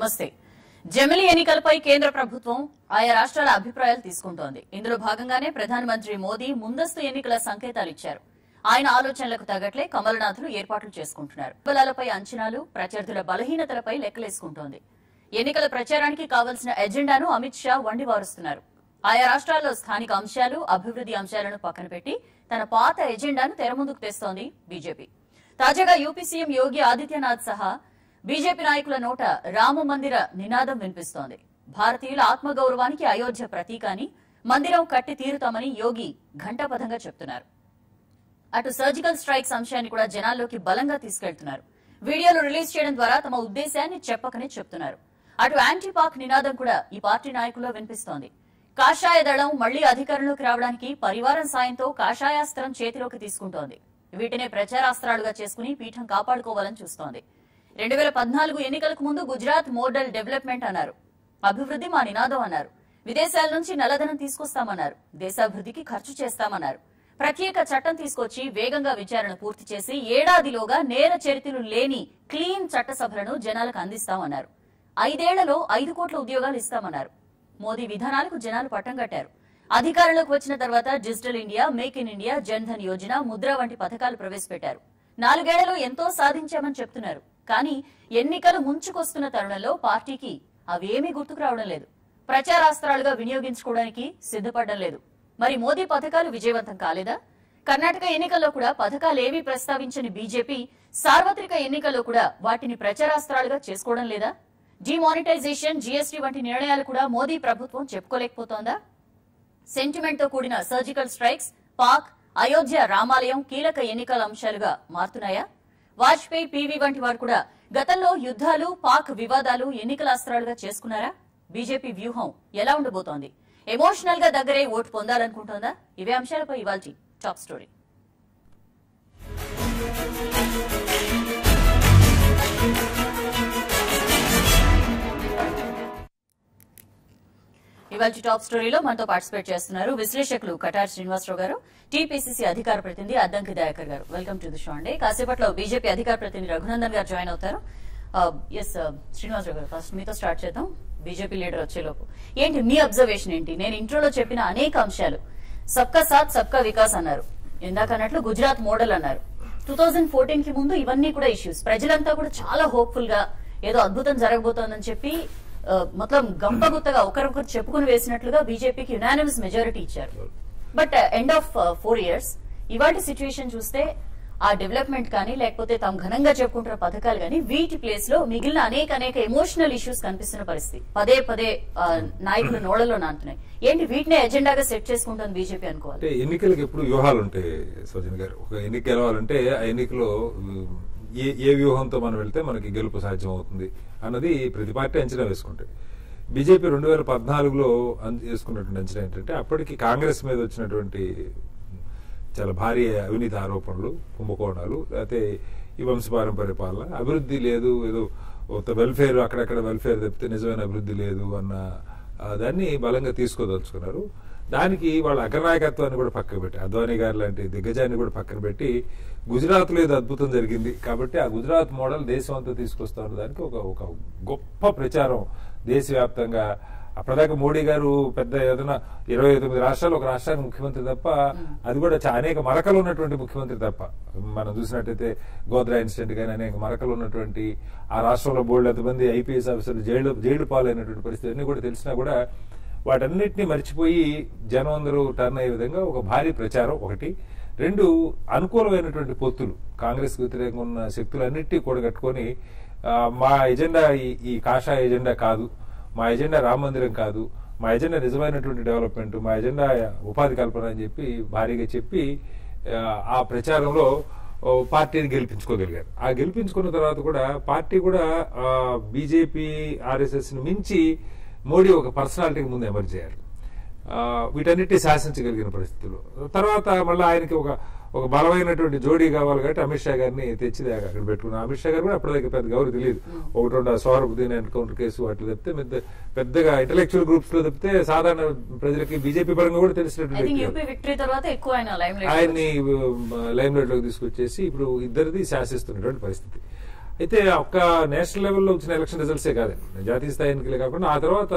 నమస్తే జమిలి ఎన్నికలపై కేంద్ర ప్రభుత్వం ఆయా రాష్ట్రాల అభిప్రాయాలు తీసుకుంటోంది ఇందులో భాగంగానే ప్రధానమంత్రి మోదీ ముందస్తు ఎన్నికల సంకేతాలు ఇచ్చారు ఆయన ఆలోచనలకు తగ్గట్లే కమలనాథులు ఏర్పాట్లు చేసుకుంటున్నారు బలాలపై అంచనాలు ప్రత్యర్థుల బలహీనతలపై లెక్కలేసుకుంటోంది ఎన్నికల ప్రచారానికి కావలసిన ఎజెండాను అమిత్ షా వండి వారుస్తున్నారు ఆయా రాష్ట్రాల్లో స్థానిక అంశాలు అభివృద్ధి అంశాలను పక్కన పెట్టి తన పాత ఎజెండాను తెరముందుకు తెస్తోంది బీజేపీ తాజాగా యూపీ సీఎం యోగి ఆదిత్యనాథ్ సహా బీజేపీ నాయకుల నోట రామ మందిర నినాదం వినిపిస్తోంది భారతీయుల ఆత్మగౌరవానికి అయోధ్య ప్రతీక అని మందిరం కట్టి తీరుతామని యోగి ఘంటాపథంగా చెప్తున్నారు అటు సర్జికల్ స్ట్రైక్స్ అంశాన్ని కూడా జనాల్లోకి బలంగా తీసుకెళ్తున్నారు వీడియోలు రిలీజ్ చేయడం ద్వారా తమ ఉద్దేశాన్ని చెప్పకనే చెప్తున్నారు అటు యాంటీ పాక్ నినాదం కూడా ఈ పార్టీ నాయకుల్లో వినిపిస్తోంది కాషాయ దళం మళ్లీ అధికారంలోకి రావడానికి పరివారం సాయంతో కాషాయాస్త్రం చేతిలోకి తీసుకుంటోంది వీటినే ప్రచారాస్త్రాలుగా చేసుకుని పీఠం కాపాడుకోవాలని చూస్తోంది రెండు వేల పద్నాలుగు ఎన్నికలకు ముందు గుజరాత్ మోడల్ డెవలప్మెంట్ అన్నారు అభివృద్ధి మా నినాదం అన్నారు విదేశాల నుంచి నల్లధనం తీసుకొస్తామన్నారు దేశాభివృద్ధికి ఖర్చు చేస్తామన్నారు ప్రత్యేక చట్టం తీసుకొచ్చి వేగంగా విచారణ పూర్తి చేసి ఏడాదిలోగా నేర చరిత్రలు లేని క్లీన్ చట్టసభలను జనాలకు అందిస్తామన్నారు ఐదేళ్లలో ఐదు కోట్ల ఉద్యోగాలు ఇస్తామన్నారు మోదీ విధానాలకు జనాలు పట్టం కట్టారు అధికారంలోకి వచ్చిన తర్వాత digital India make in India Jan Dhan Yojana Mudra వంటి పథకాలు ప్రవేశపెట్టారు నాలుగేళ్లలో ఎంతో సాధించామని చెప్తున్నారు కానీ ఎన్నికలు ముంచుకొస్తున్న తరుణంలో పార్టీకి అవేమీ గుర్తుకు రావడం లేదు ప్రచారాస్త్రాలుగా వినియోగించుకోవడానికి సిద్ధపడడం లేదు మరి మోదీ పథకాలు విజయవంతం కాలేదా కర్ణాటక ఎన్నికల్లో కూడా పథకాలేవీ ప్రస్తావించని బీజేపీ సార్వత్రిక ఎన్నికల్లో కూడా వాటిని ప్రచారాస్త్రాలుగా చేసుకోవడం లేదా డిమానిటైజేషన్ జీఎస్టీ వంటి నిర్ణయాలు కూడా మోదీ ప్రభుత్వం చెప్పుకోలేకపోతోందా సెంటిమెంట్ తో కూడిన సర్జికల్ స్ట్రైక్స్ పాక్ అయోధ్య రామాలయం కీలక ఎన్నికల అంశాలుగా మారుతున్నాయా వాజ్పేయి పీవీ వంటి వారు కూడా గతంలో యుద్ధాలు పాక్ వివాదాలు ఎన్నికల అస్త్రాలుగా చేసుకున్నారా బీజేపీ వ్యూహం ఎలా ఉండబోతోంది ఎమోషనల్ గా దగ్గరే ఓటు పొందాలనుకుంటోందా ఇవే అంశాలపై ఇవాల్టి టాప్ స్టోరీ ఇవాళ టాప్ స్టోరీలో మనతో పార్టిసిపేట్ చేస్తున్నారు విశ్లేషకులు కటార్ శ్రీనివాసరావు గారు టీపీసీసీ అధికార ప్రతినిధి అద్దంకి దయాకర్ గారు వెల్కమ్ టు ది షో అండి కాసేపట్లో బీజేపీ అధికార ప్రతినిధి రఘునందన్ గారు జాయిన్ అవుతారు ఎస్ శ్రీనివాసరావు గారు ఫస్ట్ మీతో స్టార్ట్ చేద్దాం బీజేపీ లీడర్ వచ్చేలోపు ఏంటి మీ అబ్జర్వేషన్ ఏంటి నేను ఇంట్రోలో చెప్పిన అనేక అంశాలు సబ్కా సాత్ సబ్కా వికాస్ అన్నారు ఇందాక అన్నట్లు గుజరాత్ మోడల్ అన్నారు టూ థౌజండ్ ఫోర్టీన్ కి ముందు ఇవన్నీ కూడా ఇష్యూస్ ప్రజలంతా కూడా చాలా హోప్ఫుల్ గా ఏదో అద్భుతం జరగబోతోందని చెప్పి ఆ, మొత్తం గంపగుత్తగా ఒకరొకరు చెప్పుకుని వేసినట్లుగా బీజేపీకి యునానిమస్ మెజారిటీ ఇచ్చారు but end of four years ఇవాటి సిచ్యువేషన్ చూస్తే ఆ డెవలప్మెంట్ కానీ లేకపోతే తాము ఘనంగా చెప్పుకుంటున్న పథకాలు కానీ వీటి ప్లేస్ లో మిగిలిన అనేక అనేక ఎమోషనల్ ఇష్యూస్ కనిపిస్తున్న పరిస్థితి పదే పదే ఆ, నాయకుల నోళ్లలో నాంటున్నాయి ఏంటి వీటినే ఎజెండాగా సెట్ చేసుకుంటుంది బీజేపీ అనుకోవాలి అంటే ఎన్నికలకు ఎప్పుడు వ్యూహాలు ఉంటాయి సోజన్ గారు ఒక ఎన్నిక గెలవాలంటే ఆ ఎన్నికలో ఉమ్, ఏ ఏ వ్యూహంతో మనం వెళ్తే మనకి గెలుపు సాధ్యం అవుతుంది అన్నది ప్రతి పార్టీ అంచనా వేసుకుంటాయి బీజేపీ రెండు వేల పద్నాలుగులో అం- వేసుకున్నటువంటి అంచనా ఏంటంటే అప్పటికి కాంగ్రెస్ మీద వచ్చినటువంటి చాలా భారీ అవినీతి ఆరోపణలు కుంభకోణాలు లేకపోతే ఈ వంశపారంపర్య పాలన అభివృద్ధి లేదు ఏదో ఒక వెల్ఫేర్ అక్కడక్కడ వెల్ఫేర్ తప్పితే నిజమైన అభివృద్ధి లేదు అన్న ఆ, దాన్ని బలంగా తీసుకోదలుచుకున్నారు దానికి వాళ్ళ అగ్రనాయకత్వాన్ని కూడా పక్కన పెట్టి అద్వానీ గారు లాంటి దిగ్గజాన్ని కూడా పక్కన పెట్టి గుజరాత్ లో ఏదో అద్భుతం జరిగింది కాబట్టి ఆ గుజరాత్ మోడల్ దేశం అంతా తీసుకొస్తా దానికి ఒక ఒక గొప్ప ప్రచారం దేశవ్యాప్తంగా అప్పటిదాకా మోడీ గారు పెద్ద ఏదైనా ఇరవై తొమ్మిది రాష్ట్రాలు ఒక రాష్ట్రానికి ముఖ్యమంత్రి తప్ప అది కూడా చా- అనేక మరకలు ఉన్నటువంటి ముఖ్యమంత్రి తప్ప మనం చూసినట్టయితే గోద్రా ఇన్సిడెంట్ కానీ అనేక మరకలు ఉన్నటువంటి ఆ రాష్ట్రంలో బోల్డ్ ఎంతమంది ఐపీఎస్ ఆఫీసర్లు జైలు జైలు పాలైనటువంటి పరిస్థితి అన్ని కూడా తెలిసినా కూడా వాటన్నిటిని మర్చిపోయి జనం అందరూ టర్న్ అయ్యే విధంగా ఒక భారీ ప్రచారం ఒకటి రెండు అనుకూలమైనటువంటి పొత్తులు కాంగ్రెస్ వ్యతిరేకంగా ఉన్న శక్తులన్నిటినీ కూడగట్టుకొని ఆ, మా ఎజెండా ఈ- ఈ కాషాయ ఎజెండా కాదు మా ఎజెండా రామ మందిరం కాదు మా ఎజెండా నిజమైనటువంటి డెవలప్మెంట్ మా ఎజెండా ఉపాధి కల్పన అని చెప్పి భారీగా చెప్పి ఆ, ఆ ప్రచారంలో ఓ, పార్టీని గెలిపించుకోగలిగారు ఆ గెలిపించుకున్న తర్వాత కూడా పార్టీ కూడా బీజేపీ ఆర్ఎస్ఎస్ ని మించి మోడీ ఒక పర్సనాలిటీకి ముందు ఎమర్జ్ అయ్యారు ఆ, వీటన్నిటిని శాసించగలిగిన పరిస్థితులు తర్వాత మళ్ళీ ఆయనకి ఒక ఒక బలమైనటువంటి జోడీ కావాలి కాబట్టి అమిత్ షా గారిని తెచ్చి దాకా అక్కడ పెట్టుకున్నాం అమిత్ షా గారు కూడా అప్పటిదాకా పెద్ద గౌరవ తెలియదు ఒకటి రెండు సౌరభుద్దీన్ ఎన్కౌంటర్ కేసు వాటి తప్పితే పెద్ద పెద్దగా ఇంటలెక్చువల్ గ్రూప్స్ లో తప్పితే సాధారణ ప్రజలకి బీజేపీ పరంగా కూడా ఐ తెలిసినటువంటి థింక్ వ్యక్తి కాదు. యూపీ విక్టరీ తర్వాత ఎక్కువ ఆయన లైమ్ లైట్ ఆయన్ని లైమ్ లైట్ లోకి తీసుకొచ్చేసి ఇప్పుడు ఇద్దరిది శాసిస్తున్నటువంటి పరిస్థితి అయితే ఒక్క నేషనల్ లెవెల్లో వచ్చిన ఎలక్షన్ రిజల్ట్సే కాదండి జాతీయ స్థాయి ఎన్నికలే కాకుండా ఆ తర్వాత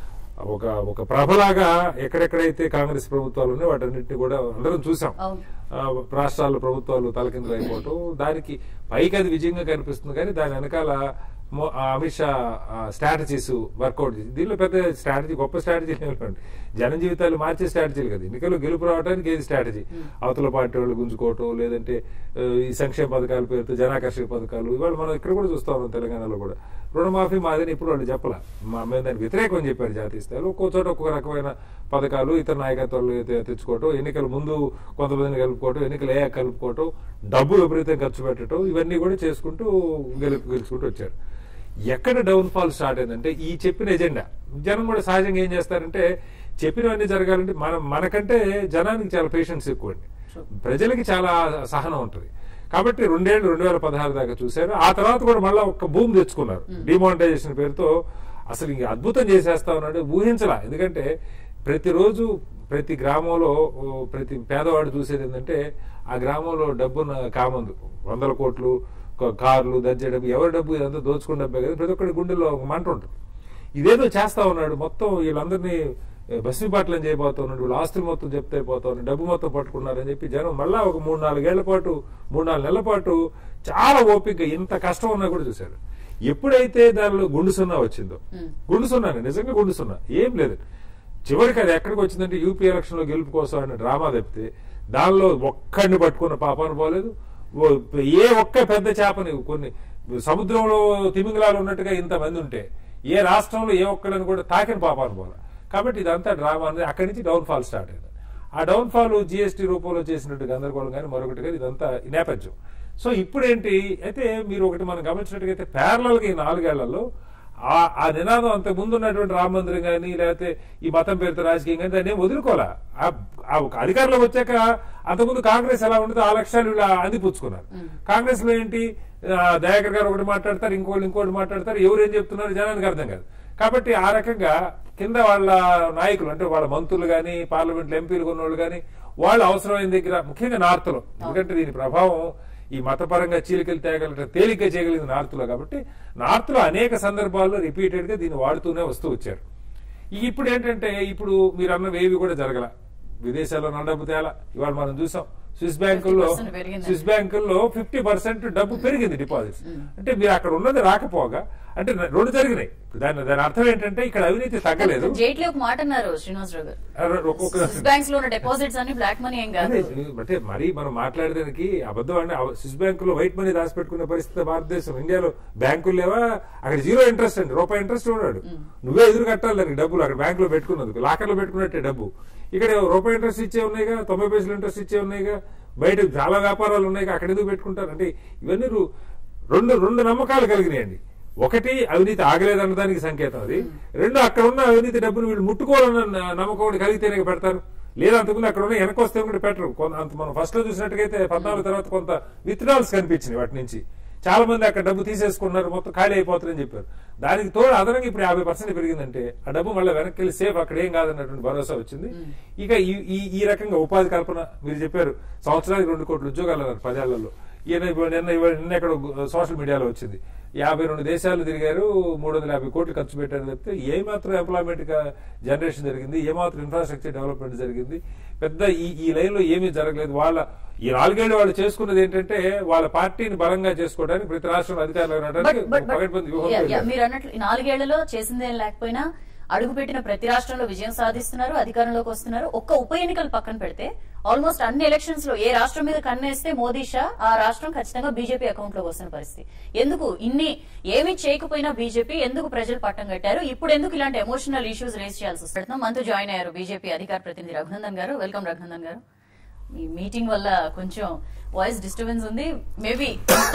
ఒక ఒక ప్రభలాగా ఎక్కడెక్కడైతే కాంగ్రెస్ ప్రభుత్వాలు ఉన్నాయో వాటన్నిటిని కూడా అందరం చూసాం అవును. ఆ, రాష్ట్రాల ప్రభుత్వాలు తలకిందులు అయిపోవటం దానికి పైకి అది విజయంగా కనిపిస్తుంది కానీ దాని వెనకాల మో- ఆ అమిత్ షా స్ట్రాటజీస్ వర్కౌట్ చేసి దీనిలో పెద్ద స్ట్రాటజీ గొప్ప స్ట్రాటజీ లేవండి జన జీవితాలు మార్చే స్ట్రాటజీలు కదా ఎన్నికల్లో గెలుపు రావడానికి ఏది స్ట్రాటజీ అవతల పార్టీ వాళ్ళు గుంజుకోవటం లేదంటే ఆ, ఈ సంక్షేమ పథకాల పేరుతో జనాకర్షక పథకాలు ఇవాళ మనం ఇక్కడ కూడా చూస్తా ఉన్నాం తెలంగాణలో కూడా రుణమాఫీ మాదని ఇప్పుడు వాళ్ళు చెప్పాల మా మేము దానికి వ్యతిరేకం అని చెప్పారు జాతీయ స్థాయిలో ఒక్కో చోట ఒక్కొక్క రకమైన పథకాలు ఇతర నాయకత్వాలు తె- తెచ్చుకోవటం ఎన్నికల ముందు కొంతమందిని కలుపుకోవటం ఎన్నికలు అయ్యాక కలుపుకోవటం డబ్బు విపరీతం ఖర్చు పెట్టడం ఇవన్నీ కూడా చేసుకుంటూ గెలుపు గెలుచుకుంటూ వచ్చారు ఎక్కడ డౌన్ ఫాల్ స్టార్ట్ అయిందంటే ఈ చెప్పిన ఎజెండా జనం కూడా సహజంగా ఏం చేస్తారంటే చెప్పినవన్నీ జరగాలంటే మనం మనకంటే జనానికి చాలా పేషెన్స్ ఎక్కువ అండి ప్రజలకి చాలా సహనం ఉంటుంది కాబట్టి రెండేళ్లు రెండు వేల పదహారు దాకా చూశారు ఆ తర్వాత కూడా మళ్ళీ ఒక భూమి తెచ్చుకున్నారు డిమానిటైజేషన్ పేరుతో అసలు ఇంక అద్భుతం చేసేస్తా ఉన్నాడు ఊహించలా ఎందుకంటే ప్రతిరోజు ప్రతి గ్రామంలో ఓ, ప్రతి పేదవాడు చూసేది ఏంటంటే ఆ గ్రామంలో డబ్బున్న కామందు వందల కోట్లు క- కార్లు దంచే డబ్బు ఎవరి డబ్బు ఇదంతా దోచుకున్న డబ్బే కదా ప్రతి ఒక్కరి గుండెల్లో ఒక మంట ఉంటుంది ఇదేదో చేస్తా ఉన్నాడు మొత్తం వీళ్ళందరినీ భస్మీపాట్లం చేయబోతున్నాడు వీళ్ళు ఆస్తులు మొత్తం చెప్తే పోతాను డబ్బు మొత్తం పట్టుకున్నారని చెప్పి జనం మళ్ళా ఒక మూడు నాలుగేళ్ల పాటు మూడు నాలుగు నెలల పాటు చాలా ఓపిక ఇంత కష్టం ఉన్నా కూడా చూశారు ఎప్పుడైతే దానిలో గుండు సున్నా వచ్చిందో గుండు సున్నాను నిజంగా గుండు సున్నా ఏం లేదు చివరికి అది ఎక్కడికి వచ్చిందంటే యూపీ ఎలక్షన్ లో గెలుపు కోసం అనే డ్రామా తప్పితే దానిలో ఒక్కడిని పట్టుకున్న పాపాను పోలేదు ఓ- ఏ ఒక్క పెద్ద చేపని కొన్ని సముద్రంలో తిమింగలాలు ఉన్నట్టుగా ఇంతమంది ఉంటే ఏ రాష్ట్రంలో ఏ ఒక్కడని కూడా తాకిన పాపాను పోలే కాబట్టి ఇదంతా డ్రామా అనేది అక్కడి నుంచి డౌన్ ఫాల్ స్టార్ట్ అయింది ఆ డౌన్ ఫాల్ జిఎస్టీ రూపంలో చేసినట్టు గందరగోళం కానీ మరొకటి కానీ ఇదంతా ఈ నేపథ్యం సో ఇప్పుడేంటి అయితే మీరు ఒకటి మనం గమనించినట్టుగైతే ప్యారలల్ గా ఈ నాలుగేళ్లలో ఆ ఆ నినాదం అంత ముందు ఉన్నటువంటి రామ మందిరం కానీ లేకపోతే ఈ మతం పేరుతో రాజకీయం కానీ దాన్ని ఏం వదులుకోలే ఆ- ఆ ఒక అధికారంలోకి వచ్చాక అంతకుముందు కాంగ్రెస్ ఎలా ఉండదో ఆ లక్ష్యాలు వీళ్ళు అందిపుచ్చుకున్నారు కాంగ్రెస్ లో ఏంటి ఆ, దయాకర్ గారు ఒకటి మాట్లాడతారు ఇంకోటి ఇంకోటి మాట్లాడతారు ఎవరు ఏం చెప్తున్నారు జనానికి అర్థం కాదు కాబట్టి ఆ రకంగా కింద వాళ్ళ నాయకులు అంటే వాళ్ళ మంత్రులు కానీ పార్లమెంట్ ఎంపీలు కొన్నోళ్ళు కానీ వాళ్ళు అవసరమైన దగ్గర ముఖ్యంగా నార్త్ లో ఎందుకంటే దీని ప్రభావం ఈ మతపరంగా చీలికలు తేగల తేలిక చేయగలిగింది నార్త్ లో కాబట్టి నార్త్ లో అనేక సందర్భాల్లో రిపీటెడ్ గా దీన్ని వాడుతూనే వస్తూ వచ్చారు ఇక ఇప్పుడు ఏంటంటే ఇప్పుడు మీరు అన్నవి ఏవి కూడా జరగల విదేశాల్లో నడబు తేలా ఇవాళ మనం చూసాం స్విస్ బ్యాంకుల్లో 50% పెరిగిందండి. స్విస్ బ్యాంకుల్లో ఫిఫ్టీ పర్సెంట్ డబ్బు పెరిగింది డిపాజిట్స్ అంటే మీరు అక్కడ ఉన్నది రాకపోగా అంటే రెండు జరిగినాయి దాని దాని అర్థం ఏంటంటే ఇక్కడ అవినీతి తగ్గలేదు జైట్లీ ఒక మాట అన్నారు శ్రీనివాసరావు గారు ఒక్కొక్క స్విస్ బ్యాంక్స్ లో ఉన్న డిపాజిట్స్ అన్ని బ్లాక్ మనీ ఏం కాదు అదే, అంటే మరి మనం మాట్లాడడానికి అబద్ధం అండి ఆ స్విస్ బ్యాంక్ లో వైట్ మనీ దాచిపెట్టుకునే పరిస్థితి భారతదేశం ఇండియాలో బ్యాంకులు లేవా అక్కడ జీరో ఇంట్రెస్ట్ అండి రూపాయి ఇంట్రెస్ట్ ఉన్నాడు నువ్వే ఎదురు కట్టాలి దానికి డబ్బులు అక్కడ బ్యాంక్ లో పెట్టుకున్నందుకు లాకర్ లో పెట్టుకున్నట్టే డబ్బు ఇక్కడ రూపాయి ఇంట్రెస్ట్ ఇచ్చే ఉన్నాయిగా తొంభై పైసలు ఇంట్రెస్ట్ ఇచ్చే ఉన్నాయిగా బయట చాలా వ్యాపారాలు ఉన్నాయిగా అక్కడ ఎందుకు పెట్టుకుంటారు అంటే ఇవన్నీ రు- రెండు రెండు నమ్మకాలు కలిగినాయండి ఒకటి అవినీతి ఆగలేదన్న దానికి సంకేతం అది రెండు అక్కడ ఉన్న అవినీతి డబ్బును వీళ్ళు ముట్టుకోవాలన్న న- నమ్మకం ఒకటి కలిగితేనే పెడతారు లేదా అంతకుముందు అక్కడ ఉన్న వెనక వస్తే కూడా పెట్టరు కొంత అంత మనం ఫస్ట్ లో చూసినట్టుగైతే పద్నాలుగు తర్వాత కొంత విత్డ్రాల్స్ కనిపించినాయి వాటి నుంచి చాలా మంది అక్కడ డబ్బు తీసేసుకున్నారు మొత్తం ఖాళీ అయిపోతుందని చెప్పారు దానికి తోడు అదనంగా ఇప్పుడు యాభై పర్సెంట్ పెరిగిందంటే ఆ డబ్బు మళ్ళీ వెనక్కి వెళ్ళి సేఫ్ అక్కడ ఏం కాదన్నటువంటి భరోసా వచ్చింది ఇక ఈ- ఈ ఈ రకంగా ఉపాధి కల్పన మీరు చెప్పారు సంవత్సరానికి రెండు కోట్ల ఉద్యోగాలు అన్నారు పదేళ్లలో ఈయన ఇప్పుడు నిన్న ఇవాళ- నిన్న ఎక్కడ సోషల్ మీడియాలో వచ్చింది యాభై రెండు దేశాలు తిరిగారు మూడు వందల యాభై కోట్లు ఖర్చు పెట్టారు చెప్తే ఏ మాత్రం ఎంప్లాయ్మెంట్ జనరేషన్ జరిగింది ఏ మాత్రం ఇన్ఫ్రాస్ట్రక్చర్ డెవలప్మెంట్ జరిగింది పెద్ద ఈ ఈ లైన్ లో ఏమీ జరగలేదు వాళ్ళ ఈ నాలుగేళ్లు వాళ్ళు చేసుకున్నది ఏంటంటే వాళ్ళ పార్టీని బలంగా చేసుకోవడానికి ప్రతి రాష్ట్రంలో అధికారులు బట్ రావడానికి బట్ పగడ్బందీ వ్యూహం యా, యా, పెట్టారు. మీరు అన్నట్లు ఈ నాలుగేళ్లలో చేసిందేం లేకపోయినా అడుగుపెట్టిన ప్రతి రాష్ట్రంలో విజయం సాధిస్తున్నారు అధికారంలోకి వస్తున్నారు ఒక్క ఉప ఎన్నికలు పక్కన పెడితే ఆల్మోస్ట్ అన్ని ఎలక్షన్స్ లో ఏ రాష్ట్రం మీద కన్నేస్తే మోదీ షా ఆ రాష్ట్రం ఖచ్చితంగా బీజేపీ అకౌంట్ లో వస్తున్న పరిస్థితి ఎందుకు ఇన్ని ఏమీ చేయకపోయినా బీజేపీ ఎందుకు ప్రజలు పట్టం కట్టారు ఇప్పుడు ఎందుకు ఇలాంటి ఎమోషనల్ ఇష్యూస్ రేస్ చేయాల్సి వస్తుంది మనతో జాయిన్ అయ్యారు బీజేపీ అధికార ప్రతినిధి రఘునందన్ గారు వెల్కమ్ రఘునందన్ గారు ఈ మీటింగ్ వల్ల కొంచెం వాయిస్ డిస్టర్బెన్స్ ఉంది మేబీ అంత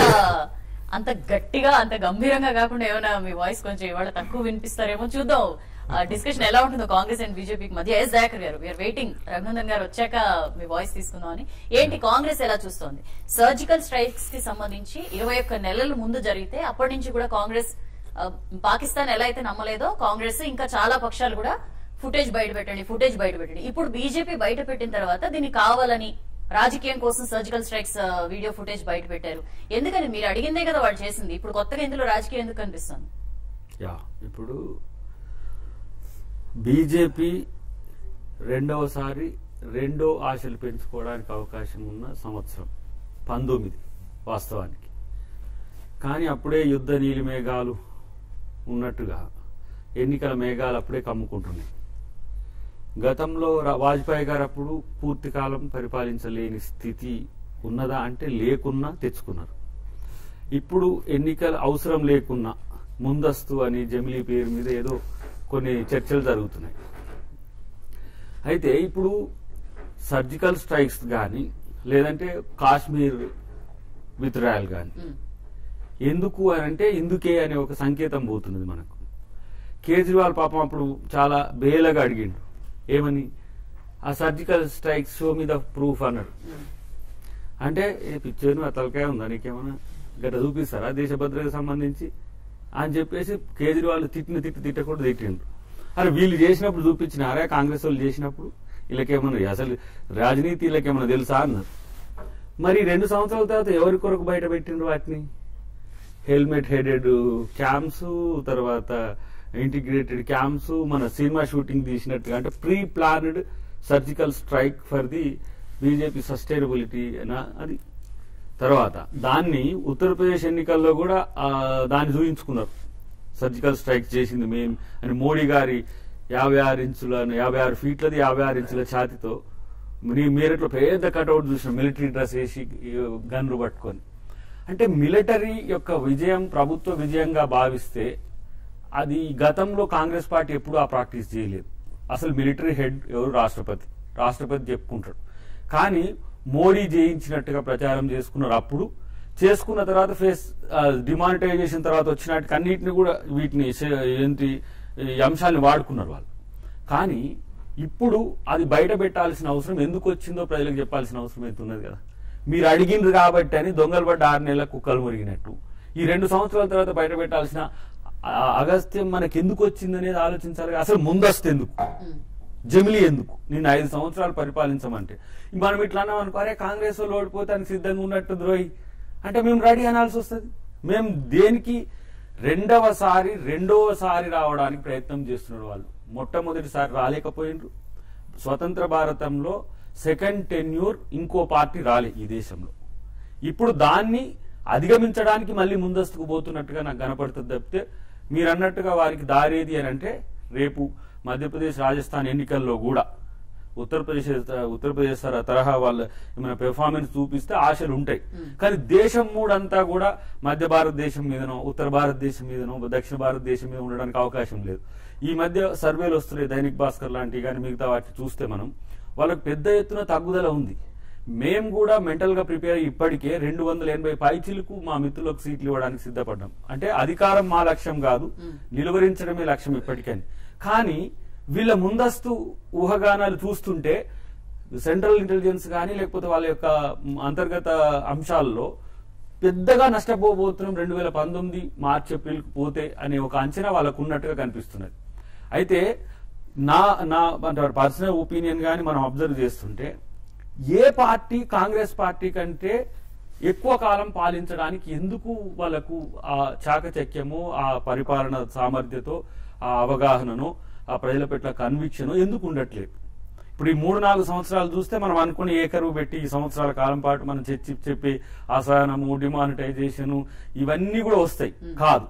అంత గట్టిగా అంత గంభీరంగా కాకుండా ఏమైనా మీ వాయిస్ కొంచెం ఇవాళ తక్కువ వినిపిస్తారేమో చూద్దాం డిస్కషన్ ఎలా ఉంటుందో కాంగ్రెస్ అండ్ బీజేపీకి మధ్య ఎస్ దయాకర్ గారు వీఆర్ వెయిటింగ్ రఘునందన్ గారు వచ్చాక మీ వాయిస్ తీసుకుందాం అని ఏంటి కాంగ్రెస్ ఎలా చూస్తోంది సర్జికల్ స్ట్రైక్స్ కి సంబంధించి ఇరవై ఒక్క నెలల ముందు జరిగితే అప్పటి నుంచి కూడా కాంగ్రెస్ ఆ, పాకిస్తాన్ ఎలా అయితే నమ్మలేదో కాంగ్రెస్ ఇంకా చాలా పక్షాలు కూడా ఫుటేజ్ బయట పెట్టండి ఫుటేజ్ బయట పెట్టండి ఇప్పుడు బీజేపీ బయట పెట్టిన తర్వాత దీన్ని కావాలని రాజకీయం కోసం సర్జికల్ స్ట్రైక్స్ వీడియో ఫుటేజ్ బయట పెట్టారు ఎందుకని మీరు అడిగిందే కదా వాళ్ళు చేసింది ఇప్పుడు కొత్తగా ఇందులో రాజకీయం ఎందుకు కనిపిస్తుంది యా ఇప్పుడు బీజేపీ రెండవసారి రెండో ఆశలు పెంచుకోవడానికి అవకాశం ఉన్న సంవత్సరం పంతొమ్మిది వాస్తవానికి కానీ అప్పుడే యుద్ధ నీలి మేఘాలు ఉన్నట్టుగా ఎన్నికల మేఘాలు అప్పుడే కమ్ముకుంటున్నాయి గతంలో రా- వాజ్పేయి గారు అప్పుడు పూర్తి కాలం పరిపాలించలేని స్థితి ఉన్నదా అంటే లేకున్నా తెచ్చుకున్నారు ఇప్పుడు ఎన్నికల అవసరం లేకున్నా ముందస్తు అని జమిలీ పేరు మీద ఏదో కొన్ని చర్చలు జరుగుతున్నాయి అయితే ఇప్పుడు సర్జికల్ స్ట్రైక్స్ కానీ లేదంటే కాశ్మీర్ విత్డ్రాయల్ కానీ ఉమ్. ఎందుకు అని అంటే ఇందుకే అనే ఒక సంకేతం పోతున్నది మనకు కేజ్రీవాల్ పాపం అప్పుడు చాలా బేలగా అడిగిండు ఏమని ఆ సర్జికల్ స్ట్రైక్స్ షో మీద ప్రూఫ్ అన్నాడు అంటే ఏ పిక్చర్ ఆ తలకాయ ఉందా నీకేమన్నా గట్ట చూపిస్తారా దేశ భద్రతకు సంబంధించి అని చెప్పేసి కేజ్రీవాల్ తిట్టిన తిట్టి తిట్టకూడదు తిట్టిండు అరే వీళ్ళు చేసినప్పుడు చూపించినారా కాంగ్రెస్ వాళ్ళు చేసినప్పుడు వీళ్ళకేమన్నా అసలు రాజనీతి వీళ్ళకేమన్నా తెలుసా అన్నారు మరి రెండు సంవత్సరాల తర్వాత ఎవరి కొరకు బయట పెట్టిండ్రు వాటిని హెల్మెట్ హెడెడ్ క్యాంప్స్ తర్వాత ఇంటిగ్రేటెడ్ క్యాంప్స్ మన సినిమా షూటింగ్ తీసినట్టుగా అంటే pre planned surgical strike for the BJP sustainability అది తర్వాత దాన్ని ఉత్తరప్రదేశ్ ఎన్నికల్లో కూడా ఆ, దాన్ని చూపించుకున్నారు సర్జికల్ స్ట్రైక్ చేసింది మేం అని మోడీ గారి యాభై ఆరు ఇంచుల యాభై ఆరు ఫీట్లది యాభై ఆరు ఇంచుల ఛాతితో నీ మీరట్లో పెద్ద కట్అవుట్ చూసిన మిలిటరీ డ్రెస్ వేసి గన్లు పట్టుకొని అంటే మిలిటరీ యొక్క విజయం ప్రభుత్వ విజయంగా భావిస్తే అది గతంలో కాంగ్రెస్ పార్టీ ఎప్పుడు ఆ ప్రాక్టీస్ చేయలేదు అసలు మిలిటరీ హెడ్ ఎవరు రాష్ట్రపతి రాష్ట్రపతి చెప్పుకుంటాడు కానీ మోడీ జయించినట్టుగా ప్రచారం చేసుకున్నారు అప్పుడు చేసుకున్న తర్వాత ఫేస్ డిమానిటైజేషన్ తర్వాత వచ్చినట్టు అన్నిటిని కూడా వీటిని శ- ఏంటి ఈ అంశాలను వాడుకున్నారు వాళ్ళు కానీ ఇప్పుడు అది బయట పెట్టాల్సిన అవసరం ఎందుకు వచ్చిందో ప్రజలకు చెప్పాల్సిన అవసరం అయితే ఉన్నది కదా మీరు అడిగిండ్రు కాబట్టి అని దొంగలు పడ్డ ఆరు నెలల కుక్కలు మురిగినట్టు ఈ రెండు సంవత్సరాల తర్వాత బయట పెట్టాల్సిన ఆ అగస్త్యం మనకి ఎందుకు వచ్చింది అనేది ఆలోచించాలి కదా. అసలు ముందస్తు ఎందుకు ఉమ్. జమిలీ ఎందుకు నేను ఐదు సంవత్సరాలు పరిపాలించమంటే మనం ఇట్లా అన్నాం అనుకో అరే కాంగ్రెస్ వాళ్ళు ఓడిపోతానికి సిద్ధంగా ఉన్నట్టు ద్రోహి అంటే మేము రెడీ అనాల్సి వస్తుంది మేము దేనికి రెండవసారి రెండవసారి రావడానికి ప్రయత్నం చేస్తున్నారు వాళ్ళు మొట్టమొదటిసారి రాలేకపోయినరు స్వతంత్ర భారతంలో సెకండ్ టెన్యూర్ ఇంకో పార్టీ రాలే ఈ దేశంలో ఇప్పుడు దాన్ని అధిగమించడానికి మళ్ళీ ముందస్తుకు పోతున్నట్టుగా నాకు కనపడుతుంది తప్పితే మీరు అన్నట్టుగా వారికి దారేది అని అంటే రేపు మధ్యప్రదేశ్ రాజస్థాన్ ఎన్నికల్లో కూడా ఉత్తరప్రదేశ్ ఉత్తరప్రదేశ్ తర- తరహా వాళ్ళ ఏమైనా పెర్ఫార్మెన్స్ చూపిస్తే ఆశలు ఉంటాయి కానీ దేశం మూడంతా కూడా మధ్య భారతదేశం మీదనో ఉత్తర భారతదేశం మీదనో దక్షిణ భారతదేశం మీద ఉండడానికి అవకాశం లేదు ఈ మధ్య సర్వేలు వస్తున్నాయి దైనిక్ భాస్కర్ లాంటివి కానీ మిగతా వాటిని చూస్తే మనం వాళ్ళకి పెద్ద ఎత్తున తగ్గుదల ఉంది మేము కూడా మెంటల్ గా ప్రిపేర్ అయ్యి ఇప్పటికే రెండు వందల ఎనభై పైచిలకు మా మిత్రులకు సీట్లు ఇవ్వడానికి సిద్ధపడ్డాం అంటే అధికారం మా లక్ష్యం కాదు నిలువరించడమే లక్ష్యం ఇప్పటికని కానీ వీళ్ళ ముందస్తు ఊహగానాలు చూస్తుంటే సెంట్రల్ ఇంటెలిజెన్స్ కానీ లేకపోతే వాళ్ళ యొక్క మ్, అంతర్గత అంశాల్లో పెద్దగా నష్టపోబోతున్నాం రెండు వేల పంతొమ్మిది మార్చి ఏప్రిల్కి పోతే అనే ఒక అంచనా వాళ్ళకు ఉన్నట్టుగా కనిపిస్తున్నది అయితే నా నా పర్సనల్ ఒపీనియన్ కానీ మనం అబ్జర్వ్ చేస్తుంటే ఏ పార్టీ కాంగ్రెస్ పార్టీ కంటే ఎక్కువ కాలం పాలించడానికి ఎందుకు వాళ్ళకు ఆ చాకచక్యము ఆ పరిపాలన సామర్థ్యతో ఆ అవగాహనను ఆ ప్రజల పట్ల కన్విక్షన్ ఎందుకు ఉండట్లేదు ఇప్పుడు ఈ మూడు నాలుగు సంవత్సరాలు చూస్తే మనం అనుకుని ఏకరువు పెట్టి ఈ సంవత్సరాల కాలం పాటు మనం చర్చి చెప్పి అసహనము డిమానిటైజేషన్ ఇవన్నీ కూడా వస్తాయి కాదు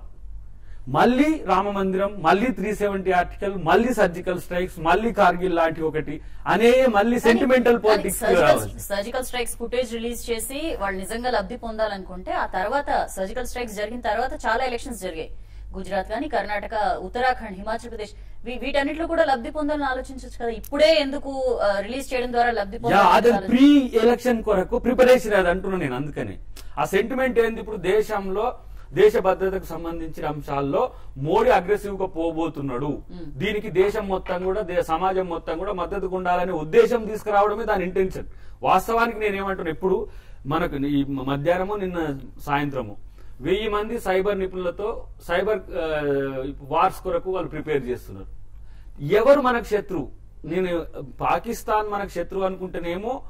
మళ్ళీ రామ మందిరం మళ్ళీ త్రీ సెవెంటీ ఆర్టికల్ మళ్ళీ సర్జికల్ స్ట్రైక్స్ మళ్ళీ కార్గిల్ లాంటి ఒకటి అనే మళ్ళీ సెంటిమెంటల్ పాలిటిక్స్ రావాలి సర్జికల్ స్ట్రైక్స్ ఫుటేజ్ రిలీజ్ చేసి వాళ్ళు నిజంగా లబ్ధి పొందాలనుకుంటే ఆ తర్వాత సర్జికల్ స్ట్రైక్స్ జరిగిన తర్వాత చాలా ఎలక్షన్స్ జరిగాయి గుజరాత్ కానీ కర్ణాటక ఉత్తరాఖండ్ హిమాచల్ ప్రదేశ్ వీ- వీటన్నిటిలో కూడా లబ్ధి పొందాలని ఆలోచించవచ్చు కదా ఇప్పుడే ఎందుకు రిలీజ్ చేయడం ద్వారా లబ్ధి యా అది పొందాలి ప్రీ ఎలక్షన్ కొరకు ప్రిపరేషన్ అది అంటున్నా నేను అందుకని ఆ సెంటిమెంట్ ఏంది ఇప్పుడు దేశంలో దేశ భద్రతకు సంబంధించిన అంశాల్లో మోడీ అగ్రెసివ్ గా పోబోతున్నాడు దీనికి దేశం మొత్తం కూడా దే- సమాజం మొత్తం కూడా మద్దతు ఉండాలనే ఉద్దేశం తీసుకురావడమే దాని ఇంటెన్షన్ వాస్తవానికి నేనేమంటున్నా ఇప్పుడు మనకు ఈ మధ్యాహ్నము నిన్న సాయంత్రము వెయ్యి మంది సైబర్ నిపుణులతో సైబర్ వార్స్ కొరకు వాళ్ళు ప్రిపేర్ చేస్తున్నారు ఎవరు మనకు శత్రువు నేను పాకిస్తాన్ మనకు శత్రువు అనుకుంటేనేమో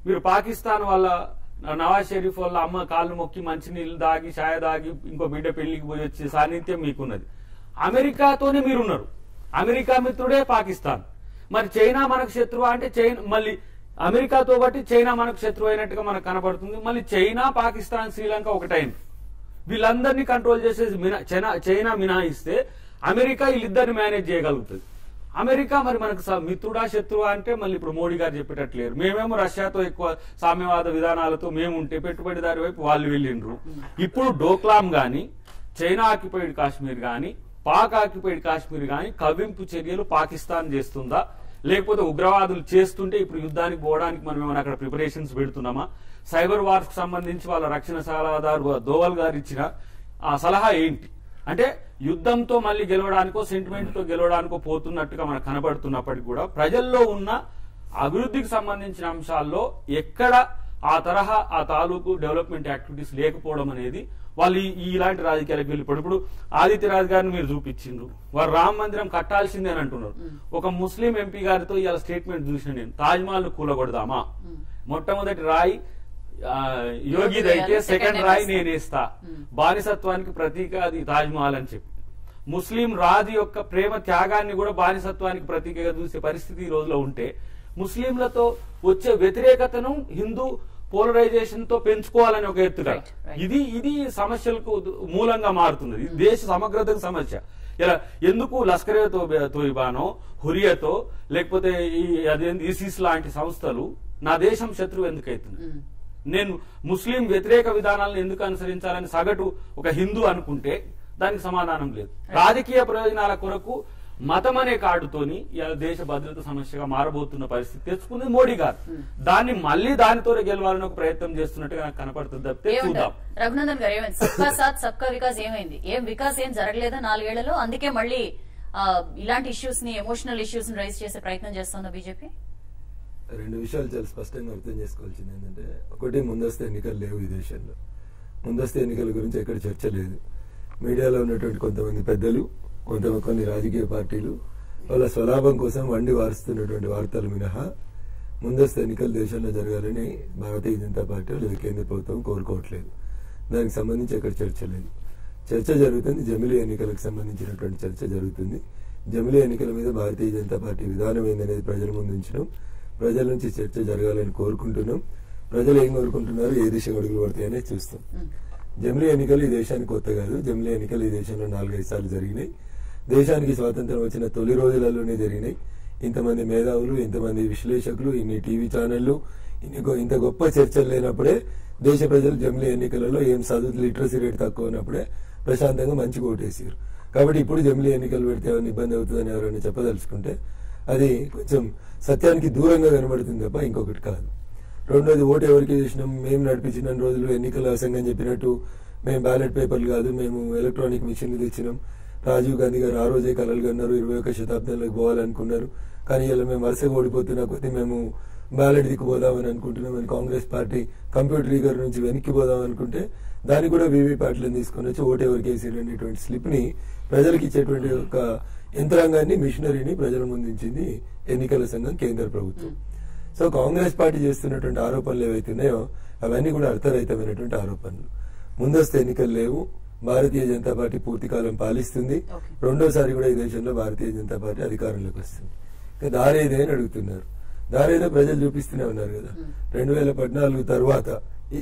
మీరు పాకిస్తాన్ వాళ్ళ నవాజ్ షరీఫ్ వాళ్ళ అమ్మ కాళ్ళు మొక్కి మంచినీళ్ళు దాగి ఛాయ దాగి ఇంకో బిడ్డ పెళ్లికి పోయి వచ్చే సాన్నిధ్యం మీకున్నది అమెరికాతోనే మీరున్నారు అమెరికా మిత్రుడే పాకిస్తాన్ మరి చైనా మనకు శత్రువా అంటే చైనా మళ్ళీ అమెరికాతో బట్టి చైనా మనకు శత్రువు అయినట్టుగా మనకు కనపడుతుంది మళ్ళీ చైనా పాకిస్తాన్ శ్రీలంక ఒకటైంది వీళ్ళందరినీ కంట్రోల్ చేసేసి మినా- చైనా చైనా మినహాయిస్తే అమెరికా వీళ్ళిద్దరిని మేనేజ్ చేయగలుగుతుంది అమెరికా మరి మనకు స- మిత్రుడా శత్రువా అంటే మళ్ళీ ఇప్పుడు మోడీ గారు చెప్పేటట్లేరు మేమేమో రష్యాతో ఎక్కువ సామ్యవాద విధానాలతో మేము ఉంటే పెట్టుబడిదారి వైపు వాళ్ళు వెళ్ళిండ్రు ఇప్పుడు డోక్లాం గాని చైనా ఆక్యుపైడ్ కాశ్మీర్ గాని పాక్ ఆక్యుపైడ్ కాశ్మీర్ గాని కవ్వింపు చర్యలు పాకిస్తాన్ చేస్తుందా లేకపోతే ఉగ్రవాదులు చేస్తుంటే ఇప్పుడు యుద్ధానికి పోవడానికి మనం ఏమైనా అక్కడ ప్రిపరేషన్స్ పెడుతున్నామా సైబర్ వార్స్ కి సంబంధించి వాళ్ళ రక్షణ సలహాదారు దోవల్ గారు ఇచ్చిన ఆ సలహా ఏంటి అంటే యుద్ధంతో మళ్ళీ గెలవడానికో సెంటిమెంట్ తో గెలవడానికో పోతున్నట్టుగా మనకు కనబడుతున్నప్పటికీ కూడా ప్రజల్లో ఉన్న అభివృద్ధికి సంబంధించిన అంశాల్లో ఎక్కడ ఆ తరహా ఆ తాలూకు డెవలప్మెంట్ యాక్టివిటీస్ లేకపోవడం అనేది వాళ్ళు ఈ- ఈ ఇలాంటి రాజకీయాలకు వెళ్ళిపోయి ఇప్పుడు ఆదిత్య రాజు గారిని మీరు చూపించిండ్రు వారు రామ మందిరం కట్టాల్సిందే అని అంటున్నారు ఒక ముస్లిం ఎంపీ గారితో ఇవాళ స్టేట్మెంట్ చూసిన నేను తాజ్ మహల్ కూలగొడదామా మొట్టమొదటి రాయి ఆ, యోగిది అయితే Second సెకండ్ రాయి వేస్తా. నేనేస్తా బానిసత్వానికి ప్రతీక అది తాజ్ మహల్ అని చెప్పి ముస్లిం రాజు యొక్క ప్రేమ త్యాగాన్ని కూడా బానిసత్వానికి ప్రతీకగా చూసే పరిస్థితి ఈ రోజులో ఉంటే ముస్లింలతో వచ్చే వ్యతిరేకతను హిందూ పోలరైజేషన్ తో పెంచుకోవాలని ఒక ఎత్తుగా Right, right. ఇది ఇది సమస్యలకు మూలంగా మారుతున్నది ఇది దేశ సమగ్రతకు సమస్య ఇలా ఎందుకు లష్కరే తోయిబానో హురియతో లేకపోతే ఈ అదేంది ఇసిస్ లాంటి సంస్థలు నా దేశం శత్రువు ఎందుకు అవుతుంది ఉమ్. నేను ముస్లిం వ్యతిరేక విధానాలను ఎందుకు అనుసరించాలని సగటు ఒక హిందూ అనుకుంటే దానికి సమాధానం లేదు రాజకీయ ప్రయోజనాల కొరకు మతం అనే కార్డుతోని ఇవాళ దేశ భద్రత సమస్యగా మారబోతున్న పరిస్థితి తెచ్చుకుంది మోడీ గారు దాన్ని మళ్ళీ దానితో గెలవాలని ఒక ప్రయత్నం చేస్తున్నట్టుగా నాకు కనపడుతుంది తప్పితే ఏమంటారు చూద్దాం రఘునందన్ గారు ఏమైంది సబ్కా సాత్ సబ్కా వికాస్ ఏమైంది ఏం వికాస్ ఏం జరగలేదా నాలుగేళ్లలో అందుకే మళ్ళీ ఆ, ఇలాంటి ఇష్యూస్ ని ఎమోషనల్ ఇష్యూస్ ని రైజ్ చేసే ప్రయత్నం చేస్తుందా బీజేపీ రెండు విషయాలు చాలా స్పష్టంగా అర్థం చేసుకోవాల్సింది ఏంటంటే ఒకటి ముందస్తు ఎన్నికలు లేవు ఈ దేశంలో ముందస్తు ఎన్నికల గురించి ఎక్కడ చర్చ లేదు మీడియాలో ఉన్నటువంటి కొంతమంది పెద్దలు కొంత కొన్ని రాజకీయ పార్టీలు వాళ్ళ స్వలాభం కోసం వండి వారుస్తున్నటువంటి వార్తలు మినహా ముందస్తు ఎన్నికలు దేశంలో జరగాలని భారతీయ జనతా పార్టీ లేదా కేంద్ర ప్రభుత్వం కోరుకోవట్లేదు దానికి సంబంధించి ఎక్కడ చర్చ లేదు చర్చ జరుగుతుంది జమిలీ ఎన్నికలకు సంబంధించినటువంటి చర్చ జరుగుతుంది జమిలీ ఎన్నికల మీద భారతీయ జనతా పార్టీ విధానం ఏందనేది ప్రజల ముందు ఉంచడం ప్రజల నుంచి చర్చ జరగాలని కోరుకుంటున్నాం ప్రజలు ఏం కోరుకుంటున్నారు ఏ దిశ అడుగులు పడతాయనే చూస్తాం జమిలీ ఎన్నికలు ఈ దేశానికి కొత్త కాదు జమిలీ ఎన్నికలు ఈ దేశంలో నాలుగైదు సార్లు జరిగినాయి దేశానికి స్వాతంత్రం వచ్చిన తొలి రోజులలోనే జరిగినాయి ఇంతమంది మేధావులు ఇంతమంది విశ్లేషకులు ఇన్ని టీవీ ఛానళ్లు ఇన్ని గొ- ఇంత గొప్ప చర్చలు లేనప్పుడే దేశ ప్రజలు జమిలీ ఎన్నికలలో ఏం చదువు లిటరసీ రేట్ తక్కువ ఉన్నప్పుడే ప్రశాంతంగా మంచి ఓటేసారు కాబట్టి ఇప్పుడు జమిలీ ఎన్నికలు పెడితే ఏమైనా ఇబ్బంది అవుతుందని ఎవరైనా చెప్పదలుచుకుంటే అది కొంచెం సత్యానికి దూరంగా కనబడుతుంది తప్ప ఇంకొకటి కాదు రెండోది ఓటు ఎవరికి చేసినాం మేము నడిపించిన రోజులు ఎన్నికల సంఘం చెప్పినట్టు మేము బ్యాలెట్ పేపర్లు కాదు మేము ఎలక్ట్రానిక్ మిషన్లు తెచ్చినాం రాజీవ్ గాంధీ గారు ఆ రోజే కలలు కన్నారు ఇరవై ఒక శతాబ్దంలోకి పోవాలనుకున్నారు కానీ ఇలా మేము వరుసగా ఓడిపోతున్న కొద్దీ మేము బ్యాలెట్ దిక్కుపోదామని అనుకుంటున్నామని కాంగ్రెస్ పార్టీ కంప్యూటర్ ఈగర్ నుంచి వెనక్కి పోదాం అనుకుంటే దాన్ని కూడా వీవీప్యాట్లను తీసుకొని వచ్చి ఓటు ఎవరికి వేసారు అనేటువంటి స్లిప్ ని ప్రజలకు ఇచ్చేటువంటి ఒక యంత్రాంగాన్ని మిషనరీని ప్రజల ముందుంచింది ఎన్నికల సంఘం కేంద్ర ప్రభుత్వం సో కాంగ్రెస్ పార్టీ చేస్తున్నటువంటి ఆరోపణలు ఏవైతే ఉన్నాయో అవన్నీ కూడా అర్థరహితమైనటువంటి ఆరోపణలు ముందస్తు ఎన్నికలు లేవు భారతీయ జనతా పార్టీ పూర్తి కాలం పాలిస్తుంది Okay. రెండోసారి కూడా ఈ దేశంలో భారతీయ జనతా పార్టీ అధికారంలోకి వస్తుంది ఇంకా దారేదే అని అడుగుతున్నారు దారేదో ప్రజలు చూపిస్తూనే ఉన్నారు కదా రెండు వేల పద్నాలుగు తర్వాత ఈ-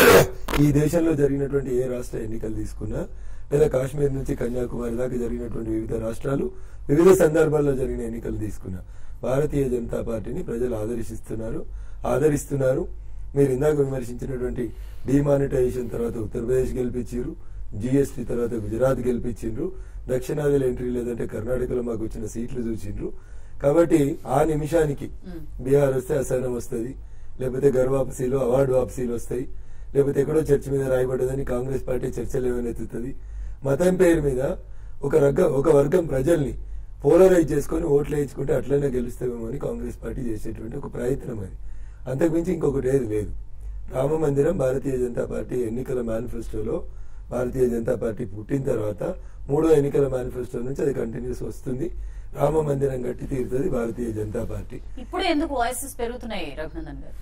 ఈ దేశంలో జరిగినటువంటి ఏ రాష్ట్ర ఎన్నికలు తీసుకున్నా లేదా కాశ్మీర్ నుంచి కన్యాకుమారి దాకా జరిగినటువంటి వివిధ రాష్ట్రాలు వివిధ సందర్భాల్లో జరిగిన ఎన్నికలు తీసుకున్నా భారతీయ జనతా పార్టీని ప్రజలు ఆదరిస్తున్నారు ఆదరిస్తున్నారు మీరు ఇందాక విమర్శించినటువంటి డిమానిటైజేషన్ తర్వాత ఉత్తరప్రదేశ్ గెలిపించారు జిఎస్టీ తర్వాత గుజరాత్ గెలిపించిండ్రు దక్షిణాదిలో ఎంట్రీ లేదంటే కర్ణాటకలో మాకు వచ్చిన సీట్లు చూసిండ్రు కాబట్టి ఆ నిమిషానికి బీహార్ వస్తే అసహనం వస్తుంది లేకపోతే గర్వాపసీలు అవార్డు వాపసీలు వస్తాయి లేకపోతే ఎక్కడో చర్చ మీద రాయబడ్డదని కాంగ్రెస్ పార్టీ చర్చలు ఏమైనా మతం పేరు మీద ఒక రగ్గ ఒక వర్గం ప్రజల్ని పోలరైజ్ చేసుకొని ఓట్లు వేయించుకుంటే అట్లనే గెలుస్తామేమో అని కాంగ్రెస్ పార్టీ చేసేటువంటి ఒక ప్రయత్నం అది అంతకుమించి ఇంకొకటి ఏది లేదు రామ మందిరం భారతీయ జనతా పార్టీ ఎన్నికల మేనిఫెస్టోలో భారతీయ జనతా పార్టీ పుట్టిన తర్వాత మూడో ఎన్నికల మేనిఫెస్టో నుంచి అది కంటిన్యూస్ వస్తుంది రామ మందిరం కట్టి తీరుతుంది భారతీయ జనతా పార్టీ ఇప్పుడు ఎందుకు వాయిసెస్ పెరుగుతున్నాయి రఘునందన్ గారు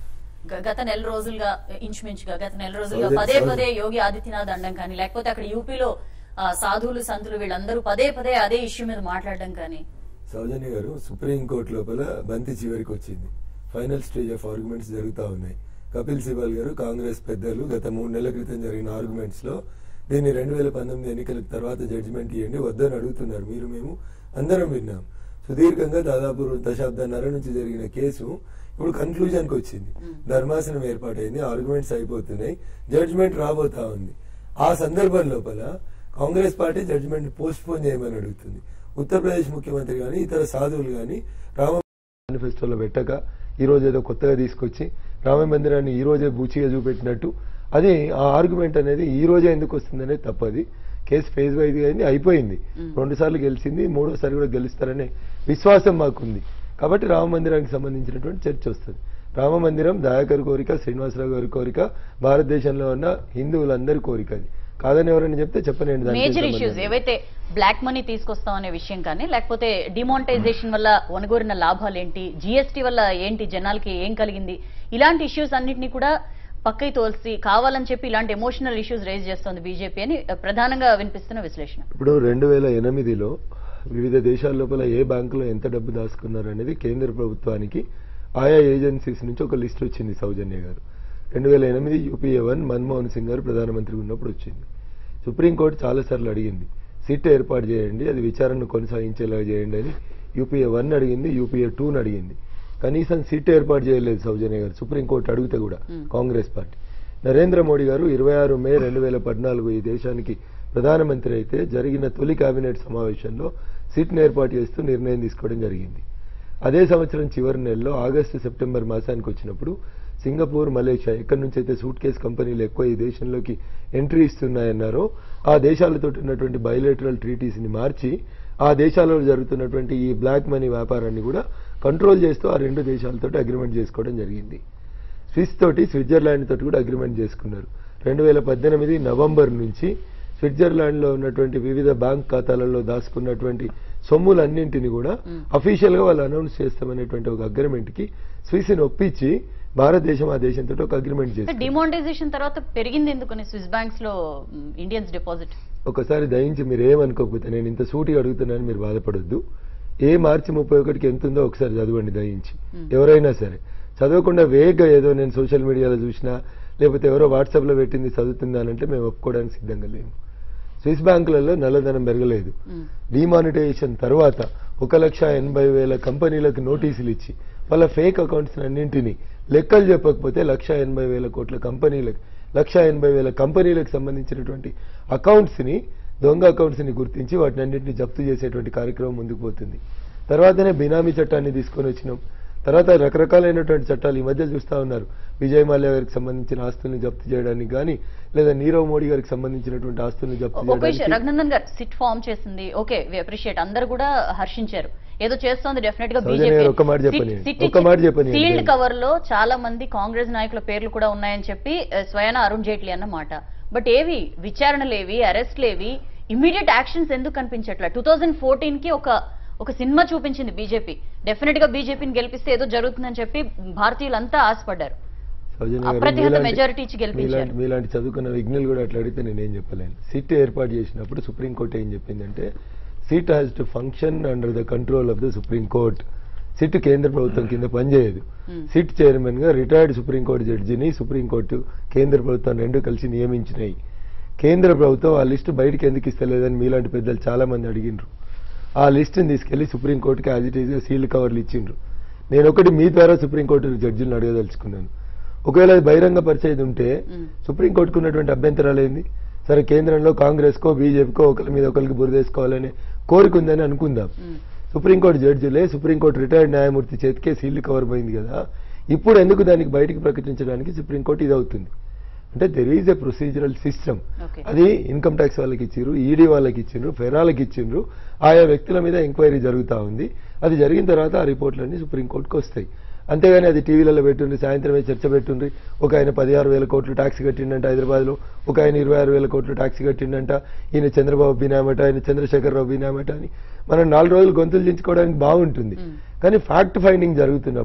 గ- గత నెల రోజులుగా ఇంచుమించుగా గత నెల రోజులుగా సౌజన్య- పదే సౌజన్య. పదే యోగి ఆదిత్యనాథ్ అండం కానీ లేకపోతే అక్కడ యూపీలో ఆ, సాధువులు సంతులు వీళ్ళందరూ పదే పదే అదే ఇష్యూ మీద మాట్లాడడం కానీ సౌజన్య గారు సుప్రీం కోర్టు లోపల బంతి చివరికి వచ్చింది ఫైనల్ స్టేజ్ ఆఫ్ ఆర్గ్యుమెంట్స్ జరుగుతా ఉన్నాయి కపిల్ సిబాల్ గారు కాంగ్రెస్ పెద్దలు గత మూడు నెలల క్రితం జరిగిన ఆర్గ్యుమెంట్స్ లో దీన్ని రెండు వేల పంతొమ్మిది ఎన్నికల తర్వాత జడ్జిమెంట్ ఇవ్వండి వద్దని అడుగుతున్నారు మీరు మేము అందరం విన్నాం సుదీర్ఘంగా దాదాపు దశాబ్దన్నర నుంచి జరిగిన కేసు ఇప్పుడు కన్క్లూజన్ కి వచ్చింది ధర్మాసనం ఏర్పాటైంది ఆర్గ్యుమెంట్స్ అయిపోతున్నాయి జడ్జిమెంట్ రాబోతా ఉంది ఆ సందర్భం లోపల Congress party judgement post చేయమని అడుగుతుంది ఉత్తరప్రదేశ్ ముఖ్యమంత్రి గాని ఇతర సాధువులు గాని రామ మేనిఫెస్టోలో పెట్టక ఈ రోజు ఏదో కొత్తగా తీసుకొచ్చి రామ మందిరాన్ని ఈ రోజే బూచిగా చూపెట్టినట్టు అది ఆ ఆర్గ్యుమెంట్ అనేది ఈ రోజే ఎందుకు వస్తుందనేది తప్పది కేసు ఫేజ్ వైజ్ అయింది అయిపోయింది రెండు సార్లు గెలిచింది మూడోసారి కూడా గెలుస్తారనే విశ్వాసం మాకుంది కాబట్టి రామ మందిరానికి సంబంధించినటువంటి చర్చ వస్తుంది రామ మందిరం దయాకర్ కోరిక శ్రీనివాసరావు గారి కోరిక భారతదేశంలో ఉన్న హిందువులందరి కోరిక అది కాదని ఎవరైనా చెప్తే చెప్పనండి దానికి మేజర్ సంబంధం ఇష్యూస్ లేదు. ఏవైతే బ్లాక్ మనీ తీసుకొస్తాం అనే విషయం కానీ లేకపోతే డిమానిటైజేషన్ వల్ల వనగూరిన లాభాలు ఏంటి జిఎస్టీ వల్ల ఏంటి జనాలకి ఏం కలిగింది ఇలాంటి ఇష్యూస్ అన్నిటిని కూడా పక్కకి తోల్సి కావాలని చెప్పి ఇలాంటి ఎమోషనల్ ఇష్యూస్ రైజ్ చేస్తోంది బీజేపీ అని ప్రధానంగా వినిపిస్తున్న విశ్లేషణ ఇప్పుడు రెండు వేల ఎనిమిదిలో వివిధ దేశాల లోపల ఏ బ్యాంకులో ఎంత డబ్బు దాచుకున్నారు అనేది కేంద్ర ప్రభుత్వానికి ఆయా ఏజెన్సీస్ నుంచి ఒక లిస్ట్ వచ్చింది సౌజన్య గారు రెండు వేల ఎనిమిది యూపీఏ వన్ మన్మోహన్ సింగ్ గారు ప్రధానమంత్రి ఉన్నప్పుడు వచ్చింది సుప్రీంకోర్టు చాలాసార్లు అడిగింది సిట్ ఏర్పాటు చేయండి అది విచారణను కొనసాగించేలా చేయండి అని యూపీఏ వన్ అడిగింది యూపీఏ టూని అడిగింది కనీసం సిట్ ఏర్పాటు చేయలేదు సౌజన్య గారు సుప్రీంకోర్టు అడిగితే కూడా కాంగ్రెస్ పార్టీ నరేంద్ర మోడీ గారు ఇరవై ఆరు మే రెండు వేల పద్నాలుగు ఈ దేశానికి ప్రధానమంత్రి అయితే జరిగిన తొలి కేబినెట్ సమావేశంలో సిట్ను ఏర్పాటు చేస్తూ నిర్ణయం తీసుకోవడం జరిగింది అదే సంవత్సరం చివరి నెలలో ఆగస్టు సెప్టెంబర్ మాసానికి వచ్చినప్పుడు సింగపూర్ మలేషియా ఎక్కడి నుంచి అయితే సూట్ కేస్ కంపెనీలు ఎక్కువ ఈ దేశంలోకి ఎంట్రీ ఇస్తున్నాయన్నారో ఆ దేశాలతో ఉన్నటువంటి బయలేటరల్ ట్రీటీస్ని మార్చి ఆ దేశాలలో జరుగుతున్నటువంటి ఈ బ్లాక్ మనీ వ్యాపారాన్ని కూడా కంట్రోల్ చేస్తూ ఆ రెండు దేశాలతో అగ్రిమెంట్ చేసుకోవడం జరిగింది స్విస్ తోటి స్విట్జర్లాండ్ తోటి కూడా అగ్రిమెంట్ చేసుకున్నారు రెండు వేల పద్దెనిమిది నవంబర్ నుంచి స్విట్జర్లాండ్ లో ఉన్నటువంటి వివిధ బ్యాంక్ ఖాతాలలో దాచుకున్నటువంటి సొమ్ములన్నింటినీ కూడా అఫీషియల్ గా వాళ్ళు అనౌన్స్ చేస్తామనేటువంటి ఒక అగ్రిమెంట్ కి స్విస్ ని ఒప్పించి భారతదేశం ఆ దేశంతో ఒక అగ్రిమెంట్ చేసింది డిమానిటైజేషన్ తర్వాత పెరిగింది ఎందుకని స్విస్ బ్యాంక్స్ లో ఇండియన్స్ డిపాజిట్ ఒకసారి దయించి మీరు ఏమనుకోకపోతే నేను ఇంత సూటిగా అడుగుతున్నాను మీరు బాధపడొద్దు ఏ మార్చి ముప్పై ఒకటికి ఎంత ఉందో ఒకసారి చదవండి దయించి ఎవరైనా సరే చదవకుండా వేగంగా ఏదో నేను సోషల్ మీడియాలో చూసినా లేకపోతే ఎవరో వాట్సాప్ లో పెట్టింది చదువుతుందానంటే మేము ఒప్పుకోవడానికి సిద్ధంగా లేము స్విస్ బ్యాంకులలో నల్లధనం పెరగలేదు డిమానిటైజేషన్ తర్వాత ఒక లక్ష ఎనభై వేల కంపెనీలకు నోటీసులు ఇచ్చి వాళ్ళ ఫేక్ అకౌంట్స్ అన్నింటినీ లెక్కలు చెప్పకపోతే లక్ష ఎనభై వేల కోట్ల కంపెనీలకు లక్ష ఎనభై వేల కంపెనీలకు సంబంధించినటువంటి అకౌంట్స్ ని దొంగ అకౌంట్స్ ని గుర్తించి వాటిని అన్నింటినీ జప్తు చేసేటువంటి కార్యక్రమం ముందుకు పోతుంది తర్వాతనే బినామీ చట్టాన్ని తీసుకొని వచ్చినాం తర్వాత రకరకాలైనటువంటి చట్టాలు ఈ మధ్య చూస్తా ఉన్నారు విజయ్ మాల్యా గారికి సంబంధించిన ఆస్తుల్ని జప్తు చేయడానికి కానీ లేదా నీరవ్ మోడీ గారికి సంబంధించినటువంటి ఆస్తుల్ని జప్తు ఒక విషయం చేయడానికి రఘునందన్ గారు సిట్ ఫామ్ చేసింది ఓకే వి అప్రిషియేట్ అందరు కూడా హర్షించారు ఏదో చేస్తోంది డెఫినెట్ గా సౌజన్య గారు ఒక్క మాట చెప్పనీయండి. ఒక్క మాట చెప్పనీయండి. సీల్డ్ కవర్ లో చాలా మంది కాంగ్రెస్ నాయకుల పేర్లు కూడా ఉన్నాయని చెప్పి ఆ, స్వయాన అరుణ్ జైట్లీ అన్నమాట బట్ ఏవి విచారణలేవి అరెస్ట్లేవి ఇమీడియట్ యాక్షన్స్ ఎందుకు కనిపించట్లా టూ థౌజండ్ ఫోర్టీన్ కి ఒక ఒక సినిమా చూపించింది బీజేపీ డెఫినెట్ గా బీజేపీని గెలిపిస్తే ఏదో జరుగుతుందని చెప్పి భారతీయులంతా ఆశపడ్డారు సౌజన్య గారు, అప్రతిహత మీలాంటి- మెజారిటీ ఇచ్చి గెలిపించారు. మీలాంటి మీలాంటి చదువుకున్న విజ్ఞులు కూడా అట్లా అడిగితే నేనేం చెప్పలేను సిట్ ఏర్పాటు చేసినప్పుడు సుప్రీంకోర్టు ఏం చెప్పిందంటే SIT has to function under the control of the supreme court SIT కేంద్ర ప్రభుత్వం కింద పనిచేయదు సిట్ చైర్మన్ గా రిటైర్డ్ సుప్రీంకోర్టు జడ్జిని సుప్రీంకోర్టు కేంద్ర ప్రభుత్వం రెండు కలిసి నియమించినాయి కేంద్ర ప్రభుత్వం ఆ లిస్టు బయటికి ఎందుకు ఇస్తలేదని మీలాంటి పెద్దలు చాలా మంది అడిగిండ్రు ఆ లిస్టుని తీసుకెళ్లి సుప్రీంకోర్టుకి యాజ్ ఇట్ ఈస్ గా సీల్డ్ కవర్లు ఇచ్చిండ్రు నేను ఒకటి మీ ద్వారా సుప్రీంకోర్టు జడ్జిలను అడగదలుచుకున్నాను ఒకవేళ అది బహిరంగ పరిచయం ఉంటే సుప్రీంకోర్టుకు ఉన్నటువంటి అభ్యంతరాలు ఏంది సరే కేంద్రంలో కాంగ్రెస్ కో బీజేపీకో ఒకరి మీద ఒకరికి బురదేసుకోవాలనే కోరిక ఉందని అనుకుందాం సుప్రీంకోర్టు జడ్జిలే సుప్రీంకోర్టు రిటైర్డ్ న్యాయమూర్తి చేతికే సీల్డ్ కవర్ పోయింది కదా ఇప్పుడు ఎందుకు దానికి బయటికి ప్రకటించడానికి సుప్రీంకోర్టు ఇది అవుతుంది అంటే there is a procedural system Okay. అది ఇన్కమ్ ట్యాక్స్ వాళ్ళకి ఇచ్చిండ్రు ఈడీ వాళ్ళకి ఇచ్చిండ్రు ఫెరాలకి ఇచ్చిండ్రు ఆయా వ్యక్తుల మీద ఎంక్వైరీ జరుగుతా ఉంది అది జరిగిన తర్వాత ఆ రిపోర్ట్లన్నీ సుప్రీంకోర్టుకు వస్తాయి అంతేగాని అది టీవీలలో పెట్టుండ్రి సాయంత్రమే చర్చ పెట్టుండ్రి ఒక ఆయన పదిహారు వేల కోట్లు ట్యాక్స్ కట్టిండంట హైదరాబాద్లో ఒక ఆయన ఇరవై ఆరు వేల కోట్లు ట్యాక్స్ కట్టిండంట ఈయన చంద్రబాబు బినామట ఆయన చంద్రశేఖరరావు బినామట అని మనం నాలుగు రోజులు గొంతులు దించుకోవడానికి బాగుంటుంది కానీ ఫ్యాక్ట్ ఫైండింగ్ జరుగుతున్నప్పుడు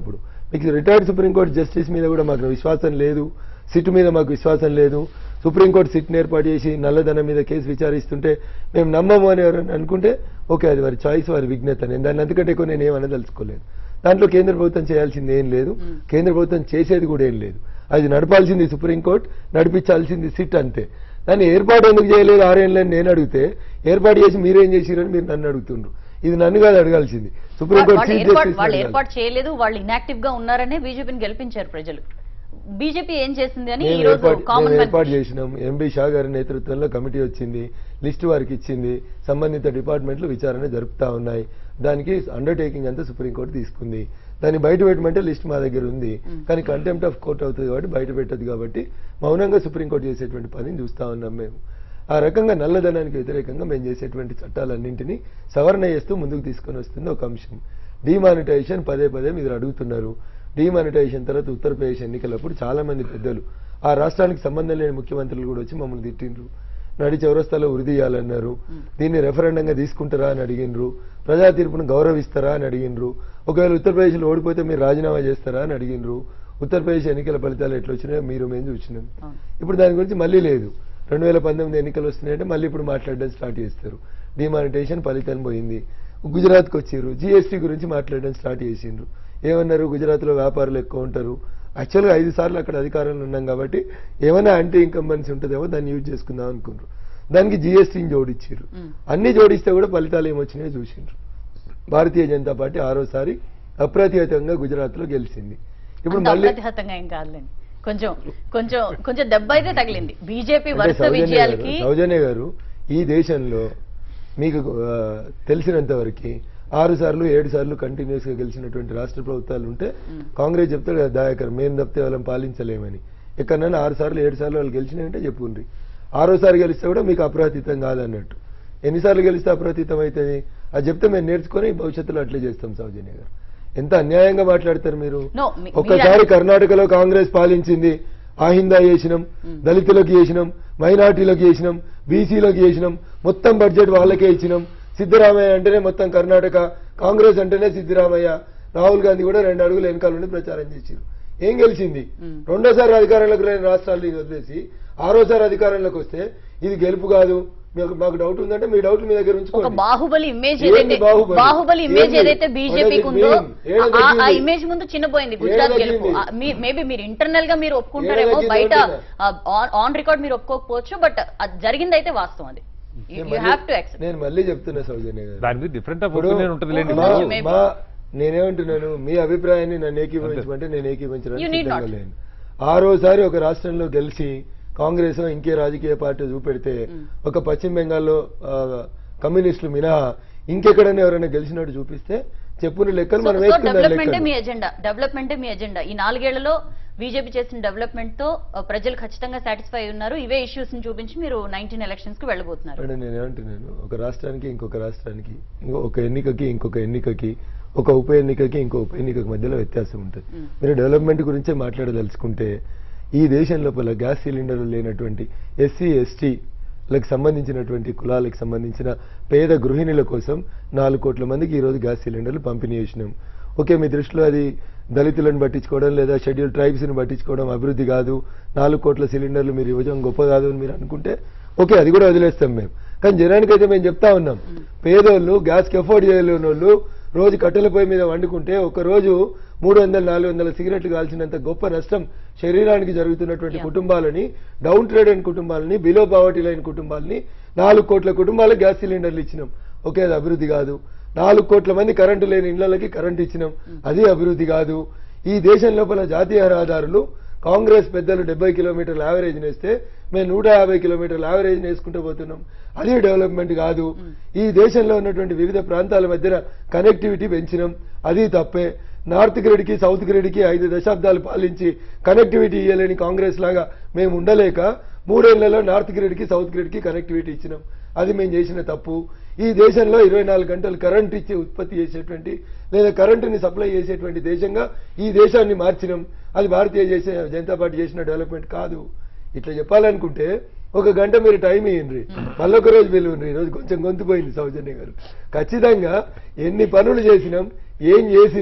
మీకు రిటైర్డ్ సుప్రీంకోర్టు జస్టిస్ మీద కూడా మాకు విశ్వాసం లేదు సిట్ మీద మాకు విశ్వాసం లేదు సుప్రీంకోర్టు సిట్ని ఏర్పాటు చేసి నల్లధనం మీద కేసు విచారిస్తుంటే మేము నమ్మము అని ఎవరైనా అనుకుంటే ఓకే అది వారి చాయిస్ వారి విజ్ఞత నేను దాన్ని అంతకంటే ఎక్కువ నేను ఏమనదలుచుకోలేదు దాంట్లో కేంద్ర ప్రభుత్వం చేయాల్సింది ఏం లేదు కేంద్ర ప్రభుత్వం చేసేది కూడా ఏం లేదు అది నడపాల్సింది సుప్రీంకోర్టు నడిపించాల్సింది సిట్ అంతే దాన్ని ఏర్పాటు ఎందుకు చేయలేదు ఆరేళ్ళని నేను అడిగితే ఏర్పాటు చేసి మీరేం చేసిరని మీరు నన్ను అడుగుతుండ్రు ఇది నన్ను కాదు అడగాల్సింది సుప్రీంకోర్టు వాళ్ళు చీఫ్ ఏర్పాటు జస్టిస్ వాళ్ళు అడగాలి. ఏర్పాటు చేయలేదు వాళ్ళు ఇనాక్టివ్ గా ఉన్నారనే బీజేపీని గెలిపించారు ప్రజలు బీజేపీ ఏం చేసింది అని ఈ మేము రోజు ఏర్పాటు కామన్ మేము ఏర్పాటు చేసినాం ఎంబీ షా గారి నేతృత్వంలో కమిటీ వచ్చింది లిస్టు వారికి ఇచ్చింది సంబంధిత డిపార్ట్మెంట్లు విచారణ జరుపుతా ఉన్నాయి దానికి అండర్టేకింగ్ అంతా సుప్రీంకోర్టు తీసుకుంది దాన్ని బయట పెట్టమంటే లిస్ట్ మా దగ్గర ఉంది కానీ కంటెంప్ట్ ఆఫ్ కోర్ట్ అవుతుంది కాబట్టి బయట పెట్టదు కాబట్టి మౌనంగా సుప్రీంకోర్టు చేసేటువంటి పనిని చూస్తా ఉన్నాం మేము ఆ రకంగా నల్లధనానికి వ్యతిరేకంగా మేము చేసేటువంటి చట్టాలన్నింటినీ సవరణ చేస్తూ ముందుకు తీసుకొని వస్తుంది ఒక అంశం డిమానిటైజేషన్ పదే పదే మీరు అడుగుతున్నారు డిమానిటైజేషన్ తర్వాత ఉత్తరప్రదేశ్ ఎన్నికలప్పుడు చాలా మంది పెద్దలు ఆ రాష్ట్రానికి సంబంధం లేని ముఖ్యమంత్రులు కూడా వచ్చి మమ్మల్ని తిట్టిండ్రు నడి చౌరస్తాలో ఉరిదీయాలన్నారు దీన్ని రెఫరెండంగా తీసుకుంటారా అని అడిగినరు ప్రజా తీర్పును గౌరవిస్తారా అని అడిగినరు ఒకవేళ ఉత్తరప్రదేశ్లో ఓడిపోతే మీరు రాజీనామా చేస్తారా అని అడిగినరు ఉత్తరప్రదేశ్ ఎన్నికల ఫలితాలు ఎట్లా వచ్చినాయో మీరు మేము చూసినాం అవును. ఇప్పుడు దాని గురించి మళ్ళీ లేదు రెండు వేల పంతొమ్మిది ఎన్నికలు వస్తున్నాయంటే మళ్ళీ ఇప్పుడు మాట్లాడడం స్టార్ట్ చేస్తారు డిమానిటేషన్ ఫలితం పోయింది గుజరాత్కి వచ్చారు జిఎస్టీ గురించి మాట్లాడడం స్టార్ట్ చేసిండ్రు ఏమన్నారు గుజరాత్లో వ్యాపారులు ఎక్కువ ఉంటారు యాక్చువల్గా ఐదు సార్లు అక్కడ అధికారంలో ఉన్నాం కాబట్టి ఏమైనా యాంటీ ఇన్కంబెన్సీ ఉంటుందేమో దాన్ని యూజ్ చేసుకుందాం అనుకున్నారు దానికి జిఎస్టీని జోడించారు మ్మ్. అన్ని జోడిస్తే కూడా ఫలితాలు ఏమొచ్చినాయో చూసిండ్రు భారతీయ జనతా పార్టీ ఆరోసారి అప్రతిహతంగా గుజరాత్లో గెలిచింది ఇప్పుడు అంత మళ్ళీ అప్రతిహతంగా ఏం కాదులేండి కొంచెం కొంచెం కొంచెం దెబ్బ అయితే తగిలింది బీజేపీ అంటే వరుస సౌజన్య విజయాలకి గారు- సౌజన్య గారు ఈ దేశంలో మీకు ఆ, తెలిసినంత వరకు ఆరు సార్లు ఏడు సార్లు కంటిన్యూస్ గా గెలిచినటువంటి రాష్ట్ర ప్రభుత్వాలు ఉంటే కాంగ్రెస్ చెప్తాడు కదా దయాకర్ మేము తప్పితే వాళ్ళని పాలించలేమని ఎక్కడైనా ఆరు సార్లు ఏడు సార్లు వాళ్ళు గెలిచినాయంటే చెప్పుండ్రి ఆరోసారి గెలిస్తే కూడా మీకు అప్రతీతం కాదన్నట్టు ఎన్నిసార్లు గెలిస్తే అప్రతీతం అవుతుంది అది చెప్తే మేము నేర్చుకొని భవిష్యత్తులో అట్లే చేస్తాం సౌజన్య గారు ఎంత అన్యాయంగా మాట్లాడతారు మీరు No, మీ- ఒక్కసారి మీరు- కర్ణాటకలో కాంగ్రెస్ పాలించింది ఆహిందా చేసినాం దళితులకు చేసినాం మైనార్టీలకు చేసినాం బీసీలకు చేసినాం మొత్తం బడ్జెట్ వాళ్ళకే ఇచ్చినాం సిద్ధరామయ్య అంటేనే మొత్తం కర్ణాటక కాంగ్రెస్ అంటేనే సిద్ధరామయ్య రాహుల్ గాంధీ కూడా రెండు అడుగులు వెనకాల నుండి ప్రచారం చేశారు ఏం గెలిచింది రెండోసారి అధికారంలోకి రాని రాష్ట్రాలు వదిలేసి ఆరోసారి అధికారంలోకి వస్తే ఇది గెలుపు కాదు మీకు మాకు డౌట్ ఉందంటే మీ డౌట్ మీ దగ్గర ఒక ఉంచుకోండి బాహుబలి ఇమేజ్ ఏంది ఏదైతే బాహుబలి? బాహుబలి ఇమేజ్ ఏంది? ఏదైతే What బీజేపీకి does it ఉందో mean? ఏడ ఆ- ఆ తగ్గింది? ఇమేజ్ ముందు చిన్నపోయింది గుజరాత్ ఏడ గెలుపు తగ్గింది? మేబీ మీరు ఇంటర్నల్ గా మీరు ఒప్పుకుంటారేమో తగ్గింది బయట అంటున్నా? ఆన్ రికార్డ్ మీరు ఒప్పుకోకపోవచ్చు బట్ జరిగింది అయితే వాస్తవం అది నేను యూ మళ్ళీ- హ్యావ్ టు యాక్సెప్ట్ నేను మళ్ళీ చెప్తున్నా సౌజన్య గారు దాని మీద డిఫరెంట్ ఆఫ్ ఇప్పుడు ఒపీనియన్ ఉంటుంది లేండి మా- Maybe. maybe. మా నేనేమంటున్నాను మీ అభిప్రాయాన్ని నన్ను ఏకీభవించమంటే నేను ఏకీభవించడానికి You need సిద్ధంగా not. లేను ఆరోసారి ఒక రాష్ట్రంలో గెలిచి కాంగ్రెస్ ఇంకే రాజకీయ పార్టీ చూపెడితే ఒక పశ్చిమ బెంగాల్లో ఆ, కమ్యూనిస్టులు మినహా ఇంకెక్కడైనా ఎవరైనా గెలిచినట్టు చూపిస్తే చెప్పున లెక్కలు మనం వేసుకుందాం డెవలప్మెంటే మీ లెక్కలు ఎజెండా డెవలప్మెంటే మీ ఎజెండా ఈ నాలుగేళ్లలో బీజేపీ చేసిన డెవలప్మెంట్ తో ఆ, ప్రజలు ఖచ్చితంగా సాటిస్ఫై ఉన్నారు ఇవే ఇష్యూస్ ని చూపించి మీరు నైన్టీన్ ఎలక్షన్స్ కి వెళ్ళబోతున్నారు అంటే నేను ఏమంటున్నాను ఒక రాష్ట్రానికి ఇంకొక రాష్ట్రానికి ఇంకో- ఒక ఎన్నికకి ఇంకొక ఎన్నికకి ఒక ఉప ఎన్నికకి ఇంకో ఉప ఎన్నికకి మధ్యలో వ్యత్యాసం ఉంటుంది మీరు డెవలప్మెంట్ గురించే మాట్లాడదలుచుకుంటే ఈ దేశం లోపల గ్యాస్ సిలిండర్లు లేనటువంటి ఎస్సీ ఎస్టీలకు సంబంధించినటువంటి కులాలకు సంబంధించిన పేద గృహిణుల కోసం నాలుగు కోట్ల మందికి ఈరోజు గ్యాస్ సిలిండర్లు పంపిణీ చేసినాం ఓకే మీ దృష్టిలో అది దళితులను పట్టించుకోవడం లేదా షెడ్యూల్ ట్రైబ్స్ని పట్టించుకోవడం అభివృద్ధి కాదు నాలుగు కోట్ల సిలిండర్లు మీరు ఇవ్వడం గొప్ప కాదు అని మీరు అనుకుంటే ఓకే అది కూడా వదిలేస్తాం మేము కానీ జనానికైతే మేము చెప్తా ఉన్నాం పేదోళ్ళు గ్యాస్కి అఫోర్డ్ చేయలేని వాళ్ళు రోజు కట్టెల పొయ్యి మీద వండుకుంటే ఒక రోజు మూడు వందల నాలుగు వందల సిగరెట్లు కాల్చినంత గొప్ప నష్టం శరీరానికి జరుగుతున్నటువంటి Yeah. కుటుంబాలని డౌన్ ట్రేడ్ అయిన కుటుంబాలని బిలో పావర్టీ లైన్ కుటుంబాలని నాలుగు కోట్ల కుటుంబాలకు గ్యాస్ సిలిండర్లు ఇచ్చినాం ఓకే అది అభివృద్ధి కాదు నాలుగు కోట్ల మంది కరెంటు లేని ఇళ్లకి కరెంటు ఇచ్చినాం అది అభివృద్ధి కాదు ఈ దేశం లోపల జాతీయ రహదారులు కాంగ్రెస్ పెద్దలు డెబ్బై కిలోమీటర్ల యావరేజ్ నేస్తే మేము నూట యాభై కిలోమీటర్ల యావరేజ్ నేసుకుంటూ పోతున్నాం అది డెవలప్మెంట్ కాదు ఈ దేశంలో ఉన్నటువంటి వివిధ ప్రాంతాల మధ్యన కనెక్టివిటీ పెంచినాం అది తప్పే నార్త్ గ్రిడ్ కి సౌత్ గ్రిడ్ కి ఐదు దశాబ్దాలు పాలించి కనెక్టివిటీ ఇవ్వలేని కాంగ్రెస్ లాగా మేము ఉండలేక మూడేళ్లలో నార్త్ గ్రిడ్ కి సౌత్ గ్రిడ్ కి కనెక్టివిటీ ఇచ్చినాం అది మేము చేసిన తప్పు ఈ దేశంలో ఇరవై నాలుగు గంటలు కరెంట్ ఇచ్చి ఉత్పత్తి చేసేటువంటి లేదా కరెంటుని సప్లై చేసేటువంటి దేశంగా ఈ దేశాన్ని మార్చినాం అది భారతీయ చేసే జనతా పార్టీ చేసిన డెవలప్మెంట్ కాదు ఇట్లా చెప్పాలనుకుంటే ఒక గంట మీరు టైం ఇయ్యండి మళ్ళొక రోజు పిలువుండ్రి ఈ రోజు కొంచెం గొంతుపోయింది సౌజన్య గారు ఖచ్చితంగా ఎన్ని పనులు చేసినాం ఏం చేసినాం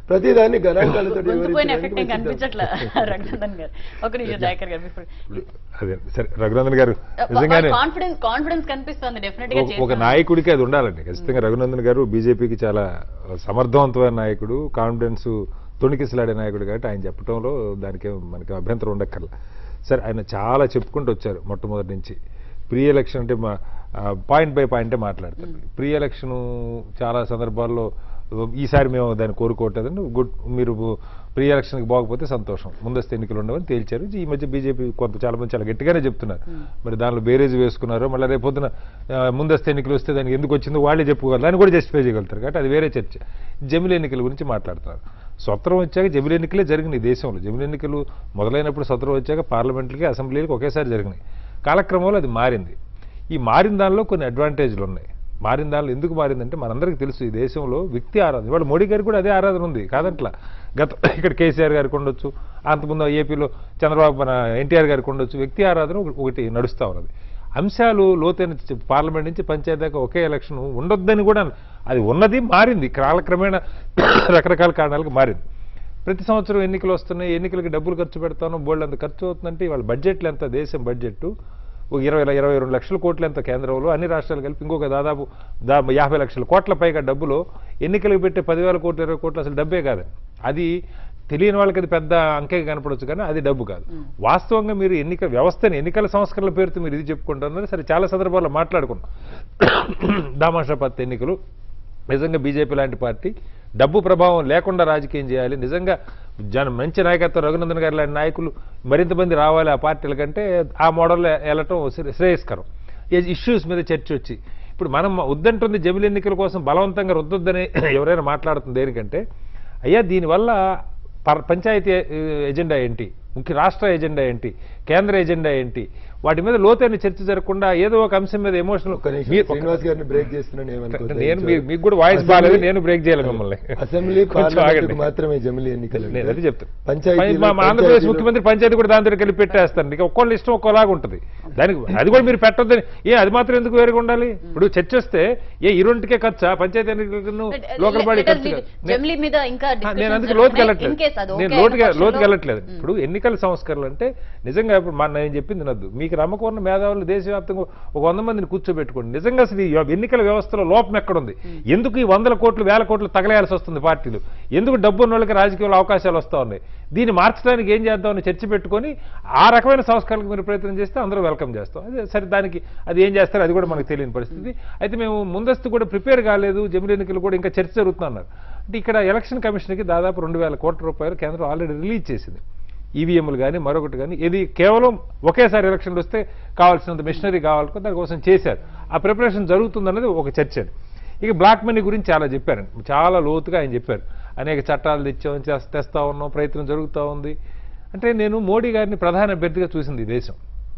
ప్రతిదాన్ని గణాంకాలతో గొంతుపోయిన ఎఫెక్ట్ ఏం కనిపించట్లే రఘునందన్ గారు ఒక నిమిషం దయాకర్ గారు ఇప్పుడు అదే సరే రఘునందన్ గారు నిజంగానే కాన్ఫిడెన్స్ కాన్ఫిడెన్స్ కనిపిస్తుంది డెఫినెట్ గా ఒక- ఒక చేస్తామని. నాయకుడికి అది ఉండాలండి ఖచ్చితంగా రఘునందన్ గారు బీజేపీకి చాలా సమర్థవంతమైన నాయకుడు కాన్ఫిడెన్స్ తొణికిసలాడే నాయకుడు కాబట్టి ఆయన చెప్పడంలో దానికి మనకి అభ్యంతరం ఉండక్కర్ల సరే ఆయన చాలా చెప్పుకుంటూ వచ్చారు మొట్టమొదటి నుంచి ప్రీ ఎలక్షన్ అంటే మా పాయింట్ బై పాయింటే మాట్లాడతారు ప్రీ ఎలక్షన్ చాలా సందర్భాల్లో ఈసారి మేము దాన్ని కోరుకోవట్లేదండి గుడ్ మీరు ప్రీ ఎలక్షన్కి బాగపోతే సంతోషం ముందస్తు ఎన్నికలు ఉండవని తేల్చారు ఈ మధ్య బీజేపీ కొంత చాలా మంది చాలా గట్టిగానే చెప్తున్నారు మరి దానిలో బేరేజ్ వేసుకున్నారు మళ్ళీ రేపు పొద్దున ఆ, ముందస్తు ఎన్నికలు వస్తే దానికి ఎందుకు వచ్చిందో వాళ్ళే చెప్పుకోగలరు దాన్ని కూడా జస్టిఫై చేయగలుగుతారు కాబట్టి అది వేరే చర్చ జమిలి ఎన్నికల గురించి మాట్లాడుతున్నారు స్వతంత్రం వచ్చాక జమిలి ఎన్నికలే జరిగినాయి దేశంలో జమిలి ఎన్నికలు మొదలైనప్పుడు స్వతంత్రం వచ్చాక పార్లమెంట్లకి అసెంబ్లీలకి ఒకేసారి జరిగినాయి కాలక్రమంలో అది మారింది ఈ మారిన దానిలో కొన్ని అడ్వాంటేజ్లు ఉన్నాయి మారిన దానిలో ఎందుకు మారిందంటే మనందరికీ తెలుసు ఈ దేశంలో వ్యక్తి ఆరాధన ఇవాళ మోడీ గారికి కూడా అదే ఆరాధన ఉంది కాదంట్లా గత ఇక్కడ కేసీఆర్ గారికి ఉండొచ్చు అంతకుముందు ఏపీలో చంద్రబాబు మన ఎన్టీఆర్ గారికి ఉండొచ్చు వ్యక్తి ఆరాధన ఒకటి- ఒకటి నడుస్తూ ఉన్నది అంశాలు లోతైన చ- పార్లమెంట్ నుంచి పంచాయతీ దాకా ఒకే ఎలక్షన్ ఉండొద్దని కూడా అది ఉన్నది మారింది కాలక్రమేణా రకరకాల కారణాలకు మారింది ప్రతి సంవత్సరం ఎన్నికలు వస్తున్నాయి ఎన్నికలకి డబ్బులు ఖర్చు పెడతాను బోల్డ్ అంత ఖర్చు అవుతుందంటే వాళ్ళ బడ్జెట్లు ఎంత దేశం బడ్జెట్ ఒక ఇరవై ఇరవై రెండు లక్షల కోట్లు ఎంత కేంద్రంలో అన్ని రాష్ట్రాలు కలిపి ఇంకొక దాదాపు దా యాభై లక్షల కోట్ల పైగా డబ్బులు ఎన్నికలకు పెట్టే పదివేల కోట్లు ఇరవై కోట్లు అసలు డబ్బే కాదు అది తెలియని వాళ్ళకి అది పెద్ద అంకే కనపడవచ్చు కానీ అది డబ్బు కాదు వాస్తవంగా మీరు ఎన్నికల వ్యవస్థని ఎన్నికల సంస్కరణల పేరుతో మీరు ఇది చెప్పుకుంటున్నారు సరే చాలా సందర్భాల్లో మాట్లాడుకున్నాం దామాషాపత్ ఎన్నికలు నిజంగా బీజేపీ లాంటి పార్టీ డబ్బు ప్రభావం లేకుండా రాజకీయం చేయాలి నిజంగా జన మంచి నాయకత్వం రఘునందన్ గారి లాంటి నాయకులు మరింత మంది రావాలి ఆ పార్టీల కంటే ఆ మోడల్లో వెళ్ళటం శ్రే- శ్రేయస్కరం ఈ ఇష్యూస్ మీద చర్చ వచ్చి ఇప్పుడు మనం వద్దంటుంది జమిలి ఎన్నికల కోసం బలవంతంగా రుద్దొద్దని ఎవరైనా మాట్లాడుతుంది దేనికంటే అయ్యా దీనివల్ల పర్- పంచాయతీ ఏ, ఎజెండా ఏంటి ముఖ్య రాష్ట్ర ఎజెండా ఏంటి కేంద్ర ఎజెండా ఏంటి వాటి మీద లోతైన చర్చ జరగకుండా ఏదో ఒక అంశం మీద ఎమోషనల్ ఒక్క నిమిషం శ్రీనివాస్ గారిని బ్రేక్ చేస్తున్నాను ఏమనుకోవద్దు. నేను మీ- మీకు కూడా వాయిస్ అసెంబ్లీ- బాగాలేదు నేను బ్రేక్ చేయాలి మిమ్మల్ని అసెంబ్లీ కొంచెం పార్లమెంట్ ఆగండి. మాత్రమే జమిలీ ఎన్నికలు నేను అది చెప్తాను పంచాయతీలు- మా మా ఆంధ్రప్రదేశ్ పంచాయతీలు- ముఖ్యమంత్రి పంచాయతీ కూడా దాని దగ్గర కలిపి పెట్టేస్తాను ఇక ఒక్కోళ్ళ ఇష్టం ఒక్కోలాగా ఉంటుంది దానికి అది కూడా మీరు పెట్టొద్దని ఏ అది మాత్రం ఎందుకు వేరుగా ఉండాలి ఇప్పుడు చర్చ వస్తే ఏ ఈ రెండుకే ఖర్చా పంచాయతీ ఎన్నికలను But, uh, local body let us ఖర్చు leave కాదు. it. జమిలీ మీద ఇంకా ఆ, discussions నేను అందుకు జరుగుతున్నాయి. లోతుకి In case అది వెళ్ళట్లేదు okay నేను లోతుగా అయిన లోతుకి పక్షంలో- వెళ్ళట్లేదు ఇప్పుడు ఎన్నికల సంస్కరణలు అంటే నిజంగా ఇప్పుడు మన నేను చెప్పింది నద్దు మీకు నమ్మకం ఉన్న మేధావులు దేశవ్యాప్తంగా ఒక వంద మందిని కూర్చోబెట్టుకోండి నిజంగా అసలు ఈ ఎన్నికల వ్యవస్థలో లోపం ఎక్కడుంది ఎందుకు ఈ వందల కోట్లు వేల కోట్లు తగలేయాల్సి వస్తుంది పార్టీలు ఎందుకు డబ్బు ఉన్న వాళ్ళకి రాజకీయాల్లో అవకాశాలు వస్తూ ఉన్నాయి దీన్ని మార్చడానికి ఏం చేద్దామని చర్చ పెట్టుకొని ఆ రకమైన సంస్కరణకు మీరు ప్రయత్నం చేస్తే అందరూ వెల్కమ్ చేస్తాం అదే సరే దానికి అది ఏం చేస్తారో అది కూడా మనకు తెలియని పరిస్థితి అయితే మేము ముందస్తు కూడా ప్రిపేర్ కాలేదు జమిలి ఎన్నికలు కూడా ఇంకా చర్చ జరుగుతున్నారు అంటే ఇక్కడ ఎలక్షన్ కమిషన్కి దాదాపు రెండు వేల కోట్ల రూపాయలు కేంద్రం ఆల్రెడీ రిలీజ్ చేసింది ఈవీఎంలు కానీ మరొకటి కానీ ఇది కేవలం ఒకేసారి ఎలక్షన్లు వస్తే కావాల్సినంత మిషనరీ కావాలి దానికోసం చేశారు ఆ ప్రిపరేషన్ జరుగుతుందన్నది ఒక చర్చ అది. ఇక బ్లాక్ మనీ గురించి చాలా చెప్పారు చాలా లోతుగా ఆయన చెప్పారు అనేక చట్టాలు తెచ్చాం చేస్- తెస్తా ఉన్నాం ప్రయత్నం జరుగుతూ ఉంది అంటే నేను మోడీ గారిని ప్రధాన అభ్యర్థిగా చూసింది ఈ దేశం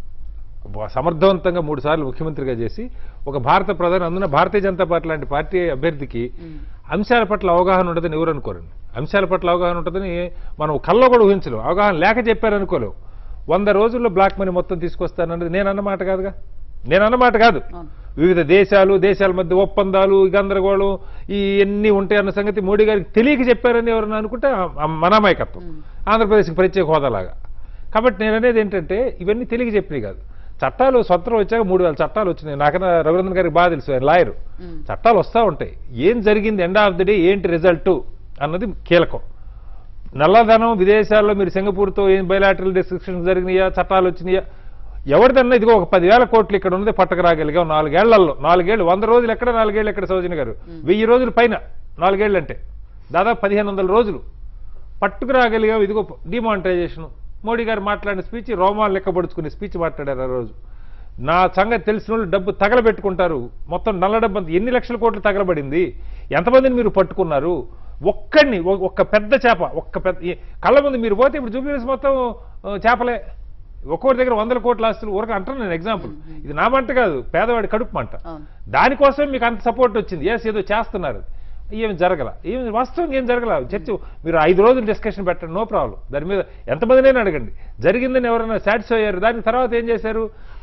సమర్థవంతంగా మూడు సార్లు ముఖ్యమంత్రిగా చేసి ఒక భారత ప్రధాని అందున భారతీయ జనతా పార్టీ లాంటి పార్టీ అభ్యర్థికి అంశాల పట్ల అవగాహన ఉండదని ఎవరు అనుకోరండి అంశాల పట్ల అవగాహన ఉంటుందని మనం కల్లో కూడా ఊహించలేం అవగాహన లేక చెప్పారనుకోలేం వంద రోజుల్లో బ్లాక్ మనీ మొత్తం తీసుకొస్తానన్నది నేను అన్నమాట కాదుగా నేను అన్నమాట కాదు అవును. వివిధ దేశాలు దేశాల మధ్య ఒప్పందాలు ఈ గందరగోళం ఈ ఎన్ని ఉంటాయి అన్న సంగతి మోడీ గారికి తెలియక చెప్పారని ఎవరన్నా అనుకుంటే ఆ- ఆ మనమాయకత్వం ఆంధ్రప్రదేశ్కి ప్రత్యేక హోదాలాగా కాబట్టి నేను అనేది ఏంటంటే ఇవన్నీ తెలియక చెప్పినవి కాదు చట్టాలు స్వతంత్రం వచ్చాక మూడు వేల చట్టాలు వచ్చినాయి నాకన్నా రఘునందన్ గారికి బాగా తెలుసు ఆయన లాయరు చట్టాలు వస్తూ ఉంటాయి ఏం జరిగింది ఎండ్ ఆఫ్ ది డే ఏంటి రిజల్ట్ అన్నది కీలకం నల్లధనం విదేశాల్లో మీరు సింగపూర్తో ఏం బయలాటరల్ డిస్క్రిప్షన్స్ జరిగినాయా చట్టాలు వచ్చినాయా ఎవరిదన్నా ఇదిగో ఒక పదివేల కోట్లు ఇక్కడ ఉన్నది పట్టకరాగలిగాం నాలుగేళ్లలో నాలుగేళ్లు వంద రోజులు ఎక్కడ నాలుగేళ్లు ఎక్కడ సౌజన్య గారు వెయ్యి రోజుల పైన నాలుగేళ్ళు అంటే దాదాపు పదిహేను వందల రోజులు పట్టుకురాగలిగాం ఇదిగో డిమానిటైజేషన్ మోడీ గారు మాట్లాడిన స్పీచ్ రోమాలు లెక్కపడుచుకునే స్పీచ్ మాట్లాడారు ఆ రోజు నా సంగతి తెలిసిన వాళ్ళు డబ్బు తగలబెట్టుకుంటారు మొత్తం నల్ల డబ్బు అంత ఎన్ని లక్షల కోట్లు తగలబడింది ఎంతమందిని మీరు పట్టుకున్నారు ఒక్కడిని ఒ- ఒక్క పెద్ద చేప ఒక్క పెద్ద ఈ కళ్ళ ముందు మీరు పోతే ఇప్పుడు జూబ్లీస్ మొత్తం ఆ, చేపలే ఒక్కొక్కటి దగ్గర వందల కోట్ల ఆస్తులు ఊరక అంటాను నేను ఎగ్జాంపుల్ ఇది నా మంట కాదు పేదవాడి కడుపు మంట అవును. దానికోసం మీకు అంత సపోర్ట్ వచ్చింది ఎస్ ఏదో చేస్తున్నారు ఏమి జరగల ఏమి వాస్తవం ఏం జరగల చర్చ మీరు ఐదు రోజులు డిస్కషన్ పెట్టండి నో ప్రాబ్లం దాని మీద ఎంతమందినైనా అడగండి జరిగిందని ఎవరైనా సాటిస్ఫై అయ్యారు దాని తర్వాత ఏం చేశారు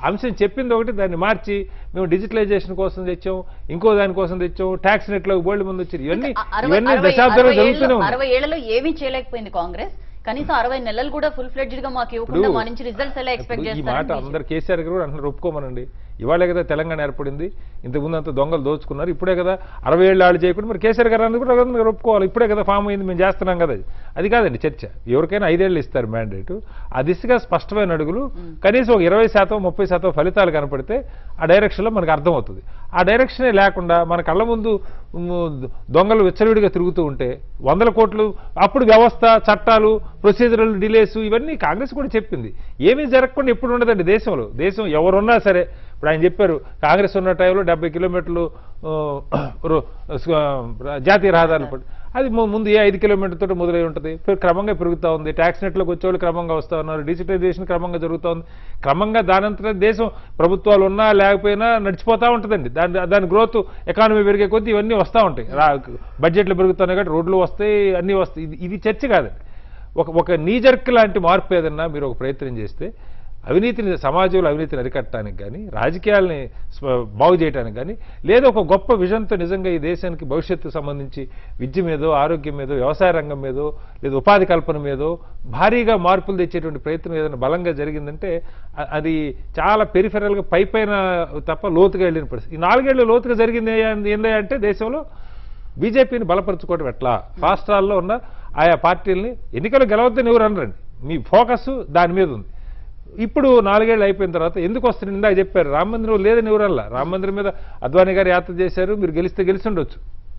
అంశం చెప్పింది ఒకటి దాన్ని మార్చి మేము డిజిటలైజేషన్ కోసం తెచ్చాం ఇంకో దాని కోసం తెచ్చాం ట్యాక్స్ నెట్లో బోల్డ్ ముందు వచ్చారు ఇవన్నీ అ- అరవై- ఇవన్నీ అరవై- దశాబ్దాలు అరవై జరుగుతూనే ఏళ్ళు- ఉన్నాయి అరవై ఏళ్లలో ఏమీ చేయలేకపోయింది కాంగ్రెస్ కనీసం అరవై నెలలు కూడా ఫుల్ ఫ్లెడ్జ్డ్ గా మాకు ఇవ్వకుండా ఇప్పుడు- మా నుంచి రిజల్ట్స్ ఎలా ఎక్స్పెక్ట్ ఇప్పుడు ఈ మాట చేస్తారు అందరు కేసీఆర్ గారు కూడా అంటున్నారు ఒప్పుకోమనండి ఇవాళే కదా తెలంగాణ ఏర్పడింది ఇంతకుముందు అంతా దొంగలు దోచుకున్నారు ఇప్పుడే కదా అరవై ఏళ్ళు ఆళ్ళు చేయకుండా మరి కేసీఆర్ గారు అన్నది కూడా కదా మీరు ఒప్పుకోవాలి ఇప్పుడే కదా ఫామ్ అయింది మేము చేస్తున్నాం కదా అది. అది కాదండి చర్చ ఎవరికైనా ఐదేళ్ళు ఇస్తారు మ్యాండేట్ ఆ దిశగా స్పష్టమైన అడుగులు కనీసం ఒక ఇరవై శాతం ముప్పై శాతం ఫలితాలు కనపడితే ఆ డైరెక్షన్లో మనకు అర్థమవుతుంది ఆ డైరెక్షనే లేకుండా మన కళ్ళ ముందు ఉమ్, దొంగలు విచ్చలవిడిగా తిరుగుతూ ఉంటే వందల కోట్లు అప్పుడు వ్యవస్థ చట్టాలు ప్రొసీజరల్ డిలేస్ ఇవన్నీ కాంగ్రెస్ కూడా చెప్పింది ఏమీ జరగకుండా ఎప్పుడు ఉండదండి దేశంలో దేశం ఎవరున్నా సరే ఇప్పుడు ఆయన చెప్పారు కాంగ్రెస్ ఉన్న టైంలో డెబ్బై కిలోమీటర్లు ఆ, రో- ఆ, జాతీయ రహదారులు పడి అది ము- ముందు ఏ ఐదు కిలోమీటర్ తోటి మొదలై ఉంటుంది పె- క్రమంగా పెరుగుతూ ఉంది ట్యాక్స్ నెట్లోకి వచ్చేవాళ్ళు క్రమంగా వస్తూ ఉన్నారు డిజిటలైజేషన్ క్రమంగా జరుగుతూ ఉంది క్రమంగా దానంతటా దేశం ప్రభుత్వాలు ఉన్నా లేకపోయినా నడిచిపోతూ ఉంటుందండి దాని దాని గ్రోత్ ఎకానమీ పెరిగే కొద్దీ ఇవన్నీ వస్తూ ఉంటాయి రా- బడ్జెట్లు పెరుగుతున్నాయి కాబట్టి రోడ్లు వస్తాయి అన్నీ వస్తాయి ఇది ఇది చర్చ కాదండి ఒక ఒక నీజర్క్ లాంటి మార్పు ఏదన్నా మీరు ఒక ప్రయత్నం చేస్తే అవినీతిని సమాజంలో అవినీతిని అరికట్టడానికి కానీ రాజకీయాలని స్వ- బాగు చేయడానికి కానీ లేదా ఒక గొప్ప విజన్తో నిజంగా ఈ దేశానికి భవిష్యత్తు సంబంధించి విద్య మీదో ఆరోగ్యం మీదో వ్యవసాయ రంగం మీదో లేదా ఉపాధి కల్పన మీదో భారీగా మార్పులు తెచ్చేటువంటి ప్రయత్నం ఏదైనా బలంగా జరిగిందంటే అ- అది చాలా పెరిఫెరల్గా పై పైన తప్ప లోతుగా వెళ్ళిన పరిస్థితి ఈ నాలుగేళ్లు లోతుగా జరిగింది ఏందా అంటే దేశంలో బీజేపీని బలపరుచుకోవడం ఎట్లా రాష్ట్రాల్లో ఉన్న ఆయా పార్టీలని ఎన్నికలు గెలవద్దని ఎవరు అనరండి మీ ఫోకస్ దాని మీద ఉంది ఇప్పుడు నాలుగేళ్ళు అయిపోయిన తర్వాత ఎందుకు వస్తుంది ఇందాక చెప్పారు రామ మందిరం లేదని ఎవరల్లా రామ మందిరం మీద అద్వానీ గారు యాత్ర చేశారు మీరు గెలిస్తే గెలిచి ఉండొచ్చు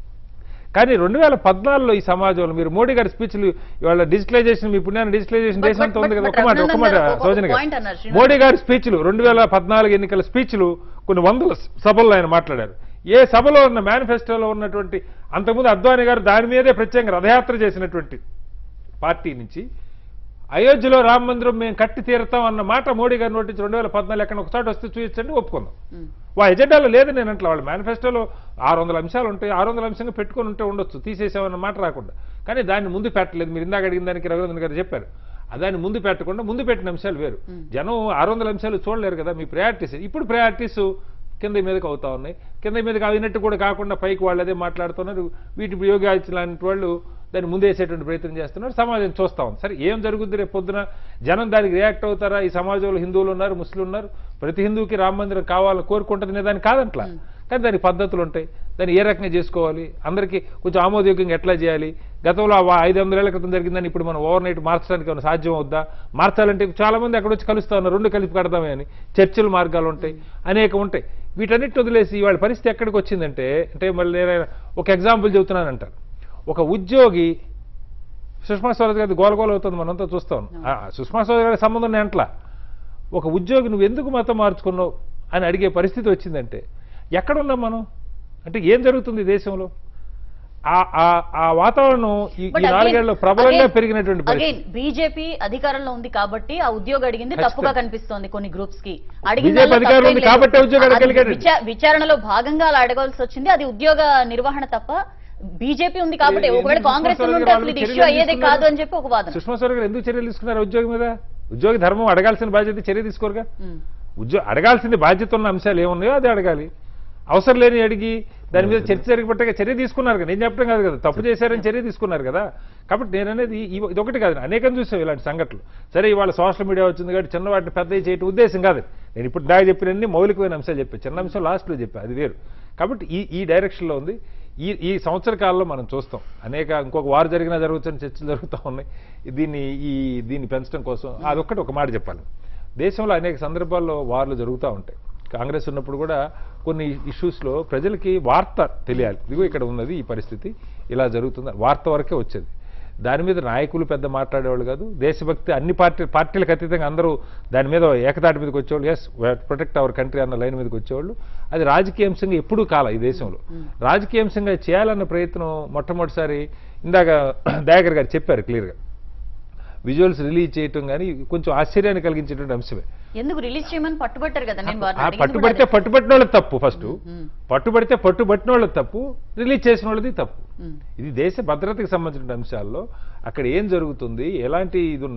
కానీ రెండు వేల పద్నాలుగులో ఈ సమాజంలో మీరు మోడీ గారి స్పీచ్లు ఇవాళ డిజిటలైజేషన్ మీ పుణ్యాన్ని డిజిటలైజేషన్ But- దేశం అంతా but- ఉంది కదా but ఒక మాట ఒక మాట రఘునందన్ గారు ఒక- సోజన ఒక point గారు అన్నారు శ్రీనివాస్ మోడీ గారి స్పీచ్లు రెండు వేల పద్నాలుగు ఎన్నికల స్పీచ్లు కొన్ని వందల సభల్లో ఆయన మాట్లాడారు ఏ సభలో ఉన్న మేనిఫెస్టోలో ఉన్నటువంటి అంతకుముందు అద్వానీ గారు దాని మీదే ప్రత్యేకంగా రథయాత్ర చేసినటువంటి పార్టీ నుంచి అయోధ్యలో రామ మందిరం మేము కట్టి తీరుతాం అన్న మాట మోడీ గారు నోటించి రెండు వేల పద్నాలుగు ఎక్కడ ఒకసారి వస్తే చూపించండి ఒప్పుకుందాం వా ఎజెండాలో లేదు నేను అంటలా వాళ్ళ మేనిఫెస్టోలో ఆరు వందల అంశాలు ఉంటాయి ఆరు వందల అంశంగా పెట్టుకొని ఉంటే ఉండొచ్చు తీసేసామన్న మాట రాకుండా కానీ దాన్ని ముందు పెట్టలేదు మీరు ఇందాక అడిగిన దానికి రఘునందన్ గారు చెప్పారు ఆ దాన్ని ముందు పెట్టకుండా ముందు పెట్టిన అంశాలు వేరు జనం ఆరు వందల అంశాలు చూడలేరు కదా మీ ప్రయారిటీస్ ఇప్పుడు ప్రయారిటీస్ కింద మీదకి అవుతా ఉన్నాయి కింద మీదకి అయినట్టు కూడా కాకుండా పైకి వాళ్ళు అదే మాట్లాడుతున్నారు వీటి యోగి ఆదిత్య లాంటి వాళ్ళు దాన్ని ముందేసేటువంటి ప్రయత్నం చేస్తున్నారు సమాజం చూస్తా ఉంది సరే ఏం జరుగుద్ది రేపు పొద్దున జనం దానికి రియాక్ట్ అవుతారా ఈ సమాజంలో హిందువులు ఉన్నారు ముస్లింలు ఉన్నారు ప్రతి హిందువుకి రామ మందిరం కావాలని కోరుకుంటుంది దాన్ని కాదంట్లా కానీ దానికి పద్ధతులు ఉంటాయి దాన్ని ఏ రకంగా చేసుకోవాలి అందరికీ కొంచెం ఆమోదయోగ్యంగా ఎట్లా చేయాలి గతంలో ఆ ఐదు వందల క్రితం జరిగిందని ఇప్పుడు మనం ఓవర్ నైట్ మార్చడానికి ఏమైనా సాధ్యం అవుద్దా మార్చాలంటే చాలా మంది అక్కడ వచ్చి కలుస్తా ఉన్నారు రెండు కలిపి కడదామే అని చర్చల మార్గాలు ఉంటాయి అనేక ఉంటాయి వీటన్నిటిని వదిలేసి వాళ్ళ పరిస్థితి ఎక్కడికి వచ్చిందంటే అంటే మళ్ళీ నేను ఒక ఎగ్జాంపుల్ చెబుతున్నానంటారు ఒక ఉద్యోగి సుష్మా స్వరాజ్ గారి గోలగోల అవుతుంది మనంతా చూస్తాం ఆ, సుష్మా స్వరాజ్ గారి సంబంధం నేను అంట్లా ఒక ఉద్యోగి నువ్వు ఎందుకు మతం మార్చుకున్నావు అని అడిగే పరిస్థితి వచ్చిందంటే ఎక్కడున్నాం మనం అంటే ఏం జరుగుతుంది ఈ దేశంలో ఆ- ఆ- ఆ వాతావరణం ఈ ఈ నాలుగేళ్లలో ప్రబలంగా పెరిగినటువంటి అగైన్ పరిస్థితి బీజేపీ అధికారంలో ఉంది కాబట్టి ఆ ఉద్యోగం అడిగింది ఖచ్చితంగా. తప్పుగా కనిపిస్తోంది కొన్ని గ్రూప్స్ కి BJP దానిలో అధికారంలో తప్పేం ఉంది లేదు. కాబట్టే ఉద్యోగం అది అడగలిగాడు. విచా- విచారణలో భాగంగా అలా అడగాల్సి వచ్చింది అది ఉద్యోగ నిర్వహణ తప్ప బీజేపీ ఉంది కాబట్టి ఎందుకు ఒకవేళ సుష్మా కాంగ్రెస్ స్వరాజ్ ఉంటే గారు అసలు ఇది వాళ్ళు ఇష్యూ చర్యలు అయ్యేదే తీసుకున్నారు? కాదు అని చెప్పి ఒక వాదన సుష్మా స్వరాజ్ గారు ఎందుకు చర్యలు తీసుకున్నారు ఉద్యోగి మీద ఉద్యోగి ధర్మం అడగాల్సిన బాధ్యత చర్య తీసుకోరుగా ఉమ్. ఉద్యోగ అడగాల్సింది బాధ్యత ఉన్న అంశాలు ఏమున్నాయో అది అడగాలి అవసరం లేని అడిగి దాని మీద చర్చ జరిగిపట్టగా చర్య తీసుకున్నారు కదా నేను చెప్పడం కాదు కదా తప్పు చేశారని చర్య తీసుకున్నారు కదా కాబట్టి నేను అనేది ఇవ- ఇదొకటి కాదు అనేకం చూసాం ఇలాంటి సంఘటనలు సరే ఇవాళ సోషల్ మీడియా వచ్చింది కాబట్టి చిన్న వాటిని పెద్ద చేయటం ఉద్దేశం కాదు నేను ఇప్పుడు దాకా చెప్పినన్ని మౌలికమైన అంశాలు చెప్పాను చిన్న అంశం లాస్ట్లో చెప్పాను అది వేరు కాబట్టి ఈ ఈ డైరెక్షన్లో ఉంది ఈ ఈ సంవత్సర కాలంలో మనం చూస్తాం అనేక ఇంకొక వారు జరిగినా జరుగుతున్న చర్చలు జరుగుతూ ఉన్నాయి దీన్ని ఈ దీన్ని పెంచడం కోసం అదొక్కటి ఒక మాట చెప్పాలి దేశంలో అనేక సందర్భాల్లో వార్లు జరుగుతూ ఉంటాయి కాంగ్రెస్ ఉన్నప్పుడు కూడా కొన్ని ఇష్యూస్లో ప్రజలకి వార్త తెలియాలి ఇదిగో ఇక్కడ ఉన్నది ఈ పరిస్థితి ఇలా జరుగుతుంది వార్త వరకే వచ్చేది దాని మీద నాయకులు పెద్ద మాట్లాడేవాళ్ళు కాదు దేశభక్తి అన్ని పార్టీ పార్టీలకు అతీతంగా అందరూ దాని మీద ఏకతాటి మీదకి వచ్చేవాళ్ళు ఎస్ ప్రొటెక్ట్ అవర్ కంట్రీ అన్న లైన్ మీదకి వచ్చేవాళ్ళు అది రాజకీయ అంశంగా ఎప్పుడూ కాల ఈ దేశంలో రాజకీయ అంశంగా చేయాలన్న ప్రయత్నం మొట్టమొదటిసారి ఇందాక దయాకర్ గారు చెప్పారు క్లియర్గా విజువల్స్ రిలీజ్ చేయటం కానీ కొంచెం ఆశ్చర్యాన్ని కలిగించేటువంటి అంశమే ఎందుకు రిలీజ్ చేయమని పట్టుబట్టారు కదా నేను వారిని ఆ అడిగింది కూడా పట్టుబడితే అదే. పట్టుబట్టిన వాళ్ళది తప్పు ఫస్ట్ మ్మ్. పట్టుబడితే పట్టుబట్టిన వాళ్ళది తప్పు రిలీజ్ చేసిన వాళ్ళది తప్పు మ్మ్. ఇది దేశ భద్రతకి సంబంధించిన అంశాల్లో అక్కడ ఏం జరుగుతుంది ఎలాంటి ఇది ఉన్నాయి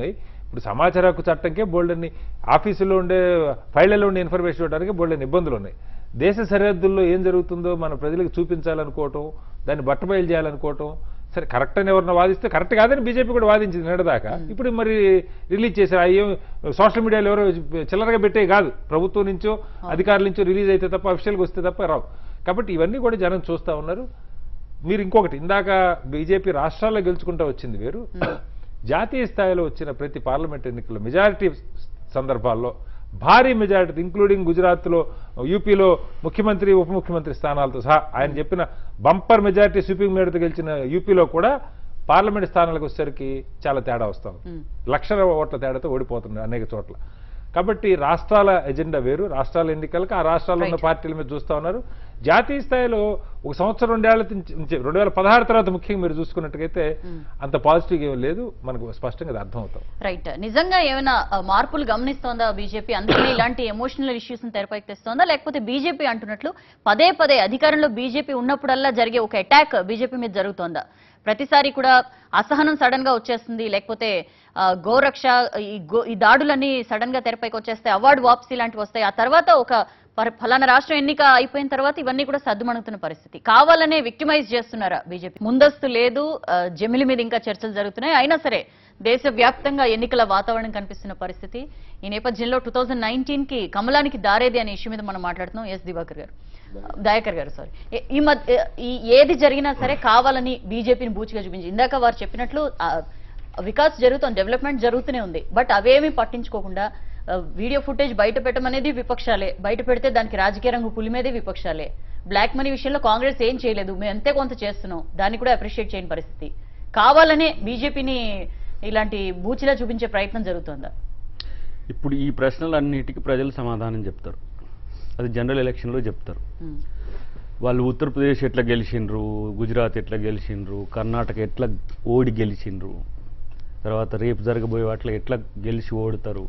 ఇప్పుడు సమాచార హక్కు చట్టంకే బోల్డన్ని ఆఫీసులో ఉండే ఫైళ్లలో ఉండే ఇన్ఫర్మేషన్ ఇవ్వడానికి బోల్డన్ని ఇబ్బందులు ఉన్నాయి దేశ సరిహద్దుల్లో ఏం జరుగుతుందో మన ప్రజలకు చూపించాలనుకోవటం దాన్ని బట్టబయలు చేయాలనుకోవటం సరే కరెక్ట్ అని ఎవరన్నా వాదిస్తే కరెక్ట్ కాదని బీజేపీ కూడా వాదించింది నిన్నదాకా ఇప్పుడు మరి రిలీజ్ చేశారు అయ్యో సోషల్ మీడియాలో ఎవరో చిల్లరగా పెట్టే కాదు ప్రభుత్వం నుంచో అధికారుల నుంచో రిలీజ్ అయితే తప్ప అఫీషియల్గా వస్తే తప్ప రావు కాబట్టి ఇవన్నీ కూడా జనం చూస్తా ఉన్నారు మీరు ఇంకొకటి ఇందాక బీజేపీ రాష్ట్రాల్లో గెలుచుకుంటూ వచ్చింది వేరు జాతీయ స్థాయిలో వచ్చిన ప్రతి పార్లమెంట్ ఎన్నికల్లో మెజారిటీ సందర్భాల్లో భారీ మెజారిటీ ఇంక్లూడింగ్ గుజరాత్లో యూపీలో ముఖ్యమంత్రి ఉప ముఖ్యమంత్రి స్థానాలతో సహా ఆయన చెప్పిన బంపర్ మెజారిటీ స్వీపింగ్ మేడతో గెలిచిన యూపీలో కూడా పార్లమెంట్ స్థానాలకు వచ్చేసరికి చాలా తేడా వస్తాం లక్షల ఓట్ల తేడాతో ఓడిపోతుంది అనేక చోట్ల కాబట్టి రాష్ట్రాల ఎజెండా వేరు రాష్ట్రాల ఎన్నికలకు ఆ రాష్ట్రాల్లో ఉన్న Right. పార్టీల మీద చూస్తా ఉన్నారు జాతీయ స్థాయిలో ఒక సంవత్సరం రెండేళ్ల నుంచి రెండు వేల పదహారు తర్వాత ముఖ్యంగా మీరు చూసుకున్నట్టుగైతే అంత పాజిటివ్ ఏం లేదు మనకు స్పష్టంగా అది అర్థం అవుతాం రైట్ నిజంగా ఏమైనా ఆ, మార్పులు గమనిస్తోందా బీజేపీ అందుకనే ఇలాంటి ఎమోషనల్ ఇష్యూస్ తెరపైకి తెస్తోందా లేకపోతే బీజేపీ అంటున్నట్లు పదే పదే అధికారంలో బీజేపీ ఉన్నప్పుడల్లా జరిగే ఒక అటాక్ బీజేపీ మీద జరుగుతోందా ప్రతిసారి కూడా అసహనం సడన్ గా వచ్చేస్తుంది లేకపోతే ఆ, గోరక్ష ఈ గో ఈ దాడులన్నీ సడన్ గా తెరపైకి వచ్చేస్తాయి అవార్డు వాపసీ లాంటివి వస్తాయి ఆ తర్వాత ఒక పర- ఫలానా రాష్ట్రం ఎన్నిక అయిపోయిన తర్వాత ఇవన్నీ కూడా సద్దుమణుగుతున్న పరిస్థితి కావాలనే విక్టిమైజ్ చేస్తున్నారా బీజేపీ ముందస్తు లేదు ఆ, జమిలి మీద ఇంకా చర్చలు జరుగుతున్నాయి అయినా సరే దేశవ్యాప్తంగా ఎన్నికల వాతావరణం కనిపిస్తున్న పరిస్థితి ఈ నేపథ్యంలో టూ థౌజండ్ నైన్టీన్ కి కమలానికి దారేది అనే ఇష్యూ మీద మనం మాట్లాడుతున్నాం ఎస్ దివాకర్ గారు దయాకర్ గారు సారీ ఈ మధ్య ఈ ఏది జరిగినా సరే కావాలని బీజేపీని బూచిగా చూపించి ఇందాక వారు చెప్పినట్లు ఆ, వికాస్ జరుగుతుంది డెవలప్మెంట్ జరుగుతూనే ఉంది బట్ అవేమీ పట్టించుకోకుండా ఆ, వీడియో ఫుటేజ్ బయట పెట్టమనేది విపక్షాలే బయట పెడితే దానికి రాజకీయ రంగు పులి మీదే విపక్షాలే బ్లాక్ మనీ విషయంలో కాంగ్రెస్ ఏం చేయలేదు మేము ఎంతే కొంత చేస్తున్నాం దాన్ని కూడా అప్రిషియేట్ చేయని పరిస్థితి కావాలనే బీజేపీని ఇలాంటి బూచిలా చూపించే ప్రయత్నం జరుగుతోందా ఇప్పుడు ఈ ప్రశ్నలన్నిటికీ ప్రజలు సమాధానం చెప్తారు అది జనరల్ ఎలక్షన్లో చెప్తారు ఉమ్. వాళ్ళు ఉత్తరప్రదేశ్ ఎట్లా గెలిచిండ్రు గుజరాత్ ఎట్లా గెలిచిండ్రు కర్ణాటక ఎట్లా ఓడి గెలిచిండ్రు తర్వాత రేపు జరగబోయే వాటిలో ఎట్లా గెలిచి ఓడుతారు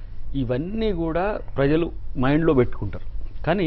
ఇవన్నీ కూడా ప్రజలు మైండ్లో పెట్టుకుంటారు కానీ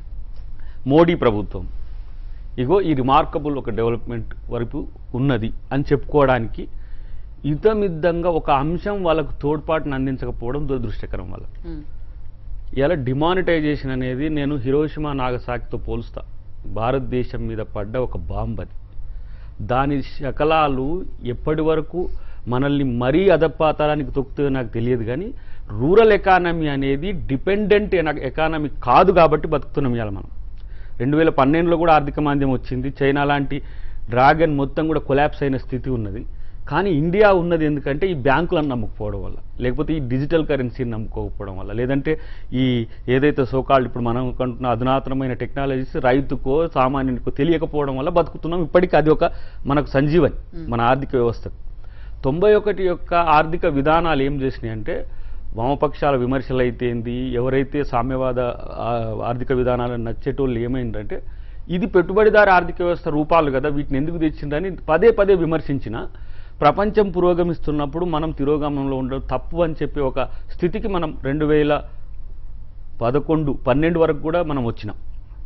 మోడీ ప్రభుత్వం ఇగో ఈ రిమార్కబుల్ ఒక డెవలప్మెంట్ వరకు ఉన్నది అని చెప్పుకోవడానికి ఇతమిద్దంగా ఒక అంశం వాళ్ళకు తోడ్పాటును అందించకపోవడం దురదృష్టకరం వల్ల ఉమ్. ఇలా డిమానిటైజేషన్ అనేది నేను హిరోషిమా నాగసాకితో పోలుస్తా భారతదేశం మీద పడ్డ ఒక బాంబ్ అది దాని శకలాలు ఎప్పటి వరకు మనల్ని మరీ అధపాతాలానికి తొక్కుతుందో నాకు తెలియదు కానీ రూరల్ ఎకానమీ అనేది డిపెండెంట్ ఎకానమీ కాదు కాబట్టి బతుకుతున్నాం ఇవాళ మనం రెండు వేల పన్నెండులో కూడా ఆర్థిక మాంద్యం వచ్చింది చైనా లాంటి డ్రాగన్ మొత్తం కూడా కొలాప్స్ అయిన స్థితి ఉన్నది కానీ ఇండియా ఉన్నది ఎందుకంటే ఈ బ్యాంకులను నమ్ముకోవడం వల్ల లేకపోతే ఈ డిజిటల్ కరెన్సీని నమ్ముకోకపోవడం వల్ల లేదంటే ఈ ఏదైతే సోకాళ్ళు ఇప్పుడు మనం కంటున్న అధునాతనమైన టెక్నాలజీస్ రైతుకో సామాన్యునికో తెలియకపోవడం వల్ల బతుకుతున్నాం ఇప్పటికీ అది ఒక మనకు సంజీవని మన ఆర్థిక వ్యవస్థకు తొంభై ఒకటి యొక్క ఆర్థిక విధానాలు ఏం చేసినాయి అంటే వామపక్షాల విమర్శలు అయితే ఏంది ఎవరైతే సామ్యవాద ఆ, ఆర్థిక విధానాలను నచ్చేటోళ్ళు ఏమైందంటే ఇది పెట్టుబడిదారు ఆర్థిక వ్యవస్థ రూపాలు కదా వీటిని ఎందుకు తెచ్చిందని పదే పదే విమర్శించిన ప్రపంచం పురోగమిస్తున్నప్పుడు మనం తిరోగమనంలో ఉండడం తప్పు అని చెప్పి ఒక స్థితికి మనం రెండు వేల పదకొండు పన్నెండు వరకు కూడా మనం వచ్చినాం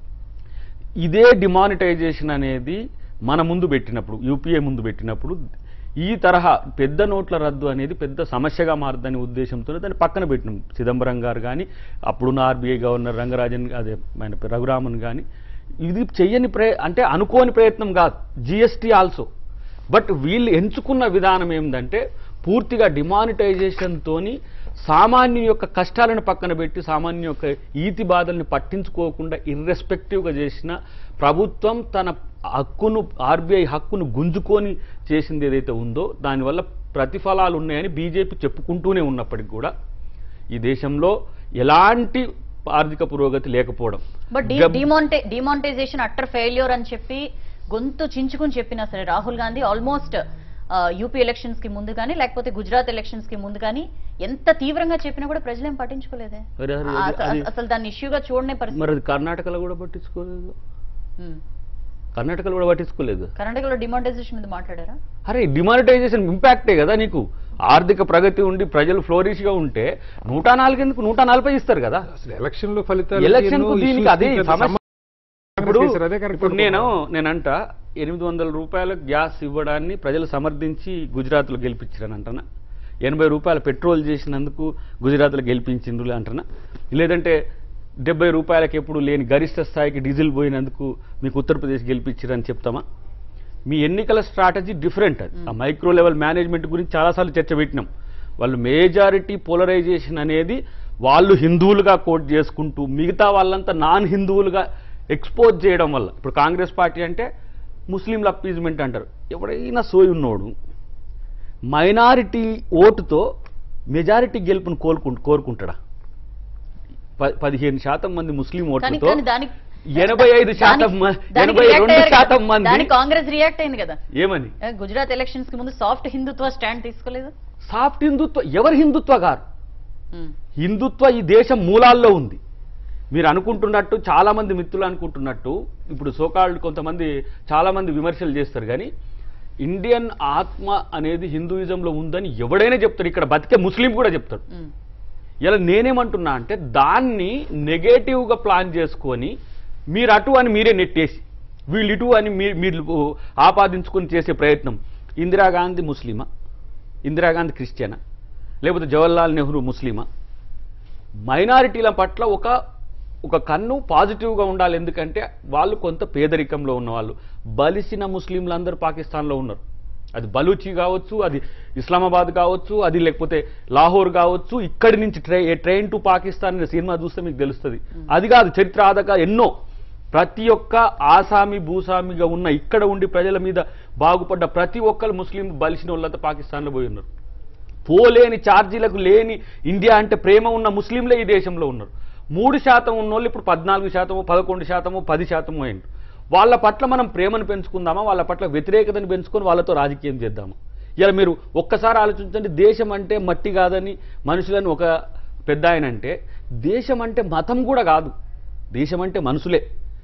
ఇదే డిమానిటైజేషన్ అనేది మన ముందు పెట్టినప్పుడు యూపీఏ ముందు పెట్టినప్పుడు ఈ తరహా పెద్ద నోట్ల రద్దు అనేది పెద్ద సమస్యగా మారుదనే ఉద్దేశంతో దాన్ని పక్కన పెట్టినాం చిదంబరం గారు కానీ అప్పుడున్న ఆర్బీఐ గవర్నర్ రంగరాజన్ అదే ఆయన పేరు రఘురామన్ కానీ ఇది చెయ్యని ప్రయ అంటే అనుకోని ప్రయత్నం కాదు జిఎస్టీ ఆల్సో బట్ వీళ్ళు ఎంచుకున్న విధానం ఏంటంటే పూర్తిగా డిమానిటైజేషన్తోని సామాన్యు యొక్క కష్టాలను పక్కన పెట్టి సామాన్య యొక్క ఈతి బాధల్ని పట్టించుకోకుండా ఇర్రెస్పెక్టివ్గా చేసిన ప్రభుత్వం తన హక్కును ఆర్బీఐ హక్కును గుంజుకొని చేసింది ఏదైతే ఉందో దానివల్ల ప్రతిఫలాలు ఉన్నాయని బీజేపీ చెప్పుకుంటూనే ఉన్నప్పటికీ కూడా ఈ దేశంలో ఎలాంటి ఆర్థిక పురోగతి లేకపోవడం బట్ గబ్- డిమానిటై డిమానిటైజేషన్ అట్టర్ ఫెయిల్యూర్ అని చెప్పి గొంతు చించుకుని చెప్పినా సరే Rahul Gandhi almost UP elections కి ముందు కానీ లేకపోతే గుజరాత్ ఎలక్షన్స్ కి ముందు కానీ ఎంత తీవ్రంగా చెప్పినా కూడా ప్రజలేం పట్టించుకోలేదే అరే, అరే, ఆ- అది- అది- అసలు దాన్ని ఇష్యూగా చూడనే పరిస్థితి మరి అది కర్ణాటకలో కూడా పట్టించుకోలేదు ఉమ్. కర్ణాటకలో కూడా పట్టించుకోలేదు కర్ణాటకలో డిమానిటైజేషన్ మీద మాట్లాడారా అరే డిమానిటైజేషన్ ఇంపాక్టే కదా నీకు ఆర్థిక ప్రగతి ఉండి ప్రజలు ఫ్లోరిష్ గా ఉంటే నూట నాలుగు ఎందుకు నూట నలభై ఇస్తారు కదా అసలు ఎలక్షన్ లో ఫలితాలు ఎలక్షన్ కు దీనికి అదే సమస్య ఇప్పుడు అదే కరెక్ట్ ఇప్పుడు నేను నేనంట ఎనిమిది వందల రూపాయల గ్యాస్ ఇవ్వడాన్ని ప్రజలు సమర్థించి గుజరాత్లో గెలిపించారని అంటనా ఎనభై రూపాయల పెట్రోల్ చేసినందుకు గుజరాత్లో గెలిపించిండ్రు అంటున్నా లేదంటే డెబ్బై రూపాయలకి ఎప్పుడు లేని గరిష్ట స్థాయికి డీజిల్ పోయినందుకు మీకు ఉత్తరప్రదేశ్ గెలిపించారని చెప్తామా మీ ఎన్నికల స్ట్రాటజీ డిఫరెంట్ అది ఆ మైక్రో లెవెల్ మేనేజ్మెంట్ గురించి చాలాసార్లు చర్చ పెట్టినాం వాళ్ళు మేజారిటీ పోలరైజేషన్ అనేది వాళ్ళు హిందువులుగా కోట్ చేసుకుంటూ మిగతా వాళ్ళంతా నాన్ హిందువులుగా ఎక్స్పోజ్ చేయడం వల్ల ఇప్పుడు కాంగ్రెస్ పార్టీ అంటే ముస్లింల అప్పీజ్మెంట్ అంటారు ఎవడైనా సోయి ఉన్నోడు మైనారిటీ ఓటుతో మెజారిటీ గెలుపును కోరుకుంటు కోరుకుంటాడా ప- పదిహేను శాతం మంది ముస్లిం కానీ ఓట్లతో కానీ దానికి ఎనభై ఐదు శాతం మ- దానికి ఎనభై react రెండు అయ్యారు శాతం కదా. మంది దానికి కాంగ్రెస్ రియాక్ట్ అయింది కదా ఏమని ఏ, గుజరాత్ ఎలక్షన్స్ కి ముందు సాఫ్ట్ హిందుత్వ స్టాండ్ తీసుకోలేదు సాఫ్ట్ హిందుత్వ ఎవరు హిందుత్వ గారు ఉమ్, హిందుత్వ ఈ దేశం మూలాల్లో ఉంది మీరు అనుకుంటున్నట్టు చాలా మంది మిత్రులు అనుకుంటున్నట్టు ఇప్పుడు సోకాళ్ళు కొంతమంది చాలా మంది విమర్శలు చేస్తారు కానీ ఇండియన్ ఆత్మ అనేది హిందూయిజంలో ఉందని ఎవడైనా చెప్తాడు ఇక్కడ బతికే ముస్లిం కూడా చెప్తాడు ఉమ్, ఇలా నేనేమంటున్నా అంటే దాన్ని నెగేటివ్గా ప్లాన్ చేసుకొని మీరు అటు అని మీరే నెట్టేసి వీళ్ళు ఇటు అని మీ మీరు ఆపాదించుకొని చేసే ప్రయత్నం ఇందిరాగాంధీ ముస్లిమా ఇందిరాగాంధీ క్రిస్టియనా లేకపోతే జవహర్లాల్ నెహ్రూ ముస్లిమా మైనారిటీల పట్ల ఒక ఒక కన్ను పాజిటివ్గా ఉండాలి ఎందుకంటే వాళ్ళు కొంత పేదరికంలో ఉన్నవాళ్ళు బలిసిన ముస్లింలందరూ పాకిస్తాన్లో ఉన్నారు అది బలూచి కావచ్చు అది ఇస్లామాబాద్ కావచ్చు అది లేకపోతే లాహోర్ కావచ్చు ఇక్కడి నుంచి ట్రై ట్రైన్ టు పాకిస్తాన్ అనే సినిమా చూస్తే మీకు తెలుస్తుంది అది కాదు చరిత్ర ఆదక ఎన్నో ప్రతి ఒక్క ఆసామి భూసామిగా ఉన్న ఇక్కడ ఉండి ప్రజల మీద బాగుపడ్డ ప్రతి ఒక్కరు ముస్లిం బలిసిన వాళ్ళంతా పాకిస్తాన్లో పోయి ఉన్నారు పోలేని ఛార్జీలకు లేని ఇండియా అంటే ప్రేమ ఉన్న ముస్లింలే ఈ దేశంలో ఉన్నారు మూడు శాతం ఉన్నోళ్ళు ఇప్పుడు పద్నాలుగు శాతము పదకొండు శాతము పది శాతము అయింది వాళ్ళ పట్ల మనం ప్రేమను పెంచుకుందామా వాళ్ళ పట్ల వ్యతిరేకతను పెంచుకొని వాళ్ళతో రాజకీయం చేద్దామా ఇలా మీరు ఒక్కసారి ఆలోచించండి దేశం అంటే మట్టి కాదని మనుషులని ఒక పెద్ద ఆయన అంటే దేశం అంటే మతం కూడా కాదు దేశం అంటే మనుషులే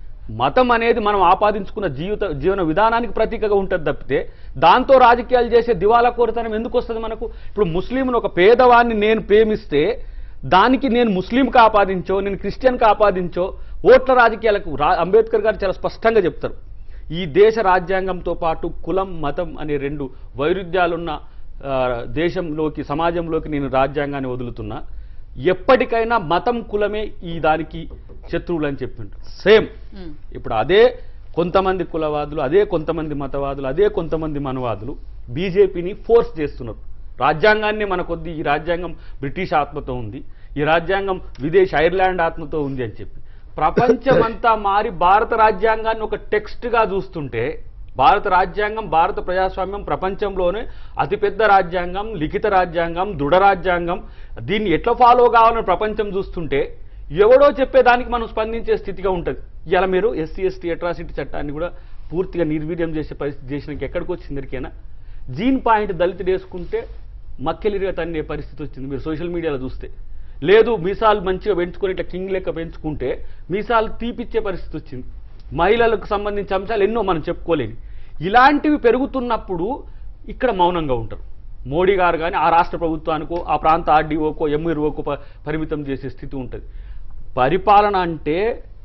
మతం అనేది మనం ఆపాదించుకున్న జీవిత జీవన విధానానికి ప్రతీకగా ఉంటుంది తప్పితే దాంతో రాజకీయాలు చేసే దివాలా కోరితనం ఎందుకు వస్తుంది మనకు ఇప్పుడు ముస్లింను ఒక పేదవాడిని నేను ప్రేమిస్తే దానికి నేను ముస్లింకి ఆపాదించో నేను క్రిస్టియన్కి ఆపాదించో ఓట్ల రాజకీయాలకు రా అంబేద్కర్ గారు చాలా స్పష్టంగా చెప్తారు ఈ దేశ రాజ్యాంగంతో పాటు కులం మతం అనే రెండు వైరుధ్యాలున్న ఆ, దేశంలోకి సమాజంలోకి నేను రాజ్యాంగాన్ని వదులుతున్నా ఎప్పటికైనా మతం కులమే ఈ దానికి శత్రువులు అని చెప్పిండ్రు సేమ్ ఉమ్. ఇప్పుడు అదే కొంతమంది కులవాదులు అదే కొంతమంది మతవాదులు అదే కొంతమంది మనవాదులు బీజేపీని ఫోర్స్ చేస్తున్నారు రాజ్యాంగాన్ని మన కొద్ది ఈ రాజ్యాంగం బ్రిటిష్ ఆత్మతో ఉంది ఈ రాజ్యాంగం విదేశ్ ఐర్లాండ్ ఆత్మతో ఉంది అని చెప్పి ప్రపంచమంతా మారి భారత రాజ్యాంగాన్ని ఒక టెక్స్ట్గా చూస్తుంటే భారత రాజ్యాంగం భారత ప్రజాస్వామ్యం ప్రపంచంలోనే అతిపెద్ద రాజ్యాంగం లిఖిత రాజ్యాంగం దృఢ రాజ్యాంగం దీన్ని ఎట్లా ఫాలో కావాలని ప్రపంచం చూస్తుంటే ఎవడో చెప్పేదానికి మనం స్పందించే స్థితిగా ఉంటుంది ఇలా మీరు ఎస్సీ ఎస్టీ అట్రాసిటీ చట్టాన్ని కూడా పూర్తిగా నిర్వీర్యం చేసే పరిస్థితి చేసినాక ఎక్కడికి వచ్చింది ఎరికైనా జీన్ పాయింట్ దళితుడు వేసుకుంటే మక్కెలిరిగా తన్నే పరిస్థితి వచ్చింది మీరు సోషల్ మీడియాలో చూస్తే లేదు మీసాలు మంచిగా పెంచుకొని ఇట్లా కింగ్ లెక్క పెంచుకుంటే మీసాలు తీపిచ్చే పరిస్థితి వచ్చింది మహిళలకు సంబంధించిన అంశాలు ఎన్నో మనం చెప్పుకోలేని ఇలాంటివి పెరుగుతున్నప్పుడు ఇక్కడ మౌనంగా ఉంటారు మోడీ గారు కానీ ఆ రాష్ట్ర ప్రభుత్వానికో ఆ ప్రాంత ఆర్డీఓకో ఎంఈఓకో పరిమితం చేసే స్థితి ఉంటుంది పరిపాలన అంటే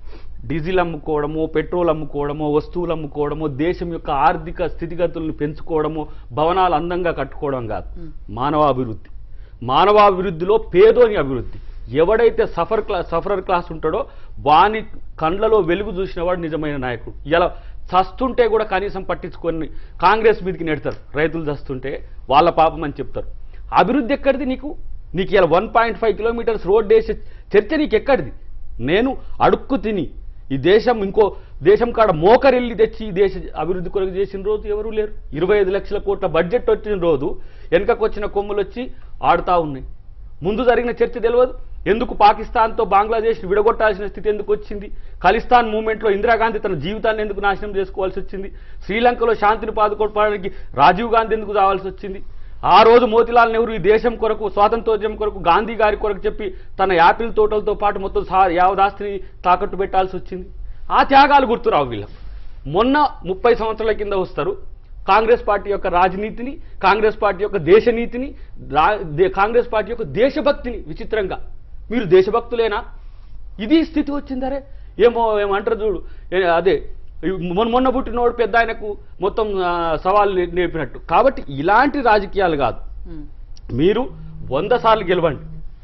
డీజిల్ అమ్ముకోవడమో పెట్రోల్ అమ్ముకోవడమో వస్తువులు అమ్ముకోవడమో దేశం యొక్క ఆర్థిక స్థితిగతులను పెంచుకోవడమో భవనాలు అందంగా కట్టుకోవడం కాదు మానవాభివృద్ధి మానవాభివృద్ధిలో పేదోని అభివృద్ధి ఎవడైతే సఫర్ క్లాస్ సఫరర్ క్లాస్ ఉంటాడో వాని కండ్లలో వెలుగు చూసిన వాడు నిజమైన నాయకుడు ఇలా చస్తుంటే కూడా కనీసం పట్టించుకొని కాంగ్రెస్ మీదకి నెడతారు రైతులు చస్తుంటే వాళ్ళ పాపం అని చెప్తారు అభివృద్ధి ఎక్కడిది నీకు నీకు ఇలా one point five kilometres road వేసే చర్చ నీకు ఎక్కడిది నేను అడుక్కు తిని ఈ దేశం ఇంకో దేశం కాడ మోకరిల్లి తెచ్చి ఈ దేశ అభివృద్ధి కొరకు చేసిన రోజు ఎవరూ లేరు ఇరవై ఐదు లక్షల కోట్ల బడ్జెట్ వచ్చిన రోజు వెనకకు వచ్చిన కొమ్ములు వచ్చి ఆడుతా ఉన్నాయి ముందు జరిగిన చర్చ తెలియదు ఎందుకు పాకిస్తాన్తో బంగ్లాదేశ్ విడగొట్టాల్సిన స్థితి ఎందుకు వచ్చింది ఖలిస్తాన్ మూవ్మెంట్లో ఇందిరాగాంధీ తన జీవితాన్ని ఎందుకు నాశనం చేసుకోవాల్సి వచ్చింది శ్రీలంకలో శాంతిని పాదుకోవడానికి రాజీవ్ గాంధీ ఎందుకు రావాల్సి వచ్చింది ఆ రోజు మోతిలాల్ నెహ్రూ ఈ దేశం కొరకు స్వాతంత్రోద్యమం కొరకు గాంధీ గారి కొరకు చెప్పి తన యాపిల్ తోటలతో పాటు మొత్తం సా యావదాస్తిని తాకట్టు పెట్టాల్సి వచ్చింది ఆ త్యాగాలు గుర్తురావు వీళ్ళకు మొన్న ముప్పై సంవత్సరాల కింద వస్తారు కాంగ్రెస్ పార్టీ యొక్క రాజనీతిని కాంగ్రెస్ పార్టీ యొక్క దేశనీతిని రా- దే- కాంగ్రెస్ పార్టీ యొక్క దేశభక్తిని విచిత్రంగా మీరు దేశభక్తులేనా ఇది స్థితి వచ్చిందరే ఏమో ఏమంటారు చూడు ఏ- అదే ఈ మొన్న మొన్న పుట్టినోడు పెద్ద ఆయనకు మొత్తం ఆ, సవాళ్ళు నే- నేర్పినట్టు కాబట్టి ఇలాంటి రాజకీయాలు కాదు ఉమ్. మీరు వంద సార్లు గెలవండి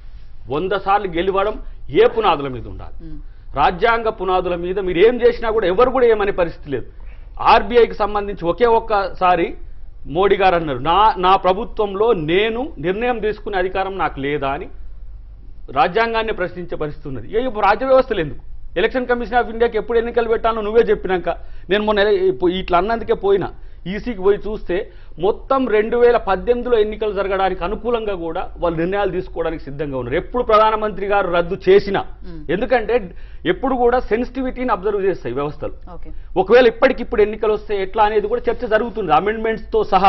వంద సార్లు గెలవడం ఏ పునాదుల మీద ఉండాలి రాజ్యాంగ పునాదుల మీద మీరు ఏం చేసినా కూడా ఎవరు కూడా ఏమనే పరిస్థితి లేదు ఆర్బీఐకి సంబంధించి ఒకే ఒక్కసారి మోడీ గారు అన్నారు నా నా ప్రభుత్వంలో నేను నిర్ణయం తీసుకునే అధికారం నాకు లేదా అని రాజ్యాంగాన్ని ప్రశ్నించే పరిస్థితి ఉన్నది ఏ ఇప్పుడు రాజ్య వ్యవస్థలు ఎందుకు ఎలక్షన్ కమిషన్ ఆఫ్ ఇండియాకి ఎప్పుడు ఎన్నికలు పెట్టాలో నువ్వే చెప్పినాక నేను మొన్న ఎల- ఇప్పు- ఇట్లా అన్నందుకే పోయినా ఈసీకి పోయి చూస్తే మొత్తం రెండు వేల పద్దెనిమిదిలో ఎన్నికలు జరగడానికి అనుకూలంగా కూడా వాళ్ళు నిర్ణయాలు తీసుకోవడానికి సిద్ధంగా ఉన్నారు ఎప్పుడు ప్రధానమంత్రి గారు రద్దు చేసినా ఎందుకంటే ఎప్పుడు కూడా సెన్సిటివిటీని అబ్జర్వ్ చేస్తాయి వ్యవస్థలు ఓకే ఒకవేళ ఇప్పటికిప్పుడు ఎన్నికలు వస్తే ఎట్లా అనేది కూడా చర్చ జరుగుతుంది అమెండ్మెంట్స్ తో సహా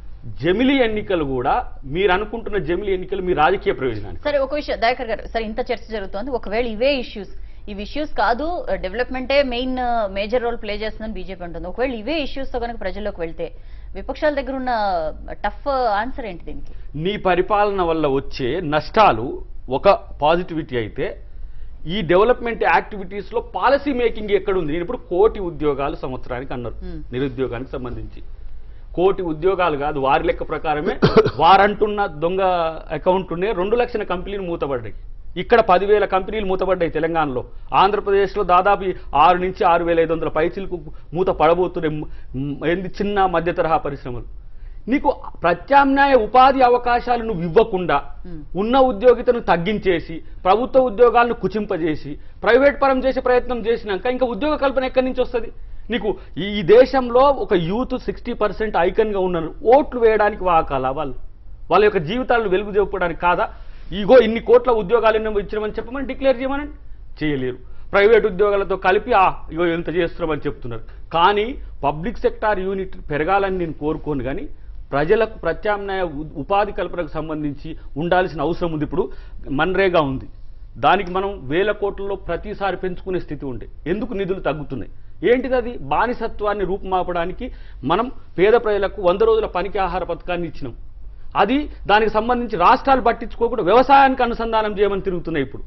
జమిలీ ఎన్నికలు కూడా మీరు అనుకుంటున్న జమిలీ ఎన్నికలు మీ రాజకీయ ప్రయోజనానికి సరే ఒక విషయం దయాకర్ గారు సరే ఇంత చర్చ జరుగుతోంది ఒకవేళ ఇవే ఇష్యూస్ ఇవి ఇష్యూస్ కాదు డెవలప్మెంటే మెయిన్ మేజర్ రోల్ ప్లే చేస్తుందని బీజేపీ ఉంటుంది ఒకవేళ ఇవే ఇష్యూస్ తో కనుక ప్రజల్లోకి వెళ్తే విపక్షాల దగ్గర ఉన్న టఫ్ ఆన్సర్ ఏంటి దీనికి నీ పరిపాలన వల్ల వచ్చే నష్టాలు ఒక పాజిటివిటీ అయితే ఈ డెవలప్మెంట్ యాక్టివిటీస్ లో పాలసీ మేకింగ్ ఎక్కడుంది నేను ఇప్పుడు కోటి ఉద్యోగాలు సంవత్సరానికి అన్నారు Hmm. నిరుద్యోగానికి సంబంధించి కోటి ఉద్యోగాలు కాదు వారి లెక్క ప్రకారమే వారంటున్న దొంగ అకౌంట్ ఉన్నాయి రెండు లక్షల కంపెనీలు మూతపడ్డాయి ఇక్కడ పదివేల కంపెనీలు మూతపడ్డాయి తెలంగాణలో ఆంధ్రప్రదేశ్లో దాదాపు ఈ ఆరు నుంచి ఆరు వేల ఐదు వందల పైచిలకు మూత పడబోతున్నాయి మ్, ఏంది చిన్న మధ్య తరహా పరిశ్రమలు నీకు ప్రత్యామ్నాయ ఉపాధి అవకాశాలు నువ్వు ఇవ్వకుండా ఉన్న ఉద్యోగితను తగ్గించేసి ప్రభుత్వ ఉద్యోగాలను కుచింపజేసి ప్రైవేట్ పరం చేసే ప్రయత్నం చేసినాక ఇంకా ఉద్యోగ కల్పన ఎక్కడి నుంచి వస్తుంది నీకు ఈ ఈ దేశంలో ఒక యూత్ సిక్స్టీ పర్సెంట్ ఐకన్గా ఉన్నారు ఓట్లు వేయడానికి వాకాలా వాళ్ళు వాళ్ళ యొక్క జీవితాలను వెలుగు చూపడానికి కాదా ఇగో ఇన్ని కోట్ల ఉద్యోగాలు ఎన్నో ఇచ్చినామని చెప్పమని డిక్లేర్ చేయమని చేయలేరు ప్రైవేట్ ఉద్యోగాలతో కలిపి ఆ ఇగో ఎంత చేస్తున్నామని చెప్తున్నారు కానీ పబ్లిక్ సెక్టార్ యూనిట్ పెరగాలని నేను కోరుకోను కానీ ప్రజలకు ప్రత్యామ్నాయ ఉ- ఉపాధి కల్పనకు సంబంధించి ఉండాల్సిన అవసరం ఉంది ఇప్పుడు మన్రేగా ఉంది దానికి మనం వేల కోట్లలో ప్రతిసారి పెంచుకునే స్థితి ఉండే ఎందుకు నిధులు తగ్గుతున్నాయి ఏంటిది అది బానిసత్వాన్ని రూపుమాపడానికి మనం పేద ప్రజలకు వంద రోజుల పనికి ఆహార పథకాన్ని ఇచ్చినాం అది దానికి సంబంధించి రాష్ట్రాలు పట్టించుకోకుండా వ్యవసాయానికి అనుసంధానం చేయమని తిరుగుతున్నాయి ఇప్పుడు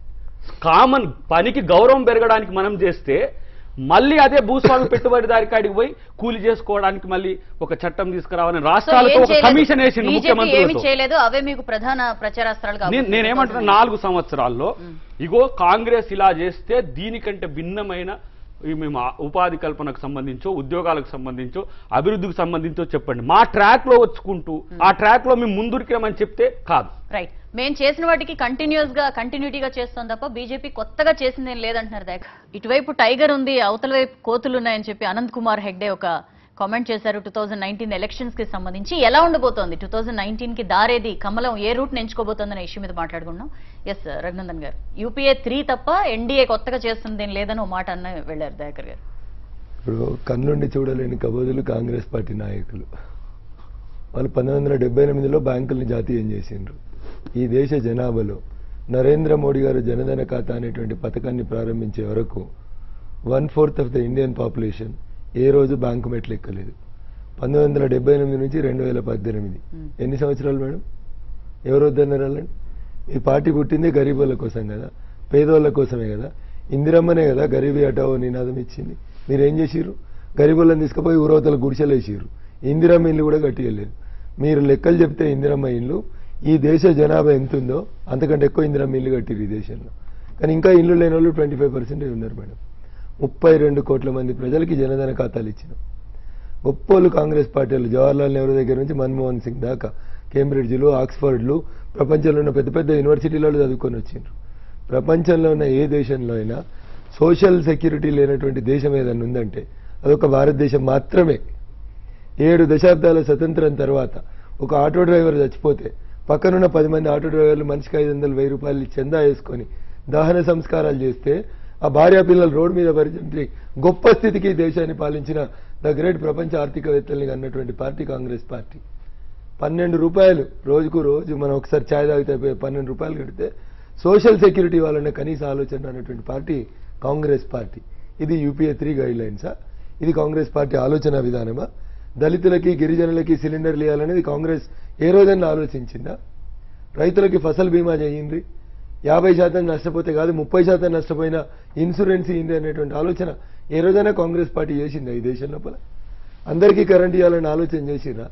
కామన్ పనికి గౌరవం పెరగడానికి మనం చేస్తే మళ్ళీ అదే భూస్వామి పెట్టుబడిదారి కాడికి పోయి కూలి చేసుకోవడానికి మళ్ళీ ఒక చట్టం తీసుకురావాలని సో రాష్ట్రాలతో ఏం ఒక చేయలేదు? కమిషన్ వేసిండు బీజేపీ ఏమి ముఖ్యమంత్రులతో చేయలేదు అవే మీకు ప్రధాన ప్రచారాస్త్రాలు నేను నేనేమంటున్నా నాలుగు సంవత్సరాల్లో ఇగో కాంగ్రెస్ ఇలా చేస్తే దీనికంటే భిన్నమైన ఈ మేము ఆ ఉపాధి కల్పనకు సంబంధించో ఉద్యోగాలకు సంబంధించో అభివృద్ధికి సంబంధించో చెప్పండి మా ట్రాక్ లో వచ్చుకుంటూ ఆ ట్రాక్ లో మేము ముందురికామని చెప్తే కాదు రైట్ మేము చేసిన వాటికి కంటిన్యూస్ గా కంటిన్యూటీగా చేస్తాం తప్ప బీజేపీ కొత్తగా చేసిందేం లేదంటున్నారు దాకా ఇటువైపు టైగర్ ఉంది అవతల వైపు కోతులు ఉన్నాయని చెప్పి అనంత్ కుమార్ హెగ్డే ఒక కామెంట్ చేశారు టూ థౌజండ్ నైన్టీన్ ఎలక్షన్స్ కి సంబంధించి ఎలా ఉండబోతోంది టూ థౌజండ్ నైన్టీన్ కి దారేది కమలం ఏ రూట్ ఎంచుకోబోతోందనే ఇష్యూ మీద మాట్లాడుకున్నాం ఎస్ రఘునందన్ గారు యూపీఏ త్రీ తప్ప ఎన్డీఏ కొత్తగా చేస్తుంది ఏం లేదని ఓ మాట అన్న వెళ్ళారు దయాకర్ గారు ఇప్పుడు కన్నుండి చూడలేని కబోదులు కాంగ్రెస్ పార్టీ నాయకులు వాళ్ళు పంతొమ్మిది వందల డెబ్బై ఎనిమిదిలో బ్యాంకుల్ని జాతీయం చేసిండ్రు ఈ దేశ జనాభాలో నరేంద్ర మోడీ గారు జనధన ఖాతా అనేటువంటి పథకాన్ని ప్రారంభించే వరకు one fourth of the Indian population ఏ రోజు బ్యాంకు మెట్లు ఎక్కలేదు పంతొమ్మిది వందల డెబ్బై ఎనిమిది నుంచి రెండు వేల పద్దెనిమిది ఎన్ని సంవత్సరాలు మేడం ఎవరు వద్దన్నారు వాళ్ళని ఈ పార్టీ పుట్టిందే గరీబుల కోసం కదా పేదోళ్ళ కోసమే కదా ఇందిరమ్మనే కదా గరీబీ హటావో నినాదం ఇచ్చింది మీరు ఏం చేసిర్రు గరీబులను తీసుకుపోయి ఊరవతల గుడిసెలు వేసిర్రు ఇందిరమ్మ ఇల్లు కూడా కట్టియలేదు మీరు లెక్కలు చెప్తే ఇందిరమ్మ ఇల్లు ఈ దేశ జనాభా ఎంత ఉందో అంతకంటే ఎక్కువ ఇందిరమ్మ ఇల్లు కట్టిరు ఈ దేశంలో కానీ ఇంకా ఇల్లు లేని వాళ్ళు ట్వంటీ ఫైవ్ పర్సెంట్ ఉన్నారు మేడం ముప్పై రెండు కోట్ల మంది ప్రజలకి జనధన ఖాతాలు ఇచ్చినాం గొప్పోళ్ళు కాంగ్రెస్ పార్టీలు జవహర్లాల్ నెహ్రూ దగ్గర నుంచి మన్మోహన్ సింగ్ దాకా కేంబ్రిడ్జ్లు ఆక్స్ఫర్డ్లు ప్రపంచంలో ఉన్న పెద్ద పెద్ద యూనివర్సిటీలలో చదువుకొని వచ్చిండ్రు ప్రపంచంలో ఉన్న ఏ దేశంలో అయినా సోషల్ సెక్యూరిటీ లేనటువంటి దేశం ఏదైనా ఉందంటే అదొక భారతదేశం మాత్రమే ఏడు దశాబ్దాల స్వతంత్రం తర్వాత ఒక ఆటో డ్రైవర్ చచ్చిపోతే పక్కనున్న పది మంది ఆటో డ్రైవర్లు మనిషికి ఐదు వందలు వెయ్యి రూపాయలు చందా వేసుకొని దహన సంస్కారాలు చేస్తే ఆ భార్య పిల్లలు రోడ్డు మీద పరిచయం గొప్ప స్థితికి ఈ దేశాన్ని పాలించిన ద గ్రేట్ ప్రపంచ ఆర్థికవేత్తల్ని అన్నటువంటి పార్టీ కాంగ్రెస్ పార్టీ పన్నెండు రూపాయలు రోజుకు రోజు మనం ఒకసారి ఛాయ్ తాగితే అయిపోయే పన్నెండు రూపాయలు కడితే సోషల్ సెక్యూరిటీ వాళ్ళన్న కనీస ఆలోచన అన్నటువంటి పార్టీ కాంగ్రెస్ పార్టీ ఇది యూపీఏ త్రీ గైడ్ లైన్సా ఇది కాంగ్రెస్ పార్టీ ఆలోచన విధానమా దళితులకి గిరిజనులకి సిలిండర్లు ఇవ్వాలనేది కాంగ్రెస్ ఏ రోజైనా ఆలోచించిందా రైతులకి ఫసల్ బీమా చేయండి యాభై శాతం నష్టపోతే కాదు ముప్పై శాతం నష్టపోయిన ఇన్సూరెన్స్ ఇయ్యండి అనేటువంటి ఆలోచన ఏ రోజైనా కాంగ్రెస్ పార్టీ చేసిందా ఈ దేశం లోపల అందరికీ కరెంట్ ఇవ్వాలని ఆలోచన చేసిరా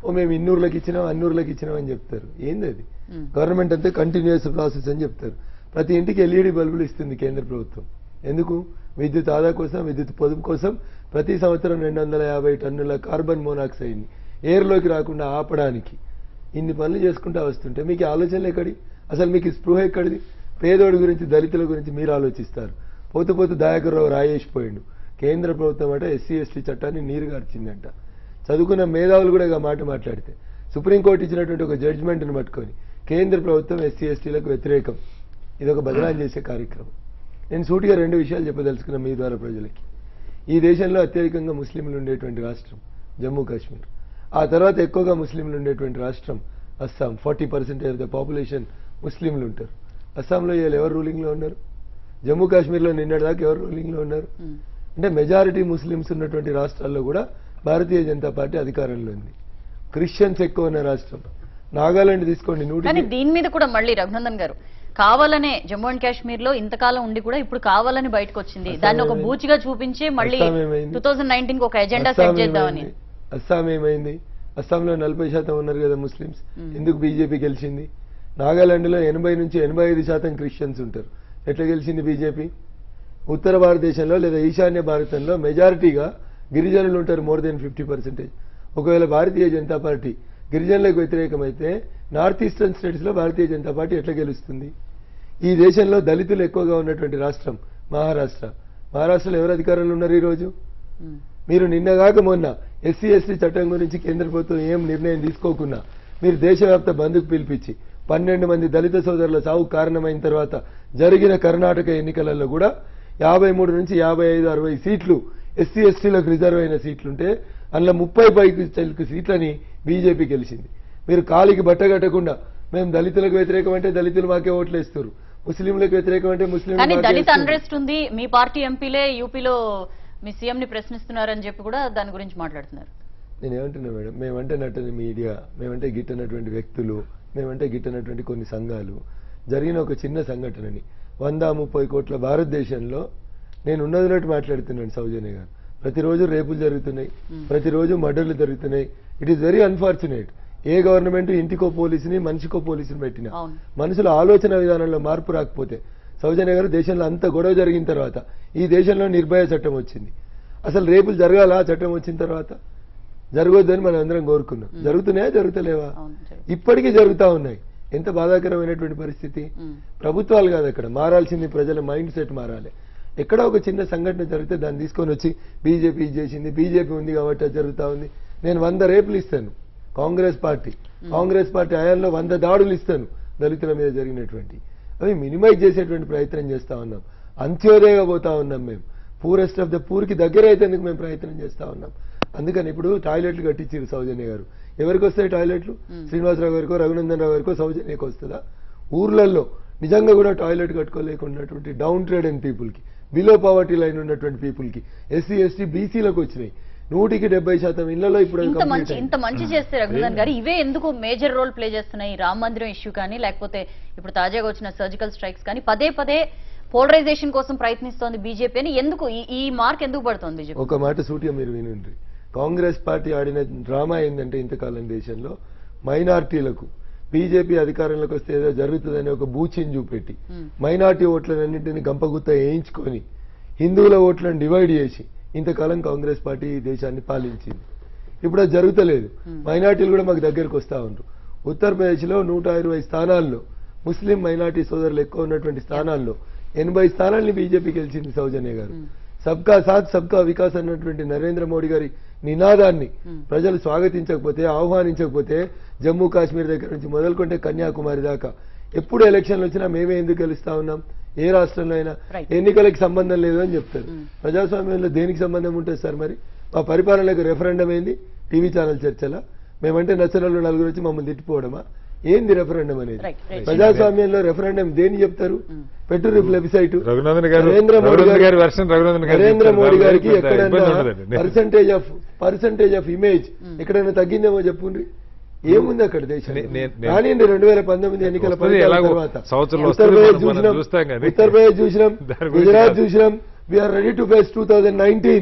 ఓ మేము ఇన్నూరులకు ఇచ్చినాం అన్నూరులకు ఇచ్చినాం అని చెప్తారు ఏంది అది గవర్నమెంట్ అంతా కంటిన్యూస్ ప్రాసెస్ అని చెప్తారు ప్రతి ఇంటికి ఎల్ఈడి బల్బులు ఇస్తుంది కేంద్ర ప్రభుత్వం ఎందుకు విద్యుత్ ఆదా కోసం విద్యుత్ పొదుపు కోసం ప్రతి సంవత్సరం రెండు వందల యాభై టన్నుల కార్బన్ మోనాక్సైడ్ని ఎయిర్లోకి రాకుండా ఆపడానికి ఇన్ని పనులు చేసుకుంటా వస్తుంటే మీకు ఈ ఆలోచనలు ఎక్కడి అసలు మీకు ఈ స్పృహ ఎక్కడిది పేదోడి గురించి దళితుల గురించి మీరు ఆలోచిస్తారు పోతూ పోతూ దయాకర్రావు రాయేసిపోయిండు కేంద్ర ప్రభుత్వం అంటే ఎస్సీ ఎస్టీ చట్టాన్ని నీరు గార్చిందంట చదువుకున్న మేధావులు కూడా ఇక మాట మాట్లాడితే సుప్రీంకోర్టు ఇచ్చినటువంటి ఒక జడ్జిమెంట్ను పట్టుకొని కేంద్ర ప్రభుత్వం ఎస్సీ ఎస్టీలకు వ్యతిరేకం ఇది ఒక బదనాలు చేసే కార్యక్రమం నేను సూటిగా రెండు విషయాలు చెప్పదలుచుకున్నా మీ ద్వారా ప్రజలకి ఈ దేశంలో అత్యధికంగా ముస్లింలు ఉండేటువంటి రాష్ట్రం జమ్మూ కాశ్మీర్ ఆ తర్వాత ఎక్కువగా ముస్లింలు ఉండేటువంటి రాష్ట్రం Assam forty percentage of the population ముస్లింలు ఉంటారు అస్సాంలో ఇవాళ ఎవరు రూలింగ్లో ఉన్నారు జమ్మూ కాశ్మీర్లో నిన్నటిదాకా ఎవరు రూలింగ్లో ఉన్నారు అంటే మెజారిటీ ముస్లిమ్స్ ఉన్నటువంటి రాష్ట్రాల్లో కూడా భారతీయ జనతా పార్టీ అధికారంలో ఉంది క్రిస్టియన్స్ ఎక్కువ ఉన్న రాష్ట్రం నాగాలాండ్ తీసుకోండి కానీ నూటి దీని మీద కూడా మళ్ళీ రఘునందన్ గారు కావాలనే జమ్మూ అండ్ కాశ్మీర్ లో ఇంతకాలం ఉండి కూడా ఇప్పుడు కావాలని బయటకు వచ్చింది అస్సాం దాన్ని ఒక ఏమైంది? బూచిగా చూపించి మళ్ళీ అస్సాం ఏమైంది? టూ థౌజండ్ నైన్టీన్ ఒక ఎజెండా అస్సాం సెట్ చేద్దామని ఏమైంది? అస్సాం ఏమైంది అస్సాంలో నలభై శాతం ఉన్నారు కదా ముస్లిమ్స్ మ్మ్. ఎందుకు బీజేపీ గెలిచింది నాగాలాండ్లో ఎనభై నుంచి ఎనభై ఐదు శాతం క్రిస్టియన్స్ ఉంటారు ఎట్లా గెలిచింది బీజేపీ ఉత్తర భారతదేశంలో లేదా ఈశాన్య భారతంలో మెజారిటీగా గిరిజనులు ఉంటారు మోర్ దెన్ ఫిఫ్టీ పర్సెంటేజ్ ఒకవేళ భారతీయ జనతా పార్టీ గిరిజనులకు వ్యతిరేకమైతే నార్త్ ఈస్టర్న్ స్టేట్స్లో భారతీయ జనతా పార్టీ ఎట్లా గెలుస్తుంది ఈ దేశంలో దళితులు ఎక్కువగా ఉన్నటువంటి రాష్ట్రం మహారాష్ట్ర మహారాష్ట్రలో ఎవరు అధికారంలో ఉన్నారు ఈరోజు ఉమ్. మీరు నిన్నగాక మొన్న ఎస్సీ ఎస్టీ చట్టం గురించి కేంద్ర ప్రభుత్వం ఏం నిర్ణయం తీసుకోకున్నా మీరు దేశవ్యాప్త బంధుకు పిలిపించి పన్నెండు మంది దళిత సోదరుల సావు కారణమైన తర్వాత జరిగిన కర్ణాటక ఎన్నికలలో కూడా యాభై మూడు నుంచి యాభై ఐదు అరవై సీట్లు ఎస్సీ ఎస్టీలకు రిజర్వ్ అయిన సీట్లుంటే అందులో ముప్పై పైకి చిలుకు సీట్లని బీజేపీ గెలిచింది మీరు కాలికి బట్ట కట్టకుండా మేము దళితులకు వ్యతిరేకం అంటే దళితులు మాకే ఓట్లు వేస్తారు ముస్లింలకు వ్యతిరేకం అంటే ముస్లింలు కానీ మాకే దళిత వేస్తారు. అన్రెస్ట్ ఉంది మీ పార్టీ ఎంపీలే యూపీలో మీ సీఎం ని ప్రశ్నిస్తున్నారని చెప్పి కూడా దాని గురించి మాట్లాడుతున్నారు నేను ఏమంటున్నా మేడం మేమంటే నట్టని మీడియా మేమంటే గిట్టనటువంటి వ్యక్తులు మేమంటే గిట్టనటువంటి కొన్ని సంఘాలు జరిగిన ఒక చిన్న సంఘటనని వంద ముప్పై కోట్ల భారతదేశంలో నేను ఉన్నదినట్టు మాట్లాడుతున్నాను సౌజన్య గారు ప్రతిరోజు రేపులు జరుగుతున్నాయి ప్రతిరోజు మర్డర్లు జరుగుతున్నాయి it is very unfortunate a government ఇంటికో పోలీసుని మనిషికో పోలీసుని పెట్టినా అవును. మనుషుల ఆలోచన విధానంలో మార్పు రాకపోతే సౌజన్య గారు దేశంలో అంత గొడవ జరిగిన తర్వాత ఈ దేశంలో నిర్భయ చట్టం వచ్చింది అసలు రేపులు జరగాల ఆ చట్టం వచ్చిన తర్వాత జరగొద్దని మనం అందరం కోరుకున్నాం జరుగుతున్నాయా జరుగుతలేవా అవును, జరుగుతుంది. ఇప్పటికీ జరుగుతా ఉన్నాయి ఎంత బాధాకరమైనటువంటి పరిస్థితి ఉమ్. ప్రభుత్వాలు కాదు అక్కడ మారాల్సింది ప్రజల మైండ్ సెట్ మారాలి ఎక్కడ ఒక చిన్న సంఘటన జరిగితే దాన్ని తీసుకొని వచ్చి బీజేపీ ఇది చేసింది బీజేపీ ఉంది కాబట్టి అది జరుగుతా ఉంది నేను వంద రేపులు ఇస్తాను కాంగ్రెస్ పార్టీ కాంగ్రెస్ పార్టీ హయాంలో వంద దాడులు ఇస్తాను దళితుల మీద జరిగినటువంటి అవి మినిమైజ్ చేసేటువంటి ప్రయత్నం చేస్తా ఉన్నాం అంత్యోదయగా పోతా ఉన్నాం మేము పూరెస్ట్ ఆఫ్ ద పూర్కి దగ్గర అయితే మేము ప్రయత్నం చేస్తా ఉన్నాం అందుకని ఇప్పుడు టాయిలెట్లు కట్టించారు సౌజన్య గారు ఎవరికి వస్తాయి టాయిలెట్లు శ్రీనివాసరావు గారికో రఘునందన్ రావు గారికో సౌజన్యకు వస్తుందా ఊర్లలో నిజంగా కూడా టాయిలెట్ కట్టుకోలేకున్నటువంటి డౌన్ ట్రేడ్ అండ్ పీపుల్కి బిలో పవర్టీ లైన్ ఉన్నటువంటి పీపుల్కి ఎస్సీ ఎస్టీ బీసీలకు వచ్చినాయి నూటికి డెబ్బై శాతం ఇళ్లలో ఇప్పుడు అది ఇంత complete మంచి అయింది. ఇంత మంచి చేస్తే రఘునందన్ గారు ఇవే ఎందుకు మేజర్ రోల్ ప్లే చేస్తున్నాయి ఈ రామ మందిరం ఇష్యూ కానీ లేకపోతే ఇప్పుడు తాజాగా వచ్చిన సర్జికల్ స్ట్రైక్స్ కానీ పదే పదే పోలరైజేషన్ కోసం ప్రయత్నిస్తోంది బీజేపీ అని ఎందుకు ఈ- ఈ మార్క్ ఎందుకు పడుతోంది బీజేపీ ఒక మాట సూటిగా మీరు వినండి కాంగ్రెస్ పార్టీ ఆడిన డ్రామా ఏంటంటే ఇంతకాలం దేశంలో మైనార్టీలకు బీజేపీ అధికారంలోకి వస్తే ఏదో జరుగుతుందని ఒక బూచిని చూపెట్టి Hmm. మైనార్టీ ఓట్లన్నింటినీ గంపగుత్త వేయించుకొని హిందువుల ఓట్లను డివైడ్ చేసి ఇంతకాలం కాంగ్రెస్ పార్టీ ఈ దేశాన్ని పాలించింది ఇప్పుడు అది జరుగుతలేదు మైనార్టీలు కూడా మాకు దగ్గరకు వస్తా ఉంటారు ఉత్తరప్రదేశ్లో నూట ఇరవై స్థానాల్లో ముస్లిం మైనార్టీ సోదరులు ఎక్కువ ఉన్నటువంటి స్థానాల్లో ఎనభై స్థానాల్ని బీజేపీ గెలిచింది సౌజన్య గారు సబ్కా సాత్ సబ్కా వికాస్ అన్నటువంటి నరేంద్ర మోడీ గారి నినాదాన్ని ప్రజలు స్వాగతించకపోతే ఆహ్వానించకపోతే జమ్మూ కాశ్మీర్ దగ్గర నుంచి మొదలుకుంటే కన్యాకుమారి దాకా ఎప్పుడు ఎలక్షన్లు వచ్చినా మేమే ఎందుకు గెలుస్తా ఉన్నాం ఏ రాష్ట్రంలో అయినా Right. ఎన్నికలకు సంబంధం లేదు అని చెప్తారు ప్రజాస్వామ్యంలో దేనికి సంబంధం ఉంటుంది సార్ మరి మా పరిపాలనకు రెఫరెండం ఏంది టీవీ ఛానల్ చర్చలా మేమంటే నచ్చిన వాళ్ళు నలుగురు వచ్చి మమ్మల్ని తిట్టిపోవడమా ఏంది రెఫరెండం అనేది Right, right. ప్రజాస్వామ్యంలో రెఫరెండం దేని చెప్తారు పెట్టు వెబ్సైట్ రఘునందన్ గారు నరేంద్ర మోడీ రఘునందన్ గారి గారి version రఘునందన్ గారు నరేంద్ర చెప్తారు. మోడీ దానిలో గారికి పెద్ద ఎక్కడైనా ఇబ్బంది ఉండదండి. Percentage of percentage of image ఎక్కడైనా తగ్గిందేమో చెప్పుండ్రి ఏముంది అక్కడ దేశం నే- నే- నే- రానియండి రెండు వేల పంతొమ్మిది ఎన్నికల వస్తుంది, ఫలితాల ఎలాగో తర్వాత సంవత్సరంలో ఉత్తరప్రదేశ్ వస్తుంది, మనం చూసినాం చూస్తాం కానీ. ఉత్తరప్రదేశ్ చూసినాం దాని గురించి గుజరాత్ కాదు. చూసినాం we're ready to face two thousand nineteen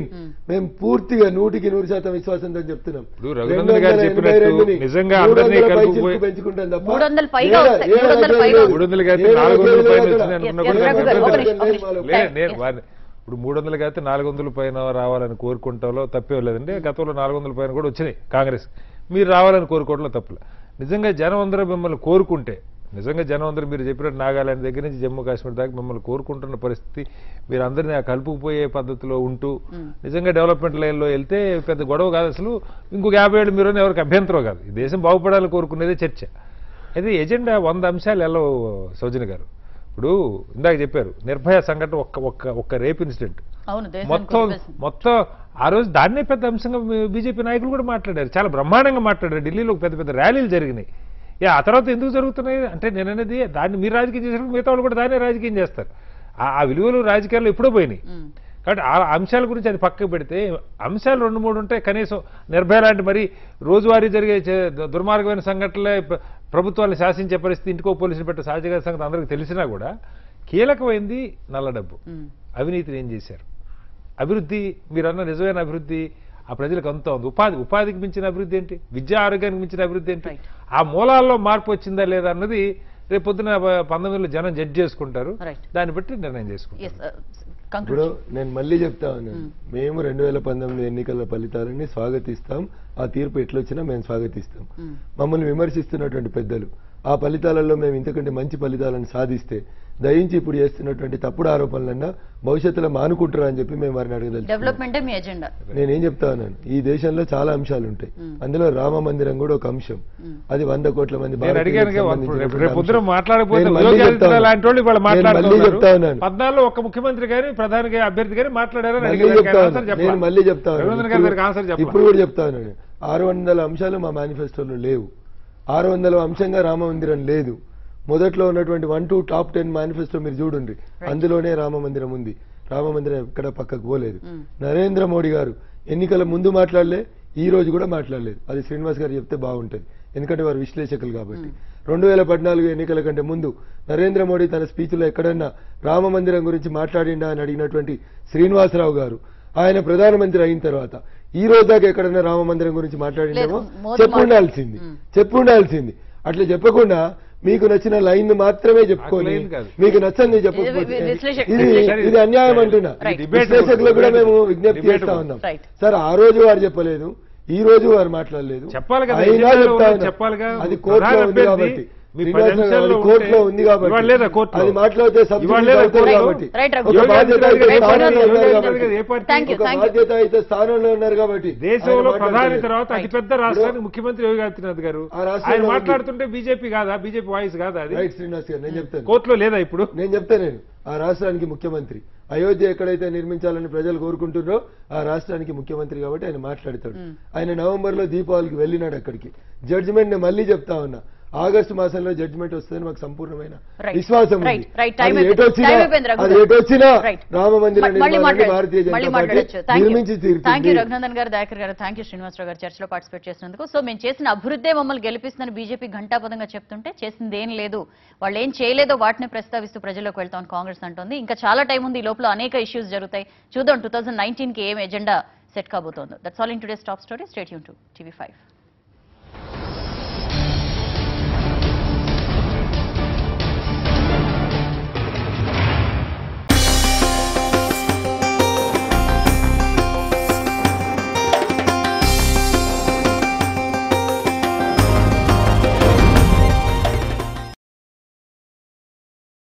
మేము పూర్తిగా నూటికి నూరు శాతం విశ్వాసంతో చెప్తున్నాం ఇప్పుడు రఘునందన్ గారు చెప్పినట్టు నిజంగా అందరినీ కలుపుకుపోయి- పెంచుకుంటాం తప్ప మూడు వందల పైగా ఏడా- వస్తాయి. ఏడా మూడు వందల లెక్కలు పైగా లేదు. మూడు వందలు కాదు ఏడా నాలుగు వందల లెక్కలు పైన లేదు వచ్చినాయి అక్కడ. అనుకున్నా ఎస్, కూడా ఎస్, నాకు రఘు గారు, అభ్యంతరం ఒక లేదు. నిమిషం, ఒక నిమిషం. లే- నేను ఎస్. వారిని- ఇప్పుడు మూడు వందలు కాదు నాలుగు వందల పైన రావాలని కోరుకుంటాలో తప్పే లేదండి గతంలో నాలుగు వందల పైన కూడా వచ్చినాయి కాంగ్రెస్ మీరు రావాలని కోరుకోవడంలో తప్పులే నిజంగా జనం అందరూ మిమ్మల్ని కోరుకుంటే నిజంగా జనం అందరూ మీరు చెప్పినట్టు నాగాలాండ్ దగ్గర నుంచి జమ్మూ కాశ్మీర్ దాకా మిమ్మల్ని కోరుకుంటున్న పరిస్థితి మీరు అందరినీ ఆ కలుపుకుపోయే పద్ధతిలో ఉంటూ నిజంగా డెవలప్మెంట్ లైన్లో వెళ్తే పెద్ద గొడవ కాదు అసలు ఇంకొక యాభై ఏళ్ళు మీరు ఎవరికి అభ్యంతరం కాదు ఈ దేశం బాగుపడాలని కోరుకునేదే చర్చ అయితే ఎజెండా వంద అంశాలు ఎలా సౌజన్య గారు ఇప్పుడు ఇందాక చెప్పారు నిర్భయ సంఘటన ఒక్క ఒక్క ఒక్క రేప్ ఇన్సిడెంట్ అవును దేశానికి మొత్తం వదిలేసింది. మొత్తం ఆ రోజు దాన్నే పెద్ద అంశంగా బీజేపీ నాయకులు కూడా మాట్లాడారు చాలా బ్రహ్మాండంగా మాట్లాడారు ఢిల్లీలో పెద్ద పెద్ద ర్యాలీలు జరిగినాయి యా ఆ తర్వాత ఎందుకు జరుగుతున్నాయి అంటే నేను అనేది దాన్ని మీరు రాజకీయం చేసినప్పుడు మిగతా వాళ్ళు కూడా దాన్నే రాజకీయం చేస్తారు ఆ ఆ విలువలు రాజకీయాల్లో ఎప్పుడో పోయినాయి ఉమ్. కాబట్టి ఆ అంశాల గురించి అది పక్కకు పెడితే అంశాలు రెండు మూడు ఉంటాయి కనీసం నిర్భయ లాంటి మరి రోజువారీ జరిగే చే- దుర్మార్గమైన సంఘటనలే ప్ర- ప్రభుత్వాన్ని శాసించే పరిస్థితి ఇంటికో పోలీసులు పెట్టే సహజ సంగతి అందరికీ తెలిసినా కూడా కీలకమైంది నల్ల డబ్బు ఉమ్. అవినీతిని ఏం చేశారు అభివృద్ధి మీరన్న నిజమైన అభివృద్ధి ఆ ప్రజలకు అంతా ఉంది ఉపాధి ఉపాధికి మించిన అభివృద్ధి ఏంటి విద్యా ఆరోగ్యానికి మించిన అభివృద్ధి ఏంటి Right. ఆ మూలాల్లో మార్పు వచ్చిందా లేదా అన్నది రేపు పొద్దున ప- పంతొమ్మిదిలో జనం జడ్జ్ చేసుకుంటారు Right. దాన్ని బట్టి నిర్ణయం చేసుకుంటారు ఎస్ ఇప్పుడు కంక్లూడ్ నేను మళ్ళీ చెప్తా ఉన్నాను మేము రెండు వేల పంతొమ్మిది ఎన్నికల ఫలితాలని స్వాగతిస్తాం ఆ తీర్పు ఎట్లొచ్చినా మేము స్వాగతిస్తాం మమ్మల్ని విమర్శిస్తున్నటువంటి పెద్దలు ఆ ఫలితాలలో మేము ఇంతకంటే మంచి ఫలితాలను సాధిస్తే దయించి ఇప్పుడు చేస్తున్నటువంటి తప్పుడు ఆరోపణలన్నా భవిష్యత్తులో మానుకుంటారా అని చెప్పి మేము వారిని అడగదలుచుకున్నాం డెవలప్మెంటే మీ ఎజెండా నేనేం చెప్తా ఉన్నాను ఈ దేశంలో చాలా అంశాలు ఉంటాయి అందులో రామ మందిరం కూడా ఒక అంశం అది వంద కోట్ల మంది నేను అడిగాను భారతీయులకు కదా, సంబంధించినటువంటి రేపు పొద్దున అంశం. మాట్లాడకపోతే నేను మళ్ళీ యోగి చెప్తా ఆదిత్యనాథ్ ఉన్నాను. లాంటి వాళ్ళు ఇవాళ నేను మళ్ళీ చెప్తా మాట్లాడుతున్నారు ఉన్నాను పద్నాలుగులో ఒక్క ముఖ్యమంత్రి గాని ప్రధాని అభ్యర్థి గాని మాట్లాడారని మళ్ళీ అడిగారు. చెప్తా ఆయన ఉన్నాను. ఆన్సర్ చెప్పలా. నేను మళ్ళీ చెప్తా ఉన్నాను. రఘునందన్ గారి దగ్గరికి ఆన్సర్ ఇప్పుడు- చెప్పలా. ఇప్పుడు కూడా చెప్తా ఉన్నాను ఆరు వందల అంశాలు మా మేనిఫెస్టోలో లేవు ఆరు వందల అంశంగా రామ మందిరం లేదు మొదట్లో ఉన్నటువంటి one two top ten manifesto మీరు చూడండి అందులోనే రామ మందిరం ఉంది రామ మందిరం ఎక్కడ పక్కకు పోలేదు నరేంద్ర మోడీ గారు ఎన్నికల ముందు మాట్లాడలే ఈ రోజు కూడా మాట్లాడలేదు అది శ్రీనివాస్ గారు చెప్తే బాగుంటది ఎందుకంటే వారు విశ్లేషకులు కాబట్టి రెండు వేల పద్నాలుగు ఎన్నికల కంటే ముందు నరేంద్ర మోడీ తన స్పీచ్లో ఎక్కడన్నా రామ మందిరం గురించి మాట్లాడిండా అని అడిగినటువంటి శ్రీనివాసరావు గారు ఆయన ప్రధానమంత్రి అయిన తర్వాత ఈ రోజు దాకా ఎక్కడన్నా రామ మందిరం గురించి మాట్లాడిండేమో లేదు, మోదీ చెప్పు ఉండాల్సింది చెప్పు ఉండాల్సింది అట్లా చెప్పకుండా మీకు నచ్చిన లైన్ మాత్రమే చెప్పుకొని లైన్ కాదు. మీకు నచ్చింది ఇది చెప్పకపోతే విశ్లేషక- ఇది విశ్లేషకులు. ఇది అన్యాయం అంటున్నా Right. విశ్లేషకులకు కూడా మేము విజ్ఞప్తి Debate చేస్తా ఉంది. ఉన్నాం Right. సార్ ఆ రోజు వారు చెప్పలేదు ఈ రోజు వారు మాట్లాడలేదు చెప్పాలి కదా, అయినా ఎజెండాలో చెప్తా ఉన్నది ఉన్నా. చెప్పాలిగా. అది కోర్టులో ప్రధాన ఉంది అభ్యర్థి కాబట్టి మీ శ్రీనివాసరావు పది నిమిషాల్లో గారు కోర్టులో ఉంటే- ఉంది కాబట్టి ఇవాళ లేదా కోర్టులో? అది మాట్లాడితే subsidy ఇవాళ లేదా అవుతుంది కోర్టులో? కాబట్టి రైట్, రైట్. ఒక యోగి బాధ్యత ఆదిత్యనాథ్ అయితే గారు ఏ పార్టీ? స్థానంలో యోగి ఉన్నారు ఆదిత్యనాథ్ కాబట్టి గారు ఏ పార్టీ? Thank you, ఒక thank you. బాధ్యత అయితే స్థానంలో ఉన్నారు కాబట్టి దేశంలో ఆయన ప్రధాని మాట్లాడలేదు. తర్వాత Right. అతిపెద్ద రాష్ట్రానికి ముఖ్యమంత్రి యోగి ఆదిత్యనాథ్ గారు ఆ రాష్ట్రంలో ఆయన ఉంది. మాట్లాడుతుంటే బీజేపీ కాదా బీజేపీ వాయిస్ కాదా అది రైట్ శ్రీనివాస్ గారు నేను చెప్తాను కోర్టులో లేదా ఇప్పుడు నేను చెప్తా నేను ఆ రాష్ట్రానికి ముఖ్యమంత్రి అయోధ్య ఎక్కడైతే నిర్మించాలని ప్రజలు కోరుకుంటున్నారో ఆ రాష్ట్రానికి ముఖ్యమంత్రి కాబట్టి ఆయన మాట్లాడతాడు ఆయన నవంబర్ లో దీపావళికి వెళ్ళినాడు అక్కడికి జడ్జిమెంట్ నేను మళ్ళీ చెప్తా ఉన్నా ఆగస్టు మాసంలో జడ్జిమెంట్ వస్తుందని మాకు సంపూర్ణమైన Right. విశ్వాసం ఉంది. Right, right. Time అది అయిపోయింది. ఎటొచ్చినా Time అయిపోయింది, రఘు అది గారు. ఎటొచ్చినా Right. రామ మందిర మ- మళ్ళీ నిర్మాణాన్ని మాట్లాడొచ్చు. భారతీయ మళ్ళీ జనతా మాట్లాడొచ్చు పార్టీ థ్యాంక్ యూ నిర్మించి థ్యాంక్ యూ తీరుతుంది రఘునందన్ గారు దయాకర్ గారు థ్యాంక్ యూ శ్రీనివాసరావు గారు చర్చలో పార్టిసిపేట్ చేసినందుకు సో మేము చేసిన అభివృద్ధే మమ్మల్ని గెలిపిస్తుందని బీజేపీ ఘంటాపదంగా చెప్తుంటే చేసింది ఏం లేదు వాళ్ళు ఏం చేయలేదో వాటిని ప్రస్తావిస్తూ ప్రజల్లోకి వెళ్తామని కాంగ్రెస్ అంటోంది ఇంకా చాలా టైం ఉంది ఈ లోపల అనేక ఇష్యూస్ జరుగుతాయి చూద్దాం టూ థౌసండ్ నైన్టీన్ కి ఏం ఎజెండా సెట్ కాబోతోందో that's all in today's top story stay యూన్ టు టీవీ ఫైవ్